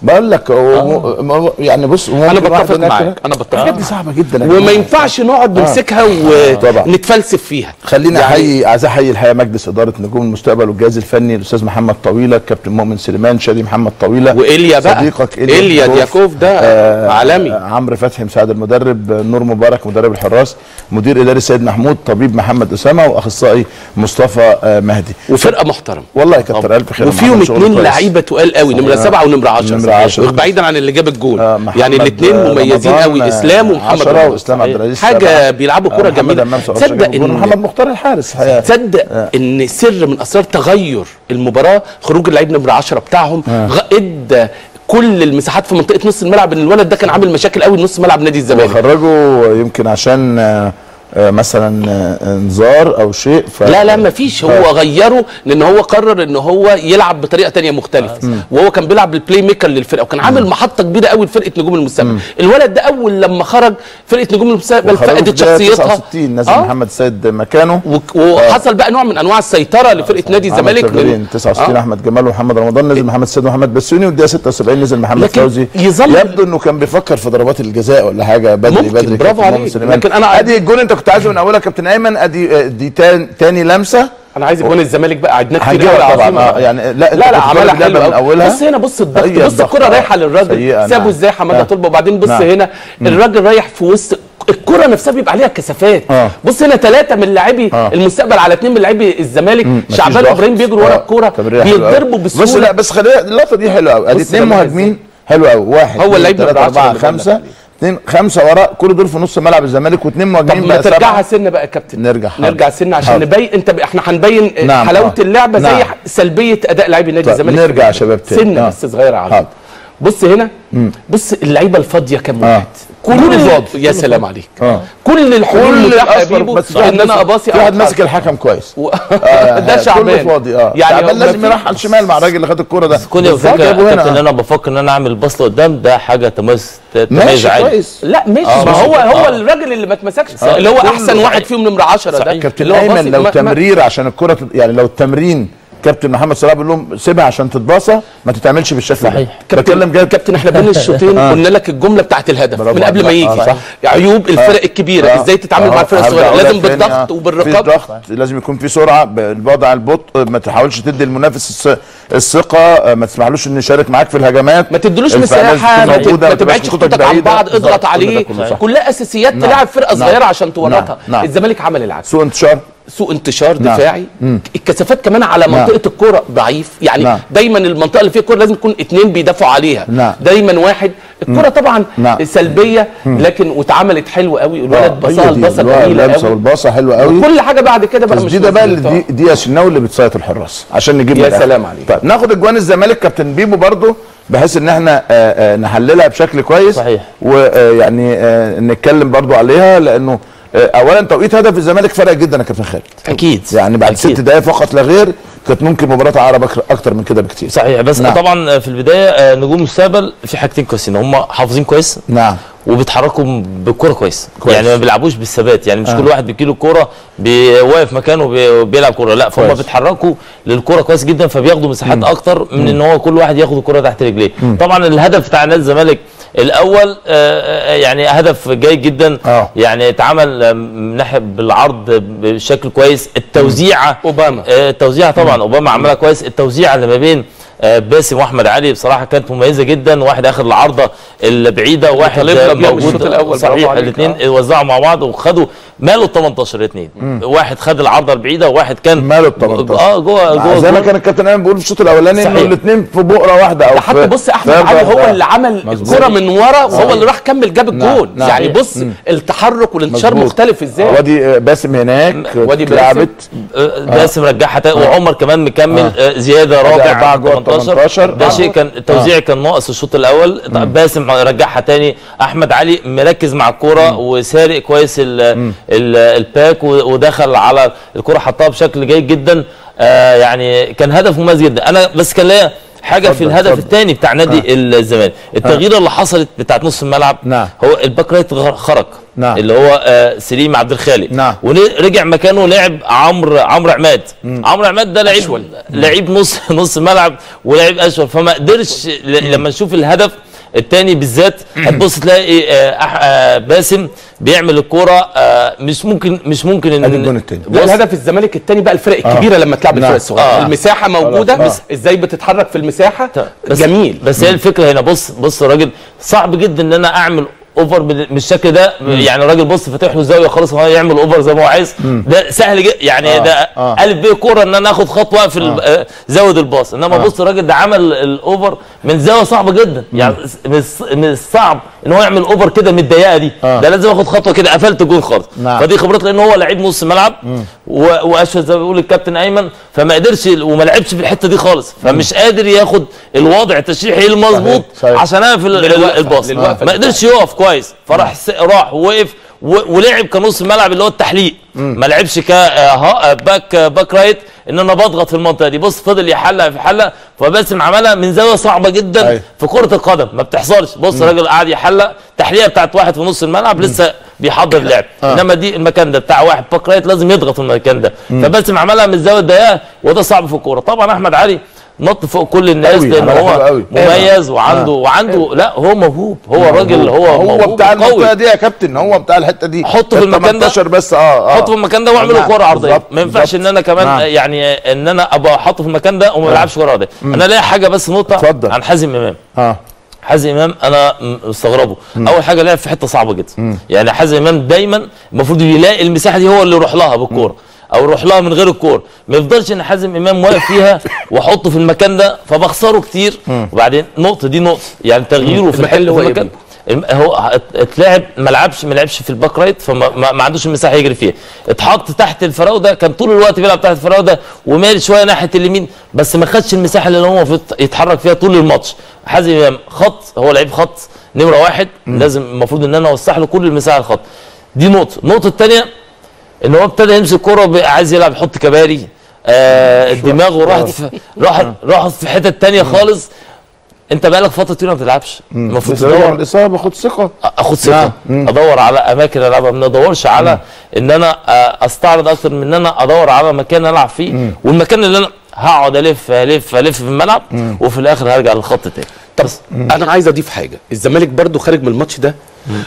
بقول لك هو م- م- يعني بص انا ممكن واحد بتفق هناك معاك كده- انا بتفق الحاجات دي صعبه جدا يا وما جماعة. ينفعش نقعد آه. نمسكها طبعا. ونتفلسف فيها خلينا يعني- احيي عايز احيي الحقيقه مجلس اداره نجوم المستقبل والجهاز الفني الاستاذ محمد طويله الكابتن مؤمن سليمان شادي محمد طويله وإيليا بقى. صديقك إيليا دياكوف ده عالمي. آه عمرو فتحي مساعد المدرب آه، نور مبارك مدرب الحراس مدير اداري سيد محمود طبيب محمد اسامه واخصائي مصطفى آه مهدي وفرقه محترمه والله يكتر الف خير وفيهم اثنين لعيبه تقال قوي نمره صحيح. سبعه ونمره 10 نمرة عشرة. بعيدا عن اللي جاب الجول محمد يعني الاثنين مميزين رمضان، قوي اسلام ومحمد عشرة رمضان. واسلام عبد العزيز حاجه سبعة. بيلعبوا كوره آه، محمد جميله أمام سعود تصدق شجع الجون. ان محمد مختار الحارس الحقيقة. تصدق ان سر من اسرار تغير المباراه خروج اللعيب نمره 10 بتاعهم آه. غ- ادى كل المساحات في منطقه نص الملعب ان الولد ده كان عامل مشاكل قوي نص ملعب نادي الزمالك خرجوا يمكن عشان آه، آه، مثلا آه، انذار او شيء ف... لا لا مفيش هو غيره لان هو قرر ان هو يلعب بطريقه تانية مختلفه وهو كان بيلعب البلاي ميكر للفرقه وكان عامل محطه كبيره قوي لفرقه نجوم المستقبل الولد ده اول لما خرج فرقه نجوم المستقبل وخرجوا فقدت في الدقيقة شخصيتها 69 نزل آه. محمد سيد مكانه وك- وحصل بقى نوع من انواع السيطره لفرقه نادي الزمالك من من 69 آه. احمد جمال ومحمد رمضان نزل محمد سيد ومحمد بسيوني والدقيقه 76 نزل محمد لكن فوزي يظل- يبدو انه كان بيفكر في ضربات الجزاء ولا حاجه بدري ممكن، بدري برافو كابتن مؤمن عليك. سليمان. لكن أنا- ادي الجون انت كنت عايزه من اولها كابتن ايمن ادي آه، دي تان- تاني لمسه انا عايز جون الزمالك بقى عدناه كتير هنجيبها قوي طبعا العظيمة آه، بقى. يعني لا لا أنت لا كنت عملها بتقول حلو من قوي اولها بص هنا بص الضغط هي بص الضغط، الكره آه. رايحه للراجل سيئة، سابه نعم. ازاي حماده نعم. طلبه وبعدين بص نعم. هنا الراجل رايح في وسط الكره نفسها بيبقى عليها كثافات آه. بص هنا ثلاثه من لاعبي آه. المستقبل على اثنين من لاعبي الزمالك مفيش شعبان ضغط. وابراهيم بيجروا ورا آه، الكوره تمريرة حلوة أوي. بيتضربوا بس بسهوله لا بس خلينا اللقطه دي حلوه قوي ادي بص اثنين لما مهاجمين حلو قوي واحد هو اثنين، اللعيب ثلاثة نمرة عشرة أربعة اللي بقول خمسة لك اثنين خمسة ورا كل دول في نص ملعب الزمالك واثنين طب مهاجمين ما بقى سبعة. ترجعها سنه بقى يا كابتن نرجع حاضر. نرجع سنه عشان حاضر. نبين انت ب... احنا هنبين نعم، حلاوه آه. اللعبه زي نعم. سلبيه اداء لاعبي نادي طيب، الزمالك نرجع يا شباب تاني. سنه آه. بس صغيره على حاضر. بص هنا بص اللعيبه الفاضيه كام آه. واحد كله فاضي. يا سلام عليك اه كل الحلول كل متاحه يا اصفر بيبو بس في واحد ان انا ماسك- اباصي في واحد أو ماسك الحكم كويس و... آه، ده كله شعبان فاضي اه يعني شعبان ما لازم في- يروح على الشمال مع الراجل اللي خد الكوره ده كل بالظبط، الفكره جابوا يا هنا. كابتن ان انا بفكر ان انا اعمل بص لقدام ده حاجه تميز تميز ماشي عالي كويس لا مش آه، ما ماشي. هو هو آه. الراجل اللي ما اتمسكش آه، اللي هو كله احسن واحد صحيح. فيهم نمره 10 ده صحيح. كابتن اللي هو باصي- ايمن لو ما- ما- تمرير عشان الكره تت- يعني لو التمرين كابتن محمد صلاح بيقول لهم سيبها عشان تتباصى ما تتعملش بالشكل ده صحيح. بتكلم جد كابتن احنا بين الشوطين آه. قلنا لك الجمله بتاعت الهدف برافو من قبل ما عليك. يجي آه، صح. عيوب الفرق آه. الكبيره آه. ازاي تتعامل آه. مع الفرق هرجع الصغيره أقولها لازم تاني. بالضغط آه. في وبالرقابه ضغط لازم يكون في سرعه بالوضع على البطء ما تحاولش تدي المنافس الث- الثقه آه، ما تسمحلوش انه يشارك معاك في الهجمات ما تدلوش الفعاليات مساحه تكون ما موجودة، تت- ما تبقاش تبعدش خطوطك خطوطك عن بعيدة. بعض بالظبط، اضغط كل ده عليه كله صح. كلها اساسيات نعم. تلعب فرقه نعم. صغيره عشان تورطها نعم. نعم. الزمالك عمل العكس سوء انتشار سوء انتشار نعم. دفاعي مم. الكثافات كمان على نعم. منطقه الكوره ضعيف يعني نعم. دايما المنطقه اللي فيها الكوره لازم يكون اثنين بيدافعوا عليها نعم. دايما واحد الكوره طبعا نعم. سلبيه لكن واتعملت حلوه قوي آه، الولد هي بصها دي، البصه الولد جميله اللمسه قوي والباصه حلوه قوي كل حاجه بعد كده بقى مش التسديده بقى اللي مظبوطة. دي دي يا شناوي اللي بتصيط الحراس عشان نجيب يا من الآخر. سلام عليك. طيب ناخد اجوان الزمالك كابتن بيبو برضو بحيث ان احنا آه، آه، نحللها بشكل كويس صحيح. ويعني نتكلم برضو عليها لانه آه، اولا توقيت هدف الزمالك فرق جدا يا كابتن خالد اكيد يعني بعد أكيد. ست دقائق فقط لا غير كانت ممكن مباراه تعرب أكتر- اكتر من كده بكتير صحيح بس نعم. طبعا في البدايه آه، نجوم المستقبل في حاجتين كويسين هم حافظين كويس نعم وبيتحركوا بالكوره كويس. كويس. يعني ما بيلعبوش بالثبات يعني مش آه. كل واحد بيجيله الكوره بي- واقف مكانه وبي- وبيلعب كوره لا فهم كويس. بيتحركوا للكوره كويس جدا فبياخدوا مساحات اكتر من ان هو كل واحد ياخد الكوره تحت رجليه طبعا الهدف بتاع نادي الزمالك الاول آه، آه، يعني هدف جيد جدا آه. يعني اتعمل آه، من ناحيه بالعرض بشكل كويس التوزيعه اوباما آه، التوزيعه طبعا اوباما عملها كويس التوزيعه اللي ما بين آه، باسم واحمد علي بصراحه كانت مميزه جدا واحد اخذ العارضه البعيده وواحد طالبنا آه، بيها موجود بالشوط الأول، برافو صحيح عليك. الاثنين وزعوا مع بعض وخدوا ماله ال 18 الاثنين واحد خد العارضه البعيده وواحد كان ماله ال 18. اه جوه جوه زي ما جوه. كان الكابتن ايمن بيقول في الشوط الاولاني انه صحيح. الاثنين في بؤره واحده او ده حتى في- بص احمد في علي واحدة. هو اللي عمل مظبوط. الكره من ورا وهو صحيح. اللي راح كمل جاب نعم، الجول نعم. يعني بص التحرك والانتشار مظبوط. مختلف ازاي وادي آه، باسم هناك وادي باسم. لعبت آه، باسم رجعها تاني وعمر كمان مكمل آه، زياده أربعة رابع جوه ال 18. ده آه. شيء كان التوزيع كان ناقص الشوط الاول طب باسم رجعها تاني احمد علي مركز مع الكوره وسارق كويس ال ال الباك و- ودخل على الكوره حطها بشكل جيد جدا آه يعني كان هدف مميز جدا انا بس كان ليا حاجه في اتفضل، الهدف اتفضل. الثاني بتاع نادي الزمالك التغييره اللي حصلت بتاعت نص الملعب نعم. هو الباك رايت غ- خرج نعم. اللي هو آه سليم عبد الخالق نعم. ورجع مكانه لاعب عمرو عمرو عماد عمرو عماد ده لعيب لعيب نص نص ملعب ولعيب اشول فما قدرش ل- لما نشوف الهدف الثاني بالذات هتبص تلاقي آه أح- آه باسم بيعمل الكوره آه مش ممكن مش ممكن ان ادي الجون التاني ده الهدف الزمالك الثاني بقى الفرق الكبيره لما تلعب الفرق نعم. الصغيره آه. المساحه موجوده خلاص. ازاي بتتحرك في المساحه بس جميل بس هي الفكره هنا بص بص الراجل صعب جدا ان انا اعمل اوفر بال- بالشكل ده يعني الراجل بص فاتح له زاويه خالص هو يعمل اوفر زي ما هو عايز ده سهل جدا يعني آه، ده آه. الف ب كوره ان انا اخد خطوه اقفل آه. زود الباص انما آه. بص الراجل ده عمل الاوفر من زاويه صعبه جدا يعني من الص- من الصعب ان هو يعمل اوفر كده من الضيقه دي آه. ده لازم اخد خطوه كده قفلت الجون خالص نعم. فدي خبرته لان هو لعيب نص ملعب و- واشهد زي ما بيقول الكابتن ايمن فما قدرش وما لعبش في الحته دي خالص فمش قادر ياخد الوضع التشريحي المظبوط صحيح. عشان اقفل ال- للوقفة، الباص للوقفة ما قدرش يقف كويس فراح س- راح ووقف و- ولعب كنص ملعب اللي هو التحليق ما لعبش ك آه، ها- آه، باك آه، باك رايت ان انا بضغط في المنطقه دي بص فضل يحلق في حلق فباسم عملها من زاويه صعبه جدا أيوة. في كره القدم ما بتحصلش بص الراجل قاعد يحلق تحليقه بتاعت واحد في نص الملعب لسه بيحضر لعب انما دي المكان ده بتاع واحد باك رايت لازم يضغط في المكان ده فباسم عملها من الزاويه الضيقه وده صعب في الكوره طبعا احمد علي نط فوق كل الناس أوي، لان عملها حلو هو أوي. مميز وعنده وعنده لا هو موهوب هو راجل هو هو موهوب بتاع قوي المنطقه دي يا كابتن هو بتاع الحته دي حطه في المكان ده. 18 بس اه اه حطه في المكان ده واعمله نعم، كوره عرضيه بالظبط، ما ينفعش بالظبط. ان انا كمان نعم. يعني ان انا ابقى احطه في المكان ده وما بلعبش كوره عرضيه انا لاقي حاجه بس نقطه اتفضل. عن حازم امام اه حازم امام انا م- مستغربه اول حاجه لعب في حته صعبه جدا يعني حازم امام دايما المفروض يلاقي المساحه دي هو اللي يروح لها بالكوره او يروح لها من غير الكوره ما يفضلش ان حازم امام واقف فيها واحطه في المكان ده فبخسره كتير وبعدين نقطه دي نقطه يعني تغييره في المحل الحته هو في إيه المكان الم- هو ات- اتلعب ما لعبش ما لعبش في الباك رايت فما ما ما عندوش المساحه يجري فيها اتحط تحت الفراوده كان طول الوقت بيلعب تحت الفراوده ومال شويه ناحيه اليمين بس ما خدش المساحه اللي هو المفروض يتحرك فيها طول الماتش حازم امام خط هو لعيب خط نمره واحد لازم المفروض ان انا اوسع له كل المساحه الخط دي نقطه النقطه الثانيه ان هو ابتدى يمسك كوره وبقى عايز يلعب يحط كباري آه دماغه راحت في راحت راحت في حته تانية خالص انت بقالك فتره طويله ما بتلعبش المفروض بس راجع من تدور الاصابه خد ثقه اخد ثقه ادور على اماكن العبها ما ادورش على ان انا آه، استعرض اكتر من ان انا ادور على مكان العب فيه والمكان اللي انا هقعد الف الف الف في الملعب وفي الاخر هرجع للخط تاني طب انا عايز اضيف حاجه الزمالك برضو خارج من الماتش ده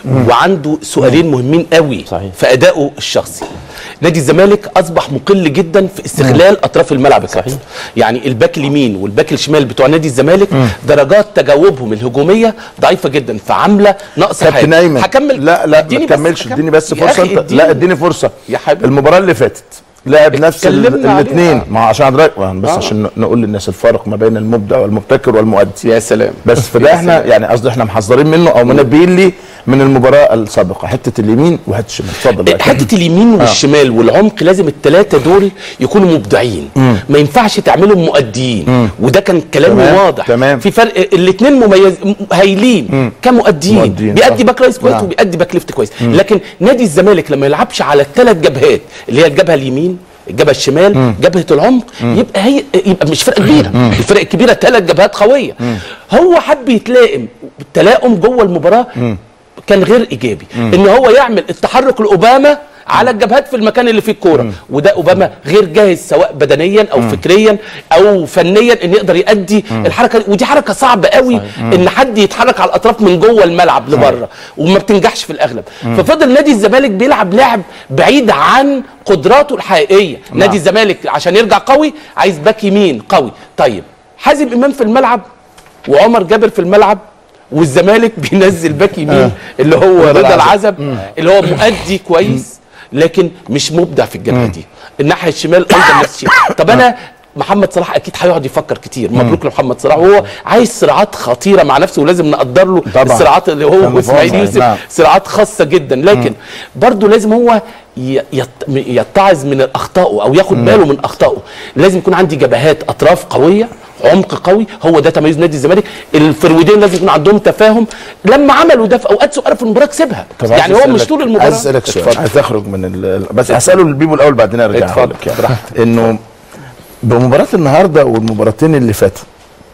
وعنده سؤالين مهمين قوي صحيح. في ادائه الشخصي نادي الزمالك اصبح مقل جدا في استغلال اطراف الملعب يا كابتن يعني الباك اليمين والباك الشمال بتوع نادي الزمالك درجات تجاوبهم الهجوميه ضعيفه جدا فعامله نقص كابتن حاجه ايمن هكمل لا لا اديني ما بس تكملش أكمل. اديني بس يا فرصه أخي انت اديني. لا اديني فرصه يا حبيبي المباراه اللي فاتت لعب نفس اتكلمنا عليها. الاثنين ما هو عشان حضرتك بس آه. عشان نقول للناس الفرق ما بين المبدع والمبتكر والمؤدي يا سلام بس فده يا احنا سلام. يعني قصدي احنا محذرين منه او منبهين ليه من المباراه السابقه حته اليمين وحته الشمال اتفضل بقى حته اليمين والشمال والعمق لازم الثلاثه دول يكونوا مبدعين ما ينفعش تعملهم مؤديين وده كان كلامي تمام، واضح تمام. في فرق الاثنين مميز م- هايلين كمؤديين مؤديين، بيأدي صح. باك رايس كويس نعم. وبيأدي باك ليفت كويس لكن نادي الزمالك لما يلعبش على الثلاث جبهات اللي هي الجبهه اليمين الجبهه الشمال جبهه العمق يبقى هي يبقى مش فرقه كبيره الفرق الكبيره ثلاث جبهات قويه هو حب يتلائم التلائم جوه المباراه كان غير ايجابي ان هو يعمل التحرك لاوباما على الجبهات في المكان اللي فيه الكوره وده اوباما غير جاهز سواء بدنيا او فكريا او فنيا ان يقدر يؤدي الحركه دي ودي حركه صعبه قوي ان حد يتحرك على الاطراف من جوه الملعب لبره وما بتنجحش في الاغلب ففضل نادي الزمالك بيلعب لعب بعيد عن قدراته الحقيقيه نادي الزمالك عشان يرجع قوي عايز باك يمين قوي طيب حازم امام في الملعب وعمر جابر في الملعب والزمالك بينزل باك يمين اللي هو رضا العزب اللي هو مؤدي كويس لكن مش مبدع في الجبهه دي الناحيه الشمال ايضا نفس الشيء طب انا محمد صلاح اكيد هيقعد يفكر كتير مبروك لمحمد صلاح وهو عايز صراعات خطيره مع نفسه ولازم نقدر له طبعاً. الصراعات اللي هو كان واسماعيل مفاوض، يوسف نعم. صراعات خاصه جدا لكن برضه لازم هو ي- يت- يتعظ من اخطائه او ياخد باله من اخطائه لازم يكون عندي جبهات اطراف قويه عمق قوي هو ده تميز نادي الزمالك الفرويدين لازم يكون عندهم تفاهم لما عملوا ده في اوقات صغيره في المباراه كسبها طب يعني عايز هو مش أسألك- طول المباراه عايز اسالك سؤال اتفضل. عايز اخرج من ال... بس هساله لبيبو الاول بعدين ارجع اتفضل، أقول لك يعني. انه بمباراه النهارده والمباراتين اللي فاتوا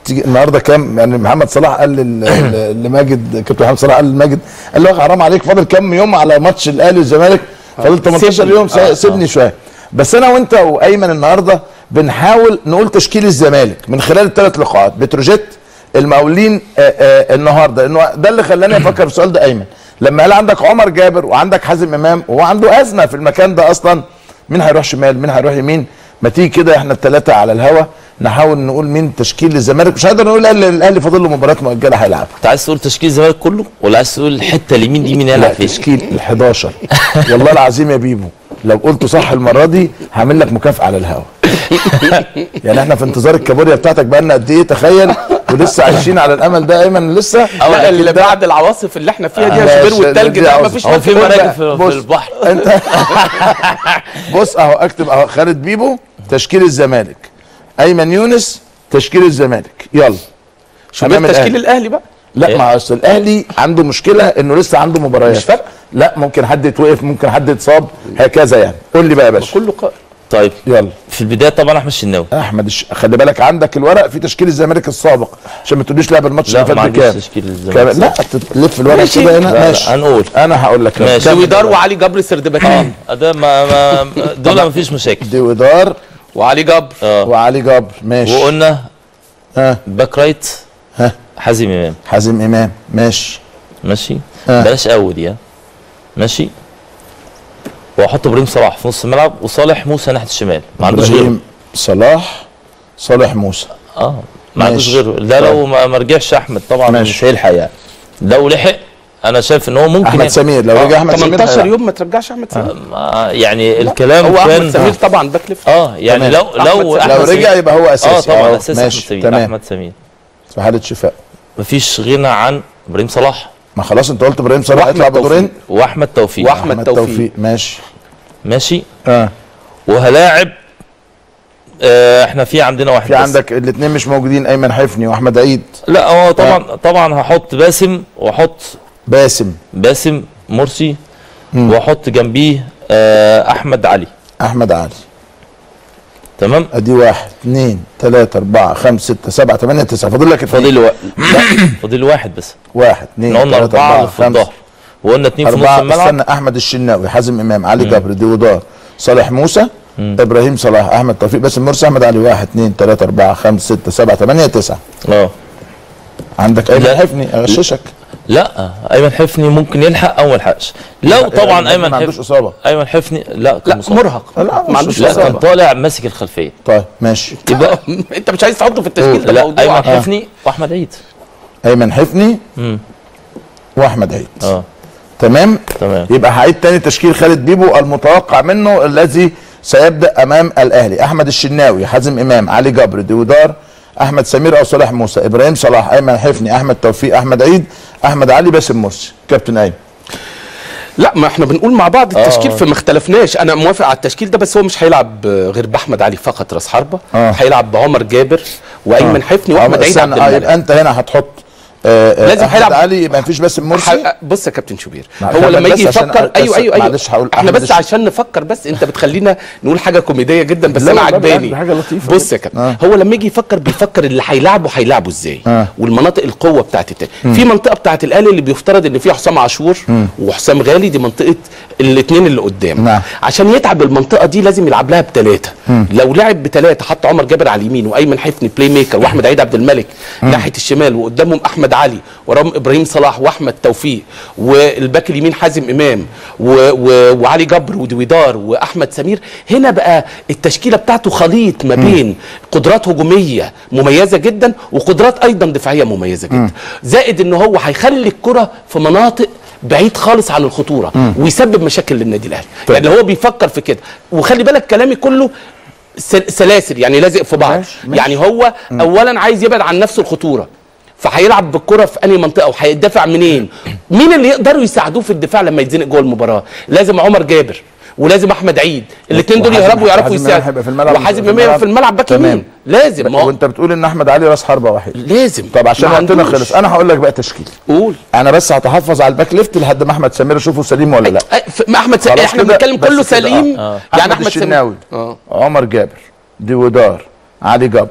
تيجي النهارده كام يعني محمد صلاح قال لل- ل- لماجد كابتن محمد صلاح قال لماجد قال له حرام عليك فاضل كام يوم على ماتش الاهلي والزمالك فاضل 18 سيبني. يوم آه، آه. سيبني شويه بس انا وانت وايمن النهارده بنحاول نقول تشكيل الزمالك من خلال الثلاث لقاءات بتروجيت المقاولين آه، آه، النهارده انه ده اللي خلاني افكر في السؤال ده ايمن لما قال عندك عمر جابر وعندك حازم امام وهو عنده ازمه في المكان ده اصلا مين هيروح شمال مين هيروح يمين ما تيجي كده احنا الثلاثه على الهوا نحاول نقول مين تشكيل الزمالك مش هنقدر نقول الاهلي الاهلي فاضل له مباراه مؤجله هيلعب انت عايز تقول تشكيل الزمالك كله ولا عايز تقول الحته اليمين دي مين لا يلعب فيها؟ تشكيل ال 11 والله العظيم يا بيبو لو قلته صح المره دي هعمل لك مكافاه على الهوا يعني احنا في انتظار الكابوريا بتاعتك بقالنا قد ايه تخيل ولسه عايشين على الامل ده ايمن لسه لا اللي بعد العواصف اللي احنا فيها دي يا ماشي، شوبير والتلج دي ده عواصف. مفيش هو ناس في في مراكب مراكب في- في بص. البحر انت بص اهو اكتب اهو خالد بيبو تشكيل الزمالك ايمن يونس تشكيل الزمالك يلا شوبير أمام تشكيل الأهلي. الاهلي بقى لا ما اصل الاهلي عنده مشكله انه لسه عنده مباريات مش فارقة. لا ممكن حد يتوقف ممكن حد يتصاب هكذا يعني قول لي بقى يا باشا كله قائم طيب يلا في البدايه طبعا احمد الشناوي احمد الش... خلي بالك عندك الورق في تشكيل الزمالك السابق عشان ما تقوليش لعب الماتش لا، اللي ما فات عنديش بكام تشكيل الزمالك كام- لا السابق. تلف الورق ماشي. كده هنا لا، لا، ماشي هنقول انا هقول لك ماشي. شوي دار وعلي جبر سردباتين ده ما, ما دول ما فيش مشاكل دي ودار وعلي جبر اه وعلي جبر ماشي وقلنا ها باك رايت ها حازم امام حازم امام ماشي ماشي آه. بلاش قوي دي ها ماشي واحط ابراهيم صلاح في نص الملعب وصالح موسى ناحيه الشمال ما عندوش غيره إبراهيم صلاح صالح موسى اه ما عندوش ماشي. غيره ده لو ما ما رجعش احمد طبعا ماشي. مش هيلحق يعني لو لحق انا شايف ان هو ممكن احمد يعني- سمير لو رجع احمد سمير 18 هيلعب. يوم ما ترجعش احمد سمير آه يعني الكلام هو كان احمد سمير طبعا باك ليفت اه يعني تمام. لو أحمد لو سمير. أحمد لو رجع سمير- يبقى هو اساسي اه طبعا آه، اساسي احمد ماشي سمير تمام احمد سمير في حاله شفاء مفيش غنى عن ابراهيم صلاح ما خلاص انت قلت ابراهيم صلاح وأحمد يطلع توفيق. بدورين واحمد توفيق وأحمد احمد توفيق. توفيق ماشي ماشي اه وهلاعب آه احنا في عندنا واحد في بس. عندك الاثنين مش موجودين ايمن حفني واحمد عيد لا هو طبعا طبعا هحط باسم واحط باسم باسم مرسي واحط جنبيه آه احمد علي احمد علي تمام ادي واحد اثنين ثلاثة أربعة خمسة ستة سبعة ثمانية تسعة فاضل لك اتنين. فاضل و... لا فاضل واحد بس واحد اثنين احنا قلنا ثلاثة اربعه أربعة في خمسة الظهر وقلنا اتنين في نص أربعة الملعب استنى أحمد الشناوي حازم إمام علي جبر ديودار صالح موسى إبراهيم صلاح أحمد توفيق باسم مرسي أحمد علي واحد اثنين ثلاثة أربعة خمسة ستة سبعة ثمانية تسعة اه عندك أيمن لا. حفني أغششك لا ايمن حفني ممكن يلحق او ما يلحقش لو طبعا يعني ايمن ما عندوش حفني إصابة ايمن حفني لا كان لا مصاب. مرهق لا ما عندوش لا كان اصابه طالع ماسك الخلفيه طيب ماشي يبقى انت مش عايز تحطه في التشكيل ده لا موضوع ايمن حفني واحمد عيد أيمن حفني مم. وأحمد عيد اه تمام تمام يبقى هعيد تاني تشكيل خالد بيبو المتوقع منه الذي سيبدا امام الاهلي احمد الشناوي حازم امام علي جبر ديودار احمد سمير او صالح موسى ابراهيم صلاح ايمن حفني احمد توفيق احمد عيد احمد علي باسم مرسي كابتن ايمن لا ما احنا بنقول مع بعض التشكيل آه. فما اختلفناش انا موافق على التشكيل ده بس هو مش هيلعب آه، غير باحمد علي فقط راس حربه آه. هيلعب بعمر جابر وايمن حفني واحمد عيد استنى، عبد آه، الملك يبقى انت هنا هتحط آه آه لازم أحمد هيلعب- علي يبقى مفيش باسم مرسي ح- بص يا كابتن شوبير معلش هو أحمد لما بس يجي عشان يفكر بس ايوه ايوه ايوه معلش هقول احنا أحمد بس الش- عشان نفكر بس انت بتخلينا نقول حاجه كوميديه جدا بس لا انا والله بالعكس، عجباني دي حاجة لطيفة بص يا كابتن آه. هو لما يجي يفكر بيفكر اللي هيلعبه هيلعبه ازاي آه. والمناطق القوه بتاعت التاني في منطقه بتاعت الاهلي اللي بيفترض ان فيها حسام عاشور وحسام غالي دي منطقه الاثنين اللي قدام نعم. عشان يتعب المنطقه دي لازم يلعب لها بثلاثه لو لعب بثلاثه حط عمر جابر على اليمين وايمن حفني بلاي ميكر واحمد عيد عبد الملك ناحيه الشمال وقدامهم احمد علي وراهم ابراهيم صلاح واحمد توفيق والباك اليمين حازم امام و... و... وعلي جبر ودويدار واحمد سمير هنا بقى التشكيله بتاعته خليط ما بين قدرات هجوميه مميزه جدا وقدرات ايضا دفاعيه مميزه جدا زائد ان هو هيخلي الكره في مناطق بعيد خالص عن الخطوره ويسبب مشاكل للنادي الاهلي يعني هو بيفكر في كده وخلي بالك كلامي كله سل- سلاسل يعني لازق في بعض ماشي، ماشي. يعني هو اولا عايز يبعد عن نفسه الخطوره فهيلعب بالكره في انهي منطقه وهيدافع منين مين اللي يقدروا يساعدوه في الدفاع لما يتزنق جوه المباراه لازم عمر جابر ولازم احمد عيد الاثنين دول وحازم- يهربوا يعرفوا وحازم إمام يساعدوا هيبقى في الملعب- وحازم في امام الملعب. في الملعب باك تمام. يمين لازم ما هو وانت بتقول ان احمد علي راس حربه وحيد لازم طب عشان ما وقتنا عندوش. خلص انا هقول لك بقى تشكيل قول انا بس هتحفظ على الباك ليفت لحد ما احمد سمير اشوفه سليم ولا لا أي- ف- ما احمد س... خلاص احنا كده، بنتكلم بس كله كده، سليم آه. يعني احمد احمد سمير الشناوي اه عمر جابر ديودار علي جبر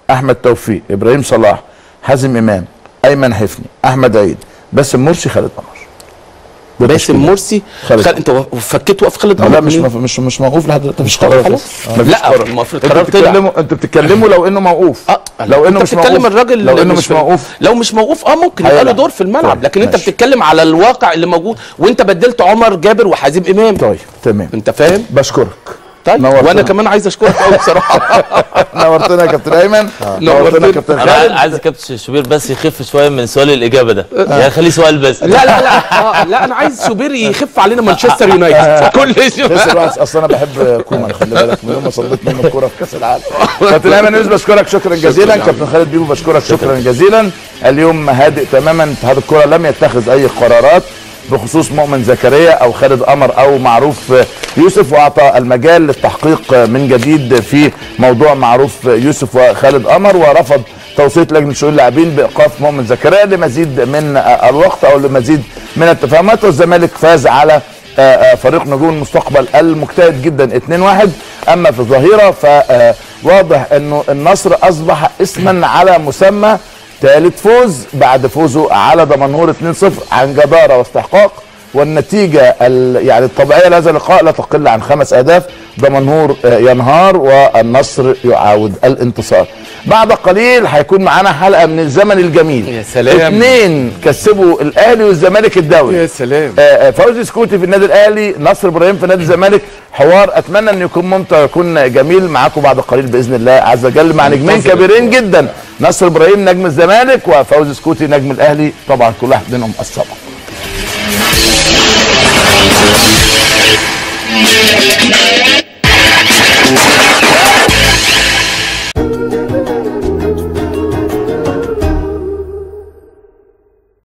احمد توفيق ابراهيم صلاح حازم امام ايمن حفني احمد عيد باسم مرسي خالد قمر ده باسم تشكيل. مرسي خالد خل... انت فكيت وقف خالد لا قمر مش منين؟ مف... مش مش موقوف لحد دلوقتي مفيش قرار قرار خلاص؟ لسه. مفيش لا، قرار. المفروض انتوا قرار طلع. بتتكلموا انتوا بتتكلموا لو انه موقوف لو انه انت مش بتتكلم موقوف الراجل لو اللي انه مش في- موقوف لو مش موقوف اه ممكن يبقى له هيلعب. دور في الملعب طيب، لكن انت ماشي. بتتكلم على الواقع اللي موجود وانت بدلت عمر جابر وحازم امام طيب تمام انت فاهم بشكرك طيب نورتنا. وانا كمان عايز اشكرك قوي بصراحه نورتنا يا كابتن ايمن نورتنا يا كابتن انا خالد عايز الكابتن شوبير بس يخف شويه من سؤال الاجابه ده يعني خليه سؤال بس لا لا لا آه لا انا عايز شوبير يخف علينا مانشستر يونايتد كل كاس الوقت اصل انا بحب كومان خلي بالك من يوم ما صليت منه الكوره في كاس العالم كابتن ايمن يونس بشكرك شكرا جزيلا كابتن خالد بيبو بشكرك شكرا جزيلا اليوم هادئ تماما اتحاد الكره لم يتخذ اي قرارات بخصوص مؤمن زكريا او خالد قمر او معروف يوسف واعطى المجال للتحقيق من جديد في موضوع معروف يوسف وخالد قمر ورفض توصيه لجنه شؤون اللاعبين بايقاف مؤمن زكريا لمزيد من الوقت او لمزيد من التفاهمات والزمالك فاز على آه، آه، فريق نجوم المستقبل المجتهد جدا 2-1 اما في الظهيره فواضح انه النصر اصبح اسما على مسمى ثالث فوز بعد فوزه على دمنهور 2-0 عن جداره واستحقاق والنتيجه ال- يعني الطبيعيه لهذا اللقاء لا تقل عن خمس اهداف دمنهور آه، ينهار والنصر يعاود الانتصار بعد قليل هيكون معانا حلقه من الزمن الجميل يا سلام. اثنين كسبوا الاهلي والزمالك الدوري يا سلام آه، آه، فوزي سكوتي في النادي الاهلي نصر ابراهيم في نادي الزمالك حوار اتمنى انه يكون ممتع ويكون جميل معاكم بعد قليل باذن الله عز وجل مع نجمين كبيرين جدا نصر ابراهيم نجم الزمالك وفوزي سكوتي نجم الاهلي طبعا كل واحد منهم السبق